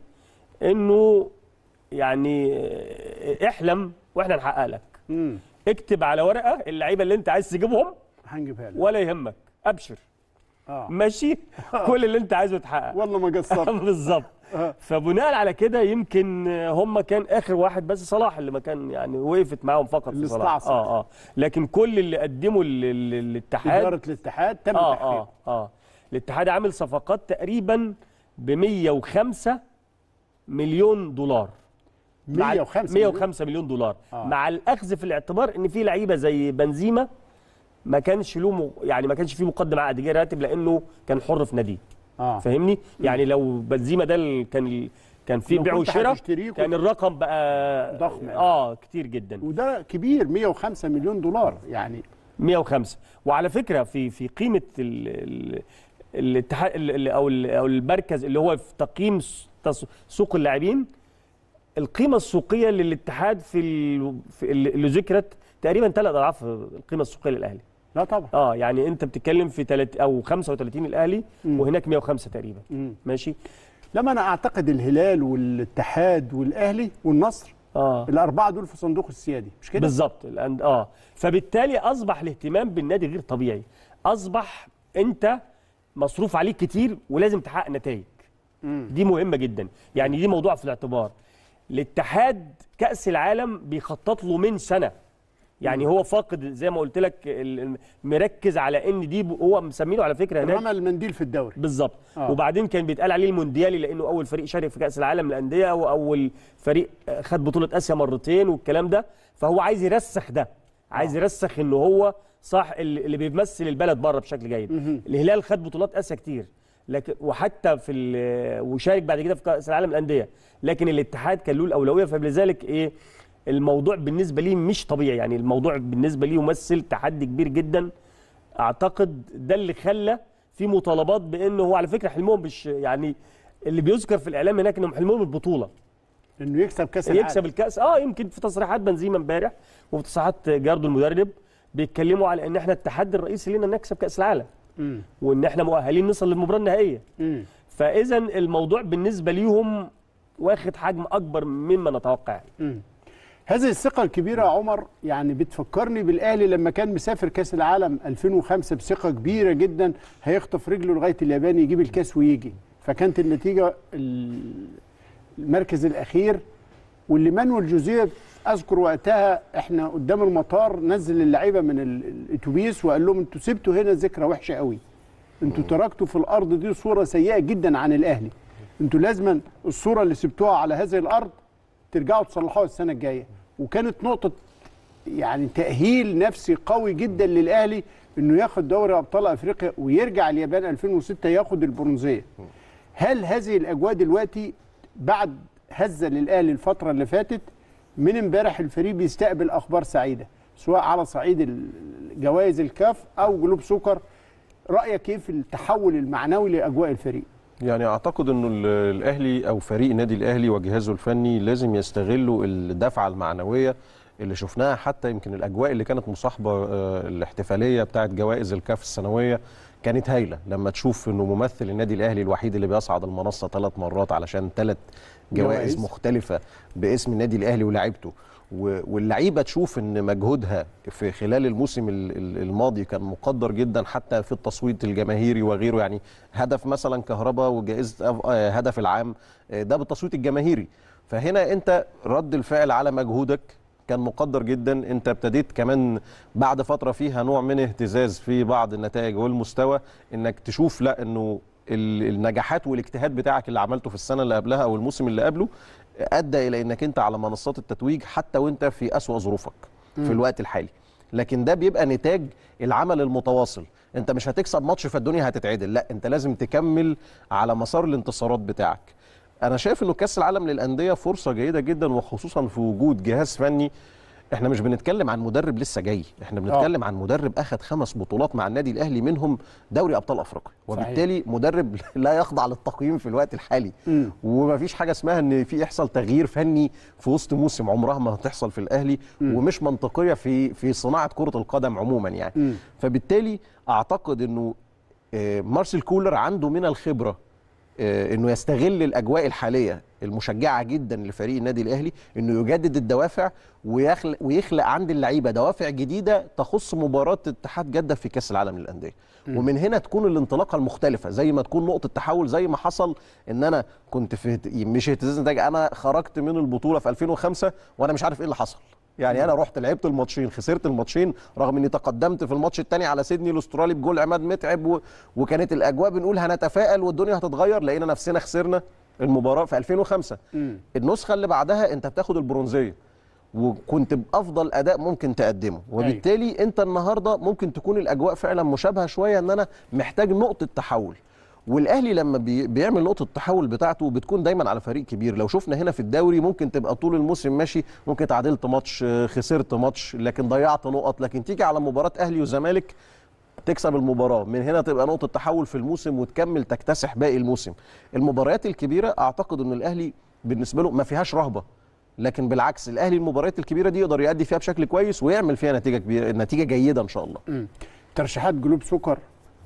انه يعني اه، احلم واحنا نحقق لك امم اكتب على ورقه اللعيبه اللي انت عايز تجيبهم هنجيبها لك ولا يهمك ابشر اه ماشي كل اللي انت عايزه يتحقق والله ما قصرت بالظبط آه. فبناء على كده يمكن هم كان اخر واحد بس صلاح اللي ما كان يعني وقفت معاهم فقط اللي في صلاح استعصى. اه اه لكن كل اللي قدموا لل- لل- للاتحاد اداره الاتحاد تم اه تحقيقه اه اه الاتحاد عامل صفقات تقريبا ب 105 مليون دولار مع- 105 مليون. 105 مليون دولار آه. آه. مع الاخذ في الاعتبار ان في لعيبه زي بنزيما ما كانش له م... يعني ما كانش فيه مقدم عقد جاي راتب لانه كان حر في ناديه اه فاهمني يعني لو بنزيما ده ال- كان ال... كان في لو بيع كنت وشراء هتشتريه كنت- كان الرقم بقى ضخم يعني. اه كتير جدا وده كبير 105 مليون دولار يعني 105 وعلى فكره في في قيمه ال ال الاتحاد ال- ال- او ال- او المركز اللي هو في تقييم س- تس- سوق اللاعبين القيمه السوقيه للاتحاد في, ال- في ال- اللي ذكرت تقريبا ثلاث اضعاف القيمه السوقيه للاهلي لا طبعا اه يعني انت بتتكلم في 30 او 35 الاهلي وهناك 105 تقريبا مم. ماشي لما انا اعتقد الهلال والاتحاد والاهلي والنصر اه الاربعه دول في صندوق السيادي مش كده بالظبط الأند- اه فبالتالي اصبح الاهتمام بالنادي غير طبيعي اصبح انت مصروف عليك كتير ولازم تحقق نتائج دي مهمه جدا يعني دي موضوع في الاعتبار الاتحاد كاس العالم بيخطط له من سنه يعني هو فاقد زي ما قلت لك ال- ال- مركز على ان دي ب- هو مسمينه على فكره هناك رمى المنديل في الدوري بالظبط آه. آه. وبعدين كان بيتقال عليه المونديالي لانه اول فريق شارك في كاس العالم للانديه واول فريق خد بطوله اسيا مرتين والكلام ده فهو عايز يرسخ ده عايز يرسخ ان هو صح اللي اللي بيمثل البلد بره بشكل جيد الهلال خد بطولات اسيا كتير لكن وحتى في ال- وشارك بعد كده في كاس العالم للانديه لكن الاتحاد كان له الاولويه فلذلك ايه الموضوع بالنسبه ليه مش طبيعي يعني الموضوع بالنسبه ليه يمثل تحدي كبير جدا اعتقد ده اللي خلى في مطالبات بانه هو على فكره حلمهم مش يعني اللي بيذكر في الاعلام هناك انهم حلمهم البطوله انه يكسب كاس العالم يكسب الكاس اه يمكن في تصريحات بنزيما امبارح وفي تصريحات جاردو المدرب بيتكلموا على ان احنا التحدي الرئيسي لنا نكسب كاس العالم مم. وان احنا مؤهلين نصل للمباراه النهائيه مم. فاذا الموضوع بالنسبه ليهم واخد حجم اكبر مما نتوقع مم. هذه الثقة الكبيرة يا عمر يعني بتفكرني بالأهلي لما كان مسافر كأس العالم 2005 بثقة كبيرة جدا هيخطف رجله لغاية اليابان يجيب الكاس ويجي فكانت النتيجة ال- المركز الأخير واللي مانويل جوزيه أذكر وقتها احنا قدام المطار نزل اللعيبة من ال- الأتوبيس وقال لهم انتوا سبتوا هنا ذكرى وحشة قوي انتوا تركتوا في الأرض دي صورة سيئة جدا عن الأهلي انتوا لازما الصورة اللي سبتوها على هذه الأرض ترجعوا تصلحوها السنه الجايه وكانت نقطه يعني تاهيل نفسي قوي جدا للاهلي انه ياخد دوري ابطال افريقيا ويرجع اليابان 2006 ياخد البرونزيه هل هذه الاجواء دلوقتي بعد هزه للاهلي الفتره اللي فاتت من امبارح الفريق بيستقبل اخبار سعيده سواء على صعيد ال- جوائز الكاف او جلوب سكر رايك ايه في التحول المعنوي لاجواء الفريق يعني اعتقد انه ال- الاهلي او فريق النادي الاهلي وجهازه الفني لازم يستغلوا الدفعه المعنويه اللي شفناها حتى يمكن الاجواء اللي كانت مصاحبه آه، الاحتفاليه بتاعه جوائز الكاف السنويه كانت هايله لما تشوف انه ممثل النادي الاهلي الوحيد اللي بيصعد المنصه ثلاث مرات علشان ثلاث جوائز. جوائز مختلفه باسم النادي الاهلي ولاعيبته و- واللعيبه تشوف ان مجهودها في خلال الموسم ال- ال- الماضي كان مقدر جدا حتى في التصويت الجماهيري وغيره يعني هدف مثلا كهرباء وجائزه أف- آه، هدف العام آه، ده بالتصويت الجماهيري فهنا انت رد الفعل على مجهودك كان مقدر جدا انت ابتديت كمان بعد فتره فيها نوع من اهتزاز في بعض النتائج والمستوى انك تشوف لا انه ال- النجاحات والاجتهاد بتاعك اللي عملته في السنه اللي قبلها او الموسم اللي قبله ادى الى انك انت على منصات التتويج حتى وانت في اسوا ظروفك في الوقت الحالي لكن ده بيبقى نتاج العمل المتواصل انت مش هتكسب ماتش فالدنيا هتتعدل لا انت لازم تكمل على مسار الانتصارات بتاعك انا شايف انه كاس العالم للانديه فرصه جيده جدا وخصوصا في وجود جهاز فني احنا مش بنتكلم عن مدرب لسه جاي احنا بنتكلم عن مدرب اخذ خمس بطولات مع النادي الاهلي منهم دوري ابطال افريقيا وبالتالي مدرب لا يخضع للتقييم في الوقت الحالي مم. ومفيش حاجه اسمها ان في يحصل تغيير فني في وسط موسم عمرها ما هتحصل في الاهلي ومش منطقيه في في صناعه كره القدم عموما يعني مم. فبالتالي اعتقد انه آه، مارسيل كولر عنده من الخبره آه، انه يستغل الاجواء الحاليه المشجعه جدا لفريق النادي الاهلي انه يجدد الدوافع ويخلق ويخلق عند اللعيبه دوافع جديده تخص مباراه اتحاد جده في كاس العالم للانديه ومن هنا تكون الانطلاقه المختلفه زي ما تكون نقطه تحول زي ما حصل ان انا كنت في مش اهتزاز نتائج انا خرجت من البطوله في 2005 وانا مش عارف ايه اللي حصل يعني انا رحت لعبت الماتشين خسرت الماتشين رغم اني تقدمت في الماتش الثاني على سيدني الاسترالي بجول عماد متعب و... وكانت الاجواء بنقول هنتفائل والدنيا هتتغير لقينا نفسنا خسرنا المباراه في 2005 مم. النسخه اللي بعدها انت بتاخد البرونزيه وكنت بافضل اداء ممكن تقدمه وبالتالي انت النهارده ممكن تكون الاجواء فعلا مشابهه شويه ان انا محتاج نقطه تحول والاهلي لما بي بيعمل نقطه التحول بتاعته بتكون دايما على فريق كبير لو شفنا هنا في الدوري ممكن تبقى طول الموسم ماشي ممكن تعادلت ماتش آه، خسرت ماتش لكن ضيعت نقط لكن تيجي على مباراه اهلي وزمالك تكسب المباراه من هنا تبقى نقطه تحول في الموسم وتكمل تكتسح باقي الموسم المباريات الكبيره اعتقد ان الاهلي بالنسبه له ما فيهاش رهبه لكن بالعكس الاهلي المباريات الكبيره دي يقدر يؤدي فيها بشكل كويس ويعمل فيها نتيجه كبيره نتيجه جيده ان شاء الله مم. ترشيحات جلوب سكر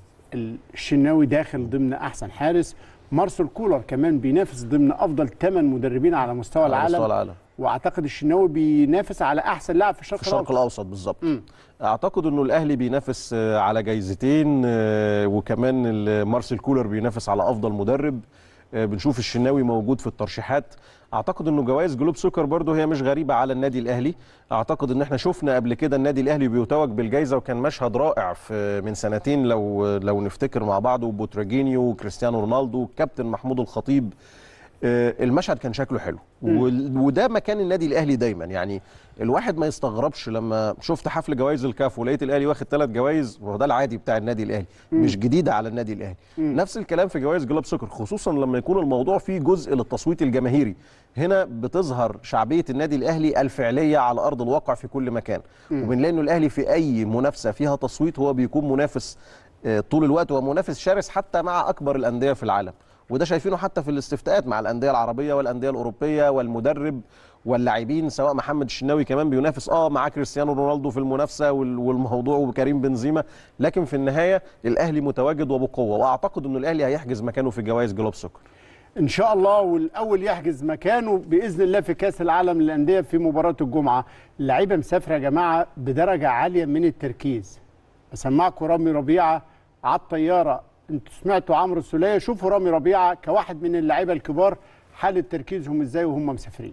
الشناوي داخل ضمن احسن حارس مارسيل كولر كمان بينافس ضمن افضل 8 مدربين على مستوى على العالم مستوى العالم واعتقد الشناوي بينافس على احسن لاعب في الشرق في الشرق الاوسط الاوسط بالظبط مم. اعتقد انه الاهلي بينافس آه، على جايزتين آه، وكمان ال- مارسيل كولر بينافس على افضل مدرب آه، بنشوف الشناوي موجود في الترشيحات اعتقد انه جوائز جلوب سكر برضه هي مش غريبه على النادي الاهلي اعتقد ان احنا شفنا قبل كده النادي الاهلي بيتوج بالجائزه وكان مشهد رائع في من سنتين لو لو نفتكر مع بعض وبوتراجينيو وكريستيانو رونالدو والكابتن محمود الخطيب آه، المشهد كان شكله حلو وال- وده مكان النادي الاهلي دايما يعني الواحد ما يستغربش لما شفت حفل جوائز الكاف ولقيت الاهلي واخد ثلاث جوائز وهو ده العادي بتاع النادي الاهلي مش جديده على النادي الاهلي نفس الكلام في جوائز جلوب سكر خصوصا لما يكون الموضوع فيه جزء للتصويت الجماهيري هنا بتظهر شعبيه النادي الاهلي الفعليه على ارض الواقع في كل مكان وبنلاقي انه الاهلي في اي منافسه فيها تصويت هو بيكون منافس آه، طول الوقت ومنافس شرس حتى مع اكبر الانديه في العالم وده شايفينه حتى في الاستفتاءات مع الانديه العربيه والانديه الاوروبيه والمدرب واللاعبين سواء محمد الشناوي كمان بينافس اه مع كريستيانو رونالدو في المنافسه وال- والموضوع وكريم بنزيما لكن في النهايه الاهلي متواجد وبقوه واعتقد انه الاهلي هيحجز مكانه في جوائز جلوب سكر ان شاء الله والاول يحجز مكانه باذن الله في كاس العالم للانديه في مباراه الجمعه اللعيبه مسافره يا جماعه بدرجه عاليه من التركيز اسمعكم رامي ربيعه على الطياره انتوا سمعتوا عمرو السوليه شوفوا رامي ربيعه كواحد من اللعيبه الكبار حاله تركيزهم ازاي وهم مسافرين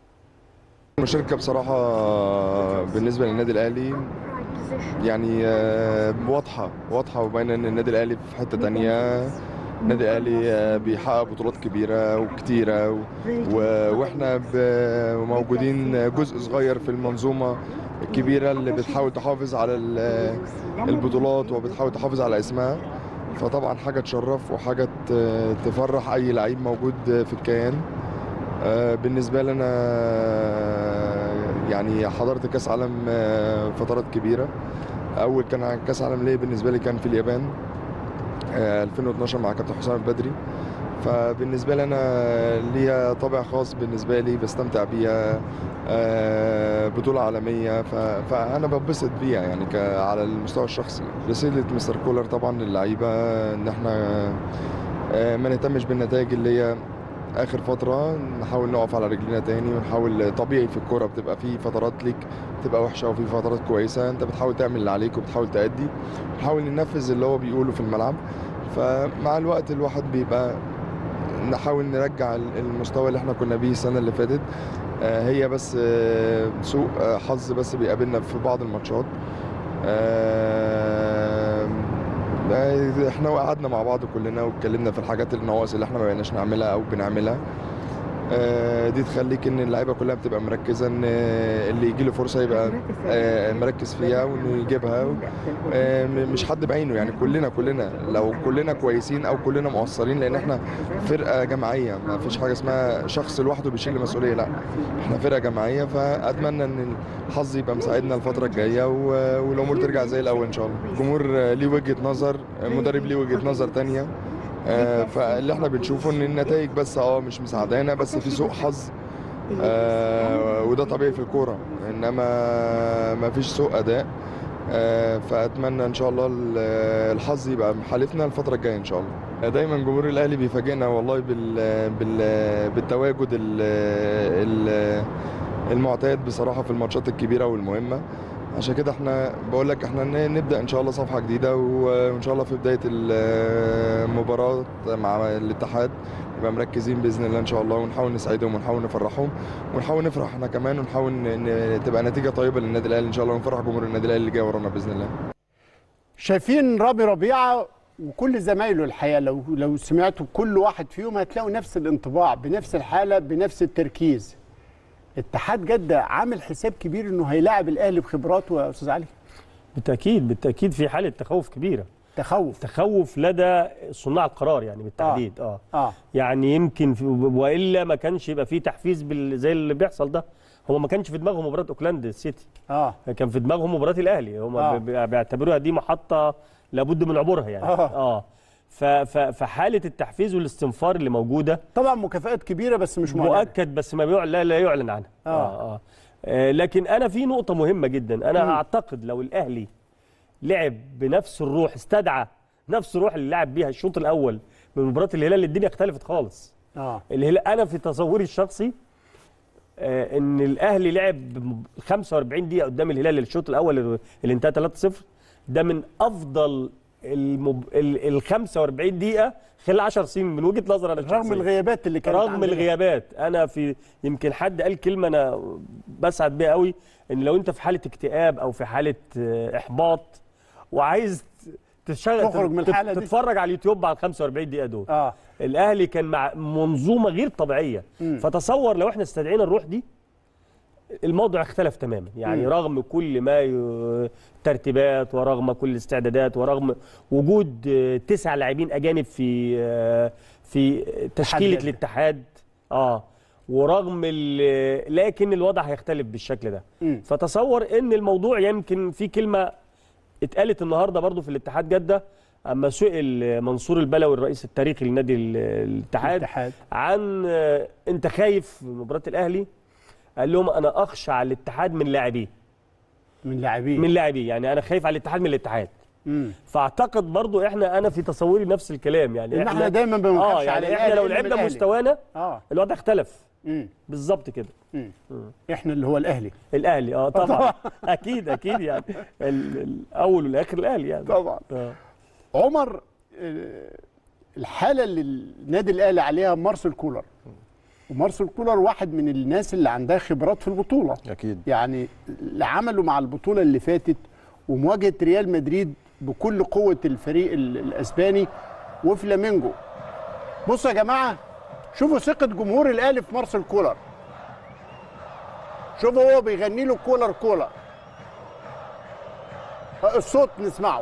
المشاركة بصراحة بالنسبة للنادي الأهلي يعني آه، واضحة واضحة وباينة إن النادي الأهلي في حتة تانية النادي الأهلي آه، بيحقق بطولات كبيرة وكتيرة و- و- وإحنا ب- موجودين جزء صغير في المنظومة الكبيرة اللي بتحاول تحافظ على ال- البطولات وبتحاول تحافظ على اسمها فطبعا حاجة تشرف وحاجة ت- تفرح أي لعيب موجود في الكيان آه، بالنسبة لي أنا يعني حضرت كأس عالم آه، فترات كبيرة أول كان كأس عالم ليا بالنسبة لي كان في اليابان آه، 2012 مع كابتن حسام البدري فبالنسبة لي أنا ليها طابع خاص بالنسبة لي بستمتع بيها آه، بطولة عالمية ف- فأنا ببسط بيها يعني ك- على المستوى الشخصي رسالة مستر كولر طبعا للعيبة إن احنا آه، ما نهتمش بالنتائج اللي هي اخر فتره نحاول نقف على رجلينا تاني ونحاول طبيعي في الكوره بتبقى في فترات ليك بتبقى وحشه وفي فترات كويسه انت بتحاول تعمل اللي عليك وبتحاول تأدي نحاول ننفذ اللي هو بيقوله في الملعب فمع الوقت الواحد بيبقى نحاول نرجع المستوى اللي احنا كنا بيه السنه اللي فاتت آه، هي بس آه، سوء آه، حظ بس بيقابلنا في بعض الماتشات آه، آه، احنا قعدنا مع بعض كلنا واتكلمنا في الحاجات النواقص اللي احنا ما بقيناش نعملها او بنعملها آه، دي تخليك ان اللعيبه كلها بتبقى مركزه ان اللي يجي له فرصه يبقى آه، مركز فيها وانه يجيبها آه، م- مش حد بعينه يعني كلنا كلنا لو كلنا كويسين او كلنا مقصرين لان احنا فرقه جماعيه ما فيش حاجه اسمها شخص لوحده بيشيل المسؤوليه لا احنا فرقه جماعيه فاتمنى ان الحظ يبقى مساعدنا الفتره الجايه و- والامور ترجع زي الاول ان شاء الله الجمهور آه، ليه وجهه نظر المدرب ليه وجهه نظر تانية آه، فاللي احنا بنشوفه ان النتائج بس اه مش مساعدانا بس في سوء حظ آه، وده طبيعي في الكوره انما ما فيش سوء اداء آه، فاتمنى ان شاء الله ال- الحظ يبقى حالفنا الفتره الجايه ان شاء الله دايما جمهور الاهلي بيفاجئنا والله بال بال بالتواجد ال ال المعتاد بصراحه في الماتشات الكبيره والمهمه عشان كده احنا بقول لك احنا ن- نبدا ان شاء الله صفحه جديده وان شاء الله في بدايه المباراه مع الاتحاد نبقى مركزين باذن الله ان شاء الله ونحاول نساعدهم ونحاول نفرحهم ونحاول نفرح احنا كمان ونحاول ن- ن- تبقى نتيجه طيبه للنادي الاهلي ان شاء الله ونفرح جمهور النادي الاهلي اللي جاي ورانا باذن الله شايفين رامي ربيعه وكل زمايله الحقيقه لو لو سمعتوا كل واحد فيهم هتلاقوا نفس الانطباع بنفس الحاله بنفس التركيز اتحاد جده عامل حساب كبير انه هيلاعب الاهلي بخبراته يا استاذ علي بالتاكيد بالتاكيد في حاله تخوف كبيره تخوف تخوف لدى صناع القرار يعني بالتحديد اه, اه يعني يمكن في والا ما كانش يبقى في تحفيز بال... زي اللي بيحصل ده هو ما كانش في دماغهم مباراه اوكلاند سيتي اه كان في دماغهم مباراه الاهلي هم آه. آه. بيعتبروها دي محطه لابد من عبورها يعني آه. اه ف... ف... فحاله التحفيز والاستنفار اللي موجوده طبعا مكافآت كبيره بس مش معلنة. مؤكد بس ما بيعلن لا, لا يعلن عنها آه. آه. آه. آه لكن انا في نقطه مهمه جدا انا مم. اعتقد لو الاهلي لعب بنفس الروح استدعى نفس الروح اللي لعب بيها الشوط الاول من مباراه الهلال الدنيا اختلفت خالص اه الهلال انا في تصوري الشخصي آه ان الاهلي لعب بم- 45 دقيقه قدام الهلال الشوط الاول اللي انتهى 3-0 ده من افضل المب... ال... ال 45 دقيقه خلال 10 سنين من وجهه نظري انا رغم الشخصية. الغيابات اللي كانت رغم عندنا. الغيابات انا في يمكن حد قال كلمه انا بسعد بيها قوي ان لو انت في حاله اكتئاب او في حاله آه، احباط وعايز تشغل تخرج من تت- الحالة دي. تتفرج على اليوتيوب على ال 45 دقيقه دول اه الاهلي كان مع منظومه غير طبيعيه مم. فتصور لو احنا استدعينا الروح دي الموضوع اختلف تماما يعني مم. رغم كل ما ي- ترتيبات ورغم كل الاستعدادات ورغم وجود آه، تسع لاعبين اجانب في آه، في تشكيله جدة. الاتحاد اه ورغم ال- لكن الوضع هيختلف بالشكل ده مم. فتصور ان الموضوع يمكن في كلمه اتقالت النهارده برضو في الاتحاد جده اما سئل منصور البلوي الرئيس التاريخي لنادي ال- الاتحاد الاتحاد عن آه، انت خايف من مباراه الاهلي قال لهم انا اخشى على الاتحاد من لاعبيه من لاعبين من لاعبيه يعني انا خايف على الاتحاد من الاتحاد مم. فاعتقد برضو احنا انا في تصوري نفس الكلام يعني ان احنا دايما ما اه بنخافش على يعني احنا الأهلي لو إلا من لعبنا الأهلي. مستوانا اه الوضع اختلف مم. بالظبط كده مم. احنا اللي هو الاهلي الاهلي اه طبعا اكيد اكيد يعني ال- الاول والاخر الاهلي يعني طبعا آه. عمر آه، الحاله اللي النادي الاهلي عليها مارسيل كولر ومارسيل كولر واحد من الناس اللي عندها خبرات في البطوله اكيد يعني اللي عمله مع البطوله اللي فاتت ومواجهه ريال مدريد بكل قوه الفريق ال- الاسباني وفلامينجو بصوا يا جماعه شوفوا ثقه جمهور الاهلي في مارسيل كولر شوفوا هو بيغني له كولر كولر الصوت نسمعه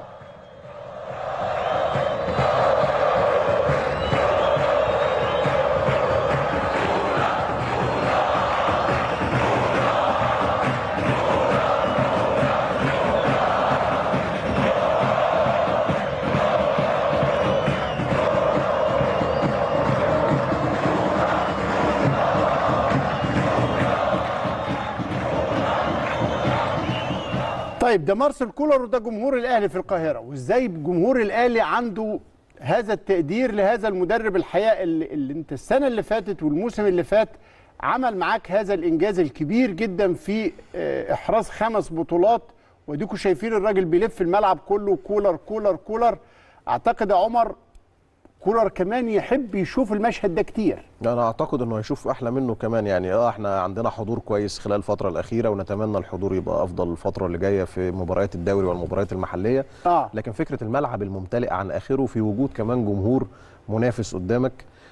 طيب ده مارسيل كولر وده جمهور الاهلي في القاهره وازاي جمهور الاهلي عنده هذا التقدير لهذا المدرب الحقيقه اللي, اللي انت السنه اللي فاتت والموسم اللي فات عمل معاك هذا الانجاز الكبير جدا في آه، احراز خمس بطولات وديكوا شايفين الراجل بيلف الملعب كله كولر كولر كولر اعتقد يا عمر كولر كمان يحب يشوف المشهد ده كتير انا اعتقد انه هيشوف احلى منه كمان يعني اه احنا عندنا حضور كويس خلال الفتره الاخيره ونتمنى الحضور يبقى افضل الفتره اللي جايه في مباريات الدوري والمباريات المحليه اه لكن فكره الملعب الممتلئ عن اخره في وجود كمان جمهور منافس قدامك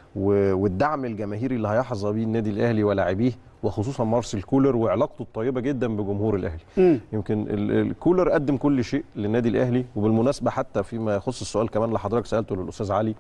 و- والدعم الجماهيري اللي هيحظى بيه النادي الاهلي ولاعبيه وخصوصا مارسيل كولر وعلاقته الطيبه جدا بجمهور الاهلي مم. يمكن ال- الكولر قدم كل شيء للنادي الاهلي وبالمناسبه حتى فيما يخص السؤال كمان اللي حضرتك سالته للاستاذ علي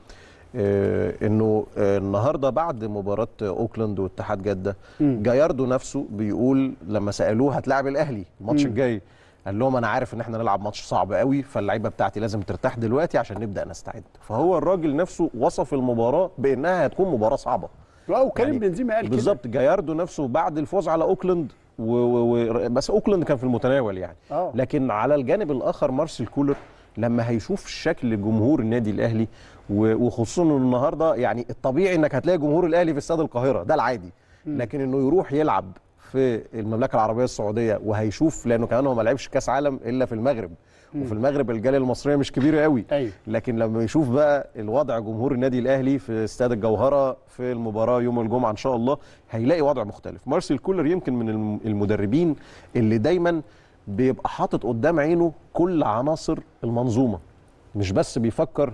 آه، انه آه، النهارده بعد مباراه اوكلاند واتحاد جده مم. جاياردو نفسه بيقول لما سالوه هتلاعب الاهلي الماتش الجاي قال لهم انا عارف ان احنا نلعب ماتش صعب قوي فاللعيبه بتاعتي لازم ترتاح دلوقتي عشان نبدا نستعد فهو الراجل نفسه وصف المباراه بانها هتكون مباراه صعبه وكريم يعني بنزيما قال كده بالظبط جاياردو نفسه بعد الفوز على اوكلاند و... و... و... بس اوكلاند كان في المتناول يعني آه. لكن على الجانب الاخر مارسيل كولر لما هيشوف شكل جمهور النادي الاهلي و... وخصوصا إنه النهارده يعني الطبيعي انك هتلاقي جمهور الاهلي في استاد القاهره ده العادي لكن انه يروح يلعب في المملكه العربيه السعوديه وهيشوف لانه كمان هو ما لعبش كاس عالم الا في المغرب وفي المغرب الجاليه المصريه مش كبيره قوي أيوة. لكن لما يشوف بقى الوضع جمهور النادي الاهلي في استاد الجوهره في المباراه يوم الجمعه ان شاء الله هيلاقي وضع مختلف مارسيل كولر يمكن من الم- المدربين اللي دايما بيبقى حاطط قدام عينه كل عناصر المنظومه مش بس بيفكر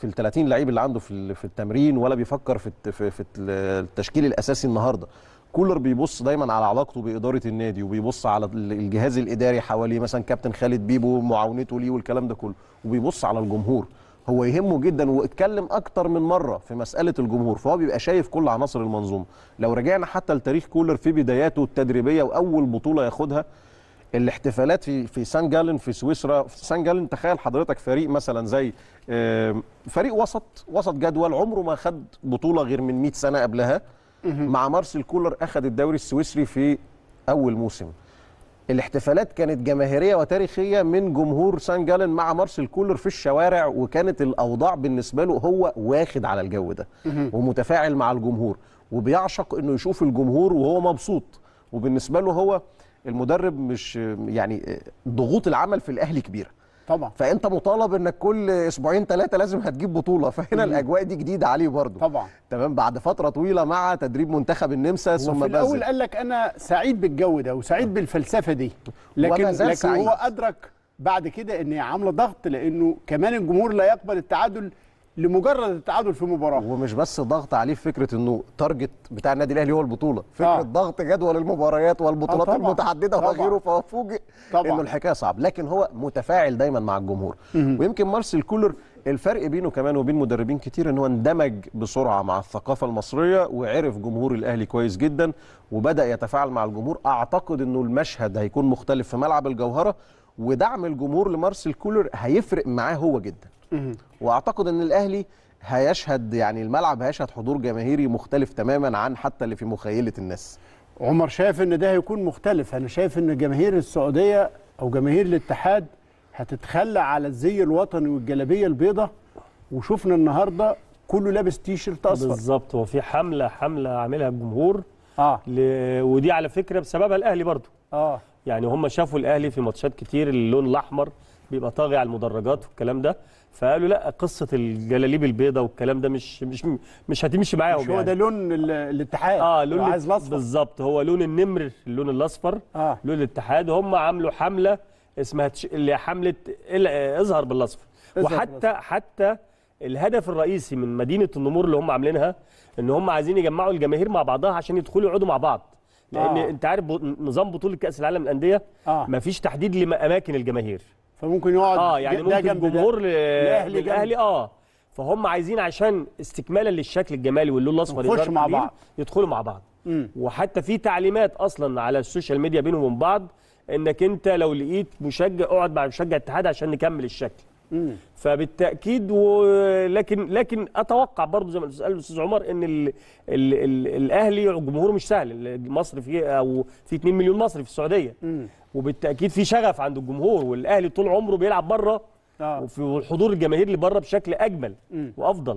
في ال 30 لعيب اللي عنده في ال- في التمرين ولا بيفكر في الت- في, في التشكيل الاساسي النهارده كولر بيبص دايما على علاقته باداره النادي وبيبص على ال- الجهاز الاداري حواليه مثلا كابتن خالد بيبو معاونته ليه والكلام ده كله وبيبص على الجمهور هو يهمه جدا واتكلم اكتر من مره في مساله الجمهور فهو بيبقى شايف كل عناصر المنظومه لو رجعنا حتى لتاريخ كولر في بداياته التدريبيه واول بطوله ياخدها الاحتفالات في في سان جالن في سويسرا في سان جالن تخيل حضرتك فريق مثلا زي آم، فريق وسط وسط جدول عمره ما خد بطوله غير من 100 سنه قبلها مع مارسيل كولر اخذ الدوري السويسري في اول موسم الاحتفالات كانت جماهيريه وتاريخيه من جمهور سان جالن مع مارسيل كولر في الشوارع وكانت الاوضاع بالنسبه له هو واخد على الجو ده ومتفاعل مع الجمهور وبيعشق انه يشوف الجمهور وهو مبسوط وبالنسبه له هو المدرب مش يعني ضغوط العمل في الاهلي كبيره طبعا فانت مطالب انك كل اسبوعين ثلاثه لازم هتجيب بطوله فهنا الاجواء دي جديده عليه برضه طبعا تمام بعد فتره طويله مع تدريب منتخب النمسا ثم وفي الاول بازل قال لك انا سعيد بالجو ده وسعيد بالفلسفه دي وما لكن زال لكن سعيد. هو ادرك بعد كده ان هي عامله ضغط لانه كمان الجمهور لا يقبل التعادل لمجرد التعادل في مباراه ومش بس ضغط عليه في فكره انه تارجت بتاع النادي الاهلي هو البطوله فكره آه. آه. ضغط جدول المباريات والبطولات آه آه طبعاً. المتعدده طبعاً. وغيره فهو فوجئ طبعاً. انه الحكايه صعب لكن هو متفاعل دايما مع الجمهور ويمكن مارسيل كولر الفرق بينه كمان وبين مدربين كتير ان هو اندمج بسرعه مع الثقافه المصريه وعرف جمهور الاهلي كويس جدا وبدا يتفاعل مع الجمهور اعتقد انه المشهد هيكون مختلف في ملعب الجوهره ودعم الجمهور لمارسيل كولر هيفرق معاه هو جدا واعتقد ان الاهلي هيشهد يعني الملعب هيشهد حضور جماهيري مختلف تماما عن حتى اللي في مخيله الناس عمر شايف ان ده هيكون مختلف انا شايف ان جماهير السعوديه او جماهير الاتحاد هتتخلى على الزي الوطني والجلابيه البيضاء وشفنا النهارده كله لابس تي شيرت اصفر بالظبط هو في حمله حمله عاملها الجمهور اه ل... ودي على فكره بسببها الاهلي برضو اه يعني هم شافوا الاهلي في ماتشات كتير اللون الاحمر بيبقى طاغي على المدرجات والكلام ده فقالوا لا قصه الجلاليب البيضاء والكلام ده مش مش مش هتمشي معاهم مش هو يعني. ده لون ال- الاتحاد اه لو لون عايز الاصفر بالظبط هو لون النمر اللون الاصفر اه لون الاتحاد هم عملوا حمله اسمها تش... اللي حمله ال- آه، اظهر بالاصفر اظهر وحتى حتى الهدف الرئيسي من مدينه النمور اللي هم عاملينها ان هم عايزين يجمعوا الجماهير مع بعضها عشان يدخلوا يقعدوا مع بعض لان آه. آه. انت عارف ب- نظام بطوله كاس العالم للانديه اه مفيش تحديد لاماكن الجماهير فممكن يقعد اه يعني ده ممكن جنب ده. جمهور ل- الأهلي جنب. للاهلي اه فهم عايزين عشان استكمالا للشكل الجمالي واللون الاصفر نخش يظهر مع كبير، بعض. يدخلوا مع بعض مم. وحتى في تعليمات اصلا على السوشيال ميديا بينهم وبين بعض انك انت لو لقيت مشجع اقعد مع مشجع الاتحاد عشان نكمل الشكل مم. فبالتاكيد و... لكن لكن اتوقع برضه زي ما قال الاستاذ عمر ان ال... ال... ال... الاهلي جمهوره مش سهل مصر فيه او في 2 مليون مصري في السعوديه مم. وبالتاكيد في شغف عند الجمهور والاهلي طول عمره بيلعب بره اه وفي الحضور الجماهيري اللي بره بشكل اجمل مم. وافضل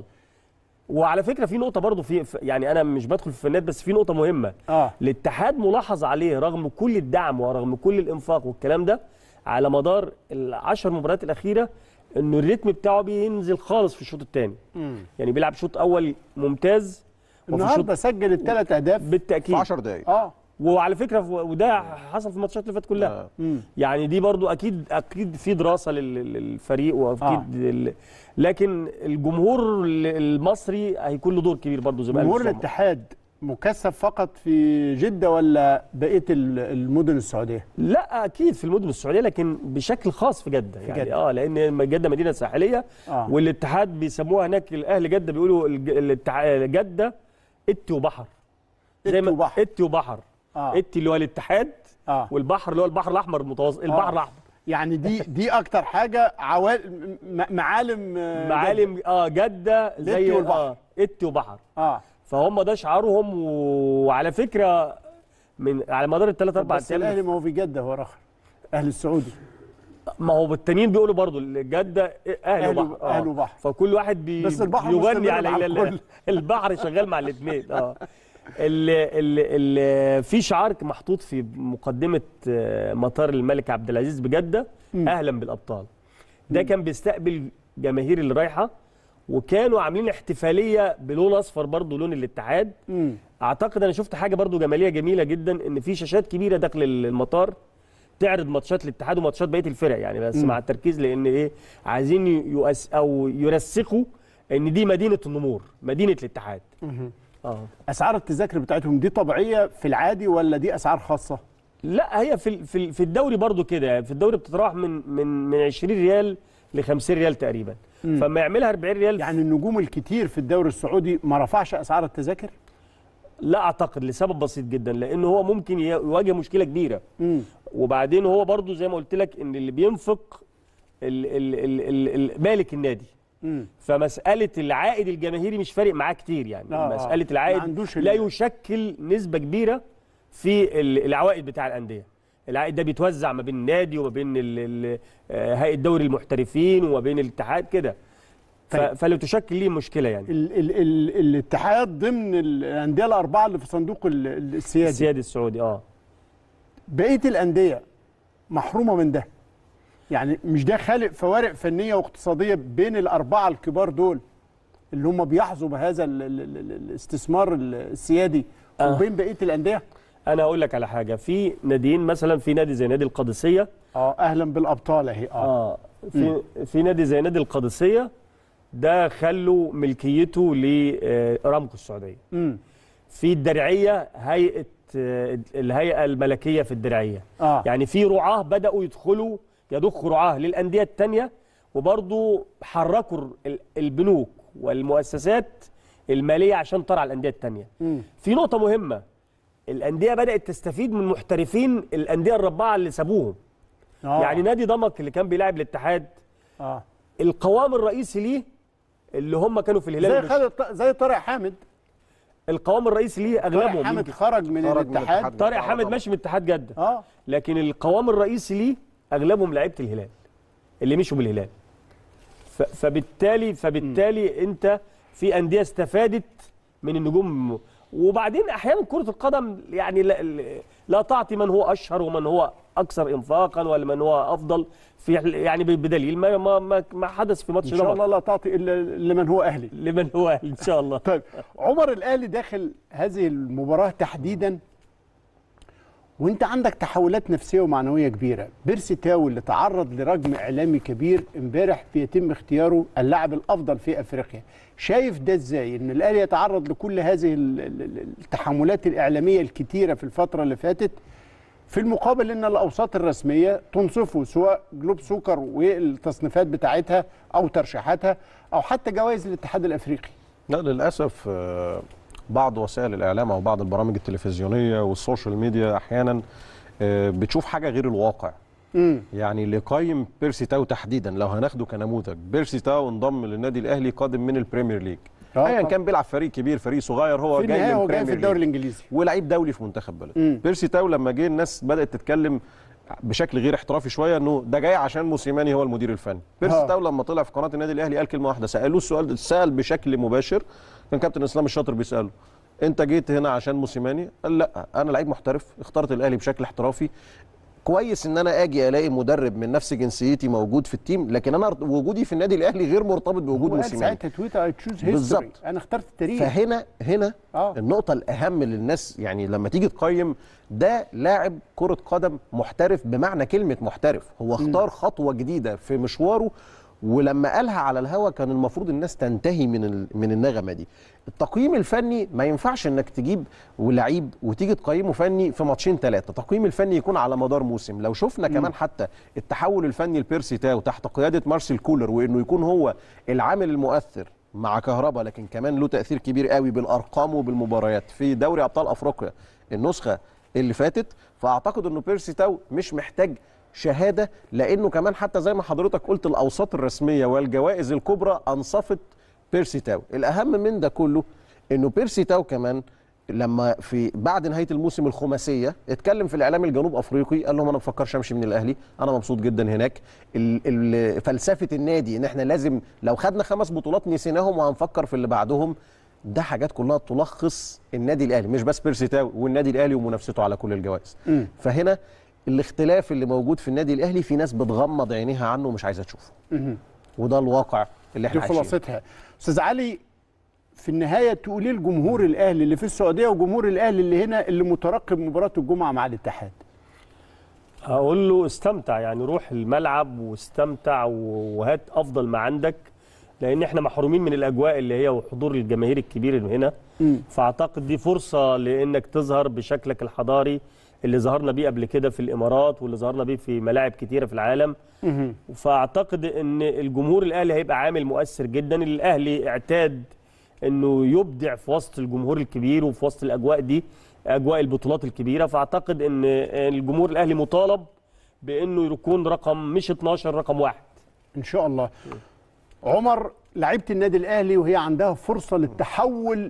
وعلى فكره في نقطه برضه في في- يعني انا مش بدخل في الفنات بس في نقطه مهمه اه الاتحاد ملاحظ عليه رغم كل الدعم ورغم كل الانفاق والكلام ده على مدار العشر مباريات الاخيره انه الريتم بتاعه بينزل خالص في الشوط الثاني مم. يعني بيلعب شوط اول ممتاز وفي الشوط النهارده سجل الثلاث اهداف في بالتاكيد 10 دقائق اه وعلى فكره وده حصل في الماتشات اللي فاتت كلها آه. مم. يعني دي برضو اكيد اكيد في دراسه لل- للفريق واكيد آه. لل... لكن الجمهور ال- المصري هيكون له دور كبير برضو زي ما قال جمهور أستاذ عمر. الاتحاد مكثف فقط في جده ولا بقيه ال- المدن السعوديه؟ لا اكيد في المدن السعوديه لكن بشكل خاص في جده يعني جدة. اه لان جده مدينه ساحليه اه والاتحاد بيسموها هناك الاهل جده بيقولوا الج- الاتحاد جده اتي وبحر إتي ما وبحر. اتي وبحر اه اتي اللي هو الاتحاد اه والبحر اللي هو البحر الاحمر المتوسط البحر آه. الاحمر يعني دي دي اكتر حاجه عوال م- معالم آه، معالم اه جده زي الإتي والبحر. اه اتي وبحر جدة. اه فهم ده شعارهم و- وعلى فكره من على مدار الثلاث اربع بس الاهلي ايام ما هو في جده هو رخر اهلي السعودي ما هو التانيين بيقولوا برضو جده اهلي أهلي- وبحر أهلي وبحر. فكل واحد بي بس البحر يغني مستمر على مع ال- الكل. البحر شغال مع الاثنين اه ال ال ال في شعار محطوط في مقدمه آه، مطار الملك عبد العزيز بجده مم. اهلا بالابطال ده كان بيستقبل جماهير اللي رايحه وكانوا عاملين احتفاليه بلون اصفر برضو لون الاتحاد امم اعتقد انا شفت حاجه برضو جماليه جميله جدا ان في شاشات كبيره داخل المطار تعرض ماتشات الاتحاد وماتشات بقيه الفرق يعني بس مم. مع التركيز لان ايه عايزين يؤس او يرسخوا ان دي مدينه النمور مدينه الاتحاد اه اسعار التذاكر بتاعتهم دي طبيعيه في العادي ولا دي اسعار خاصه لا هي في ال- في ال- في الدوري برضو كده يعني في الدوري بتتراوح من من من 20 ريال ل 50 ريال تقريبا فما يعملها 40 ريال يعني النجوم الكتير في الدوري السعودي ما رفعش اسعار التذاكر لا اعتقد لسبب بسيط جدا لان هو ممكن ي- يواجه مشكله كبيره امم وبعدين هو برضو زي ما قلت لك ان اللي بينفق ال ال ال ال ال مالك النادي امم فمساله العائد الجماهيري مش فارق معاه كتير يعني آه، آه. مساله ما العائد عندوش لا ال- يشكل نسبه كبيره في ال- العوائد بتاع الانديه العائد ده بيتوزع ما بين النادي وما بين ال- ال- آه، هيئه دوري المحترفين وما بين الاتحاد كده ف- طيب. فلو تشكل ليه مشكله يعني ال ال ال الاتحاد ضمن الانديه الاربعه اللي في صندوق ال- ال- السيادي السيادي السعودي اه بقيه الانديه محرومه من ده يعني مش ده خالق فوارق فنيه واقتصاديه بين الاربعه الكبار دول اللي هم بيحظوا بهذا ال ال ال ال الاستثمار السيادي آه. وبين بقيه الانديه انا هقول لك على حاجه في ناديين مثلا في نادي زي نادي القادسيه اه اهلا بالابطال اهي اه اه في في نادي زي نادي القادسيه ده خلوا ملكيته لارامكو السعوديه امم في الدرعيه هيئه آه، الهيئه الملكيه في الدرعيه اه يعني في رعاه بداوا يدخلوا يضخوا رعاه للانديه الثانيه وبرضه حركوا ال- البنوك والمؤسسات الماليه عشان ترعى الانديه الثانيه مم. في نقطه مهمه الانديه بدات تستفيد من محترفين الانديه الرباعه اللي سابوهم آه. يعني نادي ضمك اللي كان بيلاعب الاتحاد اه القوام الرئيسي ليه اللي هم كانوا في الهلال زي مش- خالد زي طارق حامد القوام الرئيسي ليه طارق اغلبهم حامد يمكن خرج من خرج من الاتحاد الاتحاد. طارق آه، حامد طبعا. ماشي من اتحاد جده اه لكن القوام الرئيسي ليه اغلبهم لعيبه الهلال اللي مشوا من الهلال ف- فبالتالي فبالتالي انت في انديه استفادت من النجوم وبعدين احيانا كره القدم يعني لا, لا تعطي من هو اشهر ومن هو اكثر انفاقا ولا من هو افضل في يعني بدليل ما ما ما, ما حدث في ماتش ان شاء ضمك الله لا تعطي الا لمن هو اهلي لمن هو أهل ان شاء الله طيب عمر الاهلي داخل هذه المباراه تحديدا وانت عندك تحولات نفسيه ومعنويه كبيره بيرسي تاو اللي تعرض لرجم اعلامي كبير امبارح بيتم اختياره اللاعب الافضل في افريقيا شايف ده ازاي ان الاهلي يتعرض لكل هذه ال- ال- ال- التحملات الاعلاميه الكتيره في الفتره اللي فاتت في المقابل ان الاوساط الرسميه تنصفه سواء جلوب سوكر والتصنيفات بتاعتها او ترشيحاتها او حتى جوائز الاتحاد الافريقي لا للاسف آه، بعض وسائل الاعلام او بعض البرامج التلفزيونيه والسوشيال ميديا احيانا آه، بتشوف حاجه غير الواقع امم يعني اللي قايم بيرسي تاو تحديدا لو هناخده كنموذج بيرسي تاو انضم للنادي الاهلي قادم من البريمير ليج آه ايا طبعا. كان بيلعب فريق كبير فريق صغير هو في جاي النهايه من هو جاي في البريمير الدوري ليج. الانجليزي ولعيب دولي في منتخب بلده مم. بيرسي تاو لما جه الناس بدات تتكلم بشكل غير احترافي شويه انه ده جاي عشان موسيماني هو المدير الفني بيرسي ها. تاو لما طلع في قناه النادي الاهلي قال كلمه واحده سالوه السؤال ده سال بشكل مباشر كان كابتن اسلام الشاطر بيساله انت جيت هنا عشان موسيماني قال لا انا لعيب محترف اخترت الاهلي بشكل احترافي كويس ان انا اجي الاقي مدرب من نفس جنسيتي موجود في التيم لكن انا وجودي في النادي الاهلي غير مرتبط بوجود هو قال موسيماني ساعتها تويتر اي تشوز هيستوري بالظبط. انا اخترت التاريخ فهنا هنا آه. النقطة الأهم للناس يعني لما تيجي تقيم ده لاعب كرة قدم محترف بمعنى كلمة محترف هو اختار خطوة جديدة في مشواره ولما قالها على الهوا كان المفروض الناس تنتهي من ال- من النغمة دي التقييم الفني ما ينفعش انك تجيب لعيب وتيجي تقيمه فني في ماتشين ثلاثة التقييم الفني يكون على مدار موسم لو شفنا كمان حتى التحول الفني لبيرسي تاو تحت قيادة مارسيل كولر وانه يكون هو العامل المؤثر مع كهربا لكن كمان له تاثير كبير قوي بالارقام وبالمباريات في دوري ابطال افريقيا النسخه اللي فاتت فاعتقد انه بيرسي تاو مش محتاج شهاده لانه كمان حتى زي ما حضرتك قلت الاوساط الرسميه والجوائز الكبرى انصفت بيرسي تاو الاهم من ده كله انه بيرسي تاو كمان لما في بعد نهايه الموسم الخماسيه اتكلم في الاعلام الجنوب افريقي قال لهم انا ما بفكرش امشي من الاهلي انا مبسوط جدا هناك ال- ال- فلسفه النادي ان احنا لازم لو خدنا خمس بطولات نسيناهم وهنفكر في اللي بعدهم ده حاجات كلها تلخص النادي الاهلي مش بس بيرسي تاو والنادي الاهلي ومنافسته على كل الجوائز مم. فهنا الاختلاف اللي موجود في النادي الاهلي في ناس بتغمض عينيها عنه ومش عايزه تشوفه مهم. وده الواقع اللي دي احنا عايشينه خلاصتها استاذ علي في النهايه تقولي الجمهور الاهلي اللي في السعوديه وجمهور الاهلي اللي هنا اللي مترقب مباراه الجمعه مع الاتحاد هقول له استمتع يعني روح الملعب واستمتع و- وهات افضل ما عندك لان احنا محرومين من الاجواء اللي هي وحضور الجماهير الكبير اللي هنا مم. فاعتقد دي فرصه لانك تظهر بشكلك الحضاري اللي ظهرنا بيه قبل كده في الامارات واللي ظهرنا بيه في ملاعب كتيره في العالم مهم. فاعتقد ان الجمهور الاهلي هيبقى عامل مؤثر جدا الاهلي اعتاد انه يبدع في وسط الجمهور الكبير وفي وسط الاجواء دي اجواء البطولات الكبيره فاعتقد ان الجمهور الاهلي مطالب بانه يكون رقم مش 12 رقم واحد ان شاء الله عمر لعيبه النادي الاهلي وهي عندها فرصه للتحول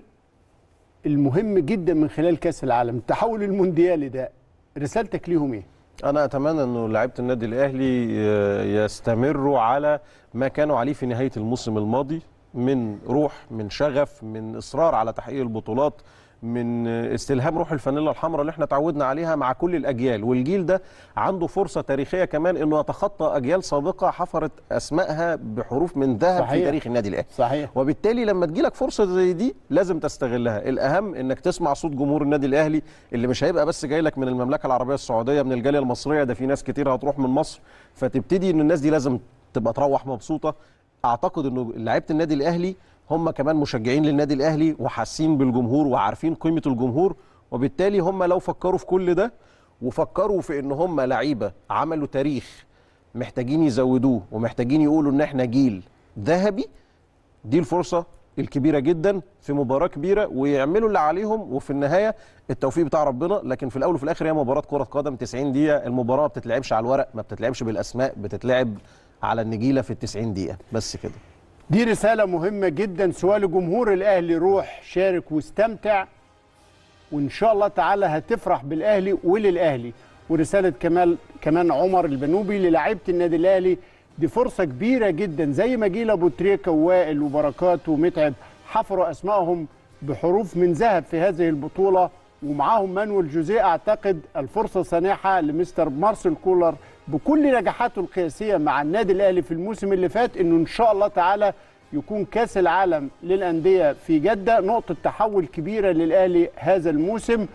المهم جدا من خلال كاس العالم التحول المونديالي ده رسالتك ليهم ايه انا اتمنى انه لعيبه النادي الاهلي آه، يستمروا على ما كانوا عليه في نهايه الموسم الماضي من روح من شغف من اصرار على تحقيق البطولات من آه، استلهام روح الفانيلا الحمراء اللي احنا تعودنا عليها مع كل الاجيال والجيل ده عنده فرصه تاريخيه كمان انه يتخطى اجيال سابقه حفرت اسمائها بحروف من ذهب في صحيح. تاريخ النادي الاهلي صحيح وبالتالي لما تجيلك فرصه زي دي لازم تستغلها الاهم انك تسمع صوت جمهور النادي الاهلي اللي مش هيبقى بس جاي لك من المملكه العربيه السعوديه من الجاليه المصريه ده في ناس كتير هتروح من مصر فتبتدي ان الناس دي لازم تبقى تروح مبسوطه اعتقد انه لعيبه النادي الاهلي هم كمان مشجعين للنادي الاهلي وحاسين بالجمهور وعارفين قيمه الجمهور وبالتالي هم لو فكروا في كل ده وفكروا في ان هم لعيبه عملوا تاريخ محتاجين يزودوه ومحتاجين يقولوا ان احنا جيل ذهبي دي الفرصة الكبيرة جدا في مباراة كبيرة ويعملوا اللي عليهم وفي النهاية التوفيق بتاع ربنا لكن في الأول وفي الآخر هي مباراة كرة قدم 90 دقيقة المباراة ما بتتلعبش على الورق ما بتتلعبش بالأسماء بتتلعب على النجيلة في ال 90 دقيقة بس كده دي رسالة مهمة جدا سواء لجمهور الأهلي روح شارك واستمتع وإن شاء الله تعالى هتفرح بالأهلي وللأهلي ورسالة كمال كمان عمر البنوبي للاعيبة النادي الأهلي دي فرصة كبيرة جدا زي ما جيل أبو تريكة ووائل وبركات ومتعب حفروا أسمائهم بحروف من ذهب في هذه البطولة ومعاهم مانويل جوزيه أعتقد الفرصة سانحة لمستر مارسيل كولر بكل نجاحاته القياسية مع النادي الأهلي في الموسم اللي فات إنه إن شاء الله تعالى يكون كاس العالم للأندية في جدة نقطة تحول كبيرة للأهلي هذا الموسم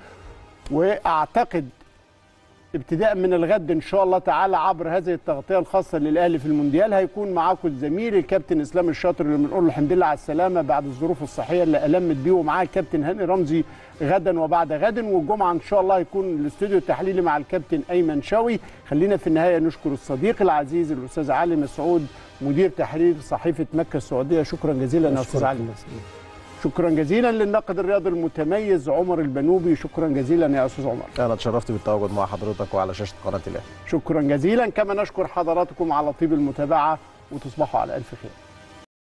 وأعتقد ابتداء من الغد ان شاء الله تعالى عبر هذه التغطيه الخاصه للاهلي في المونديال هيكون معاكم الزميل الكابتن اسلام الشاطر اللي بنقول له الحمد لله على السلامه بعد الظروف الصحيه اللي المت بيه ومعاه الكابتن هاني رمزي غدا وبعد غد والجمعه ان شاء الله هيكون الاستوديو التحليلي مع الكابتن ايمن شوي خلينا في النهايه نشكر الصديق العزيز الاستاذ علي مسعود مدير تحرير صحيفه مكه السعوديه شكرا جزيلا يا استاذ علي شكرا جزيلا للناقد الرياضي المتميز عمر البنوبي شكرا جزيلا يا استاذ عمر أنا اتشرفت بالتواجد مع حضرتك وعلى شاشة قناة الأهلي شكرا جزيلا كما نشكر حضراتكم على طيب المتابعة وتصبحوا على ألف خير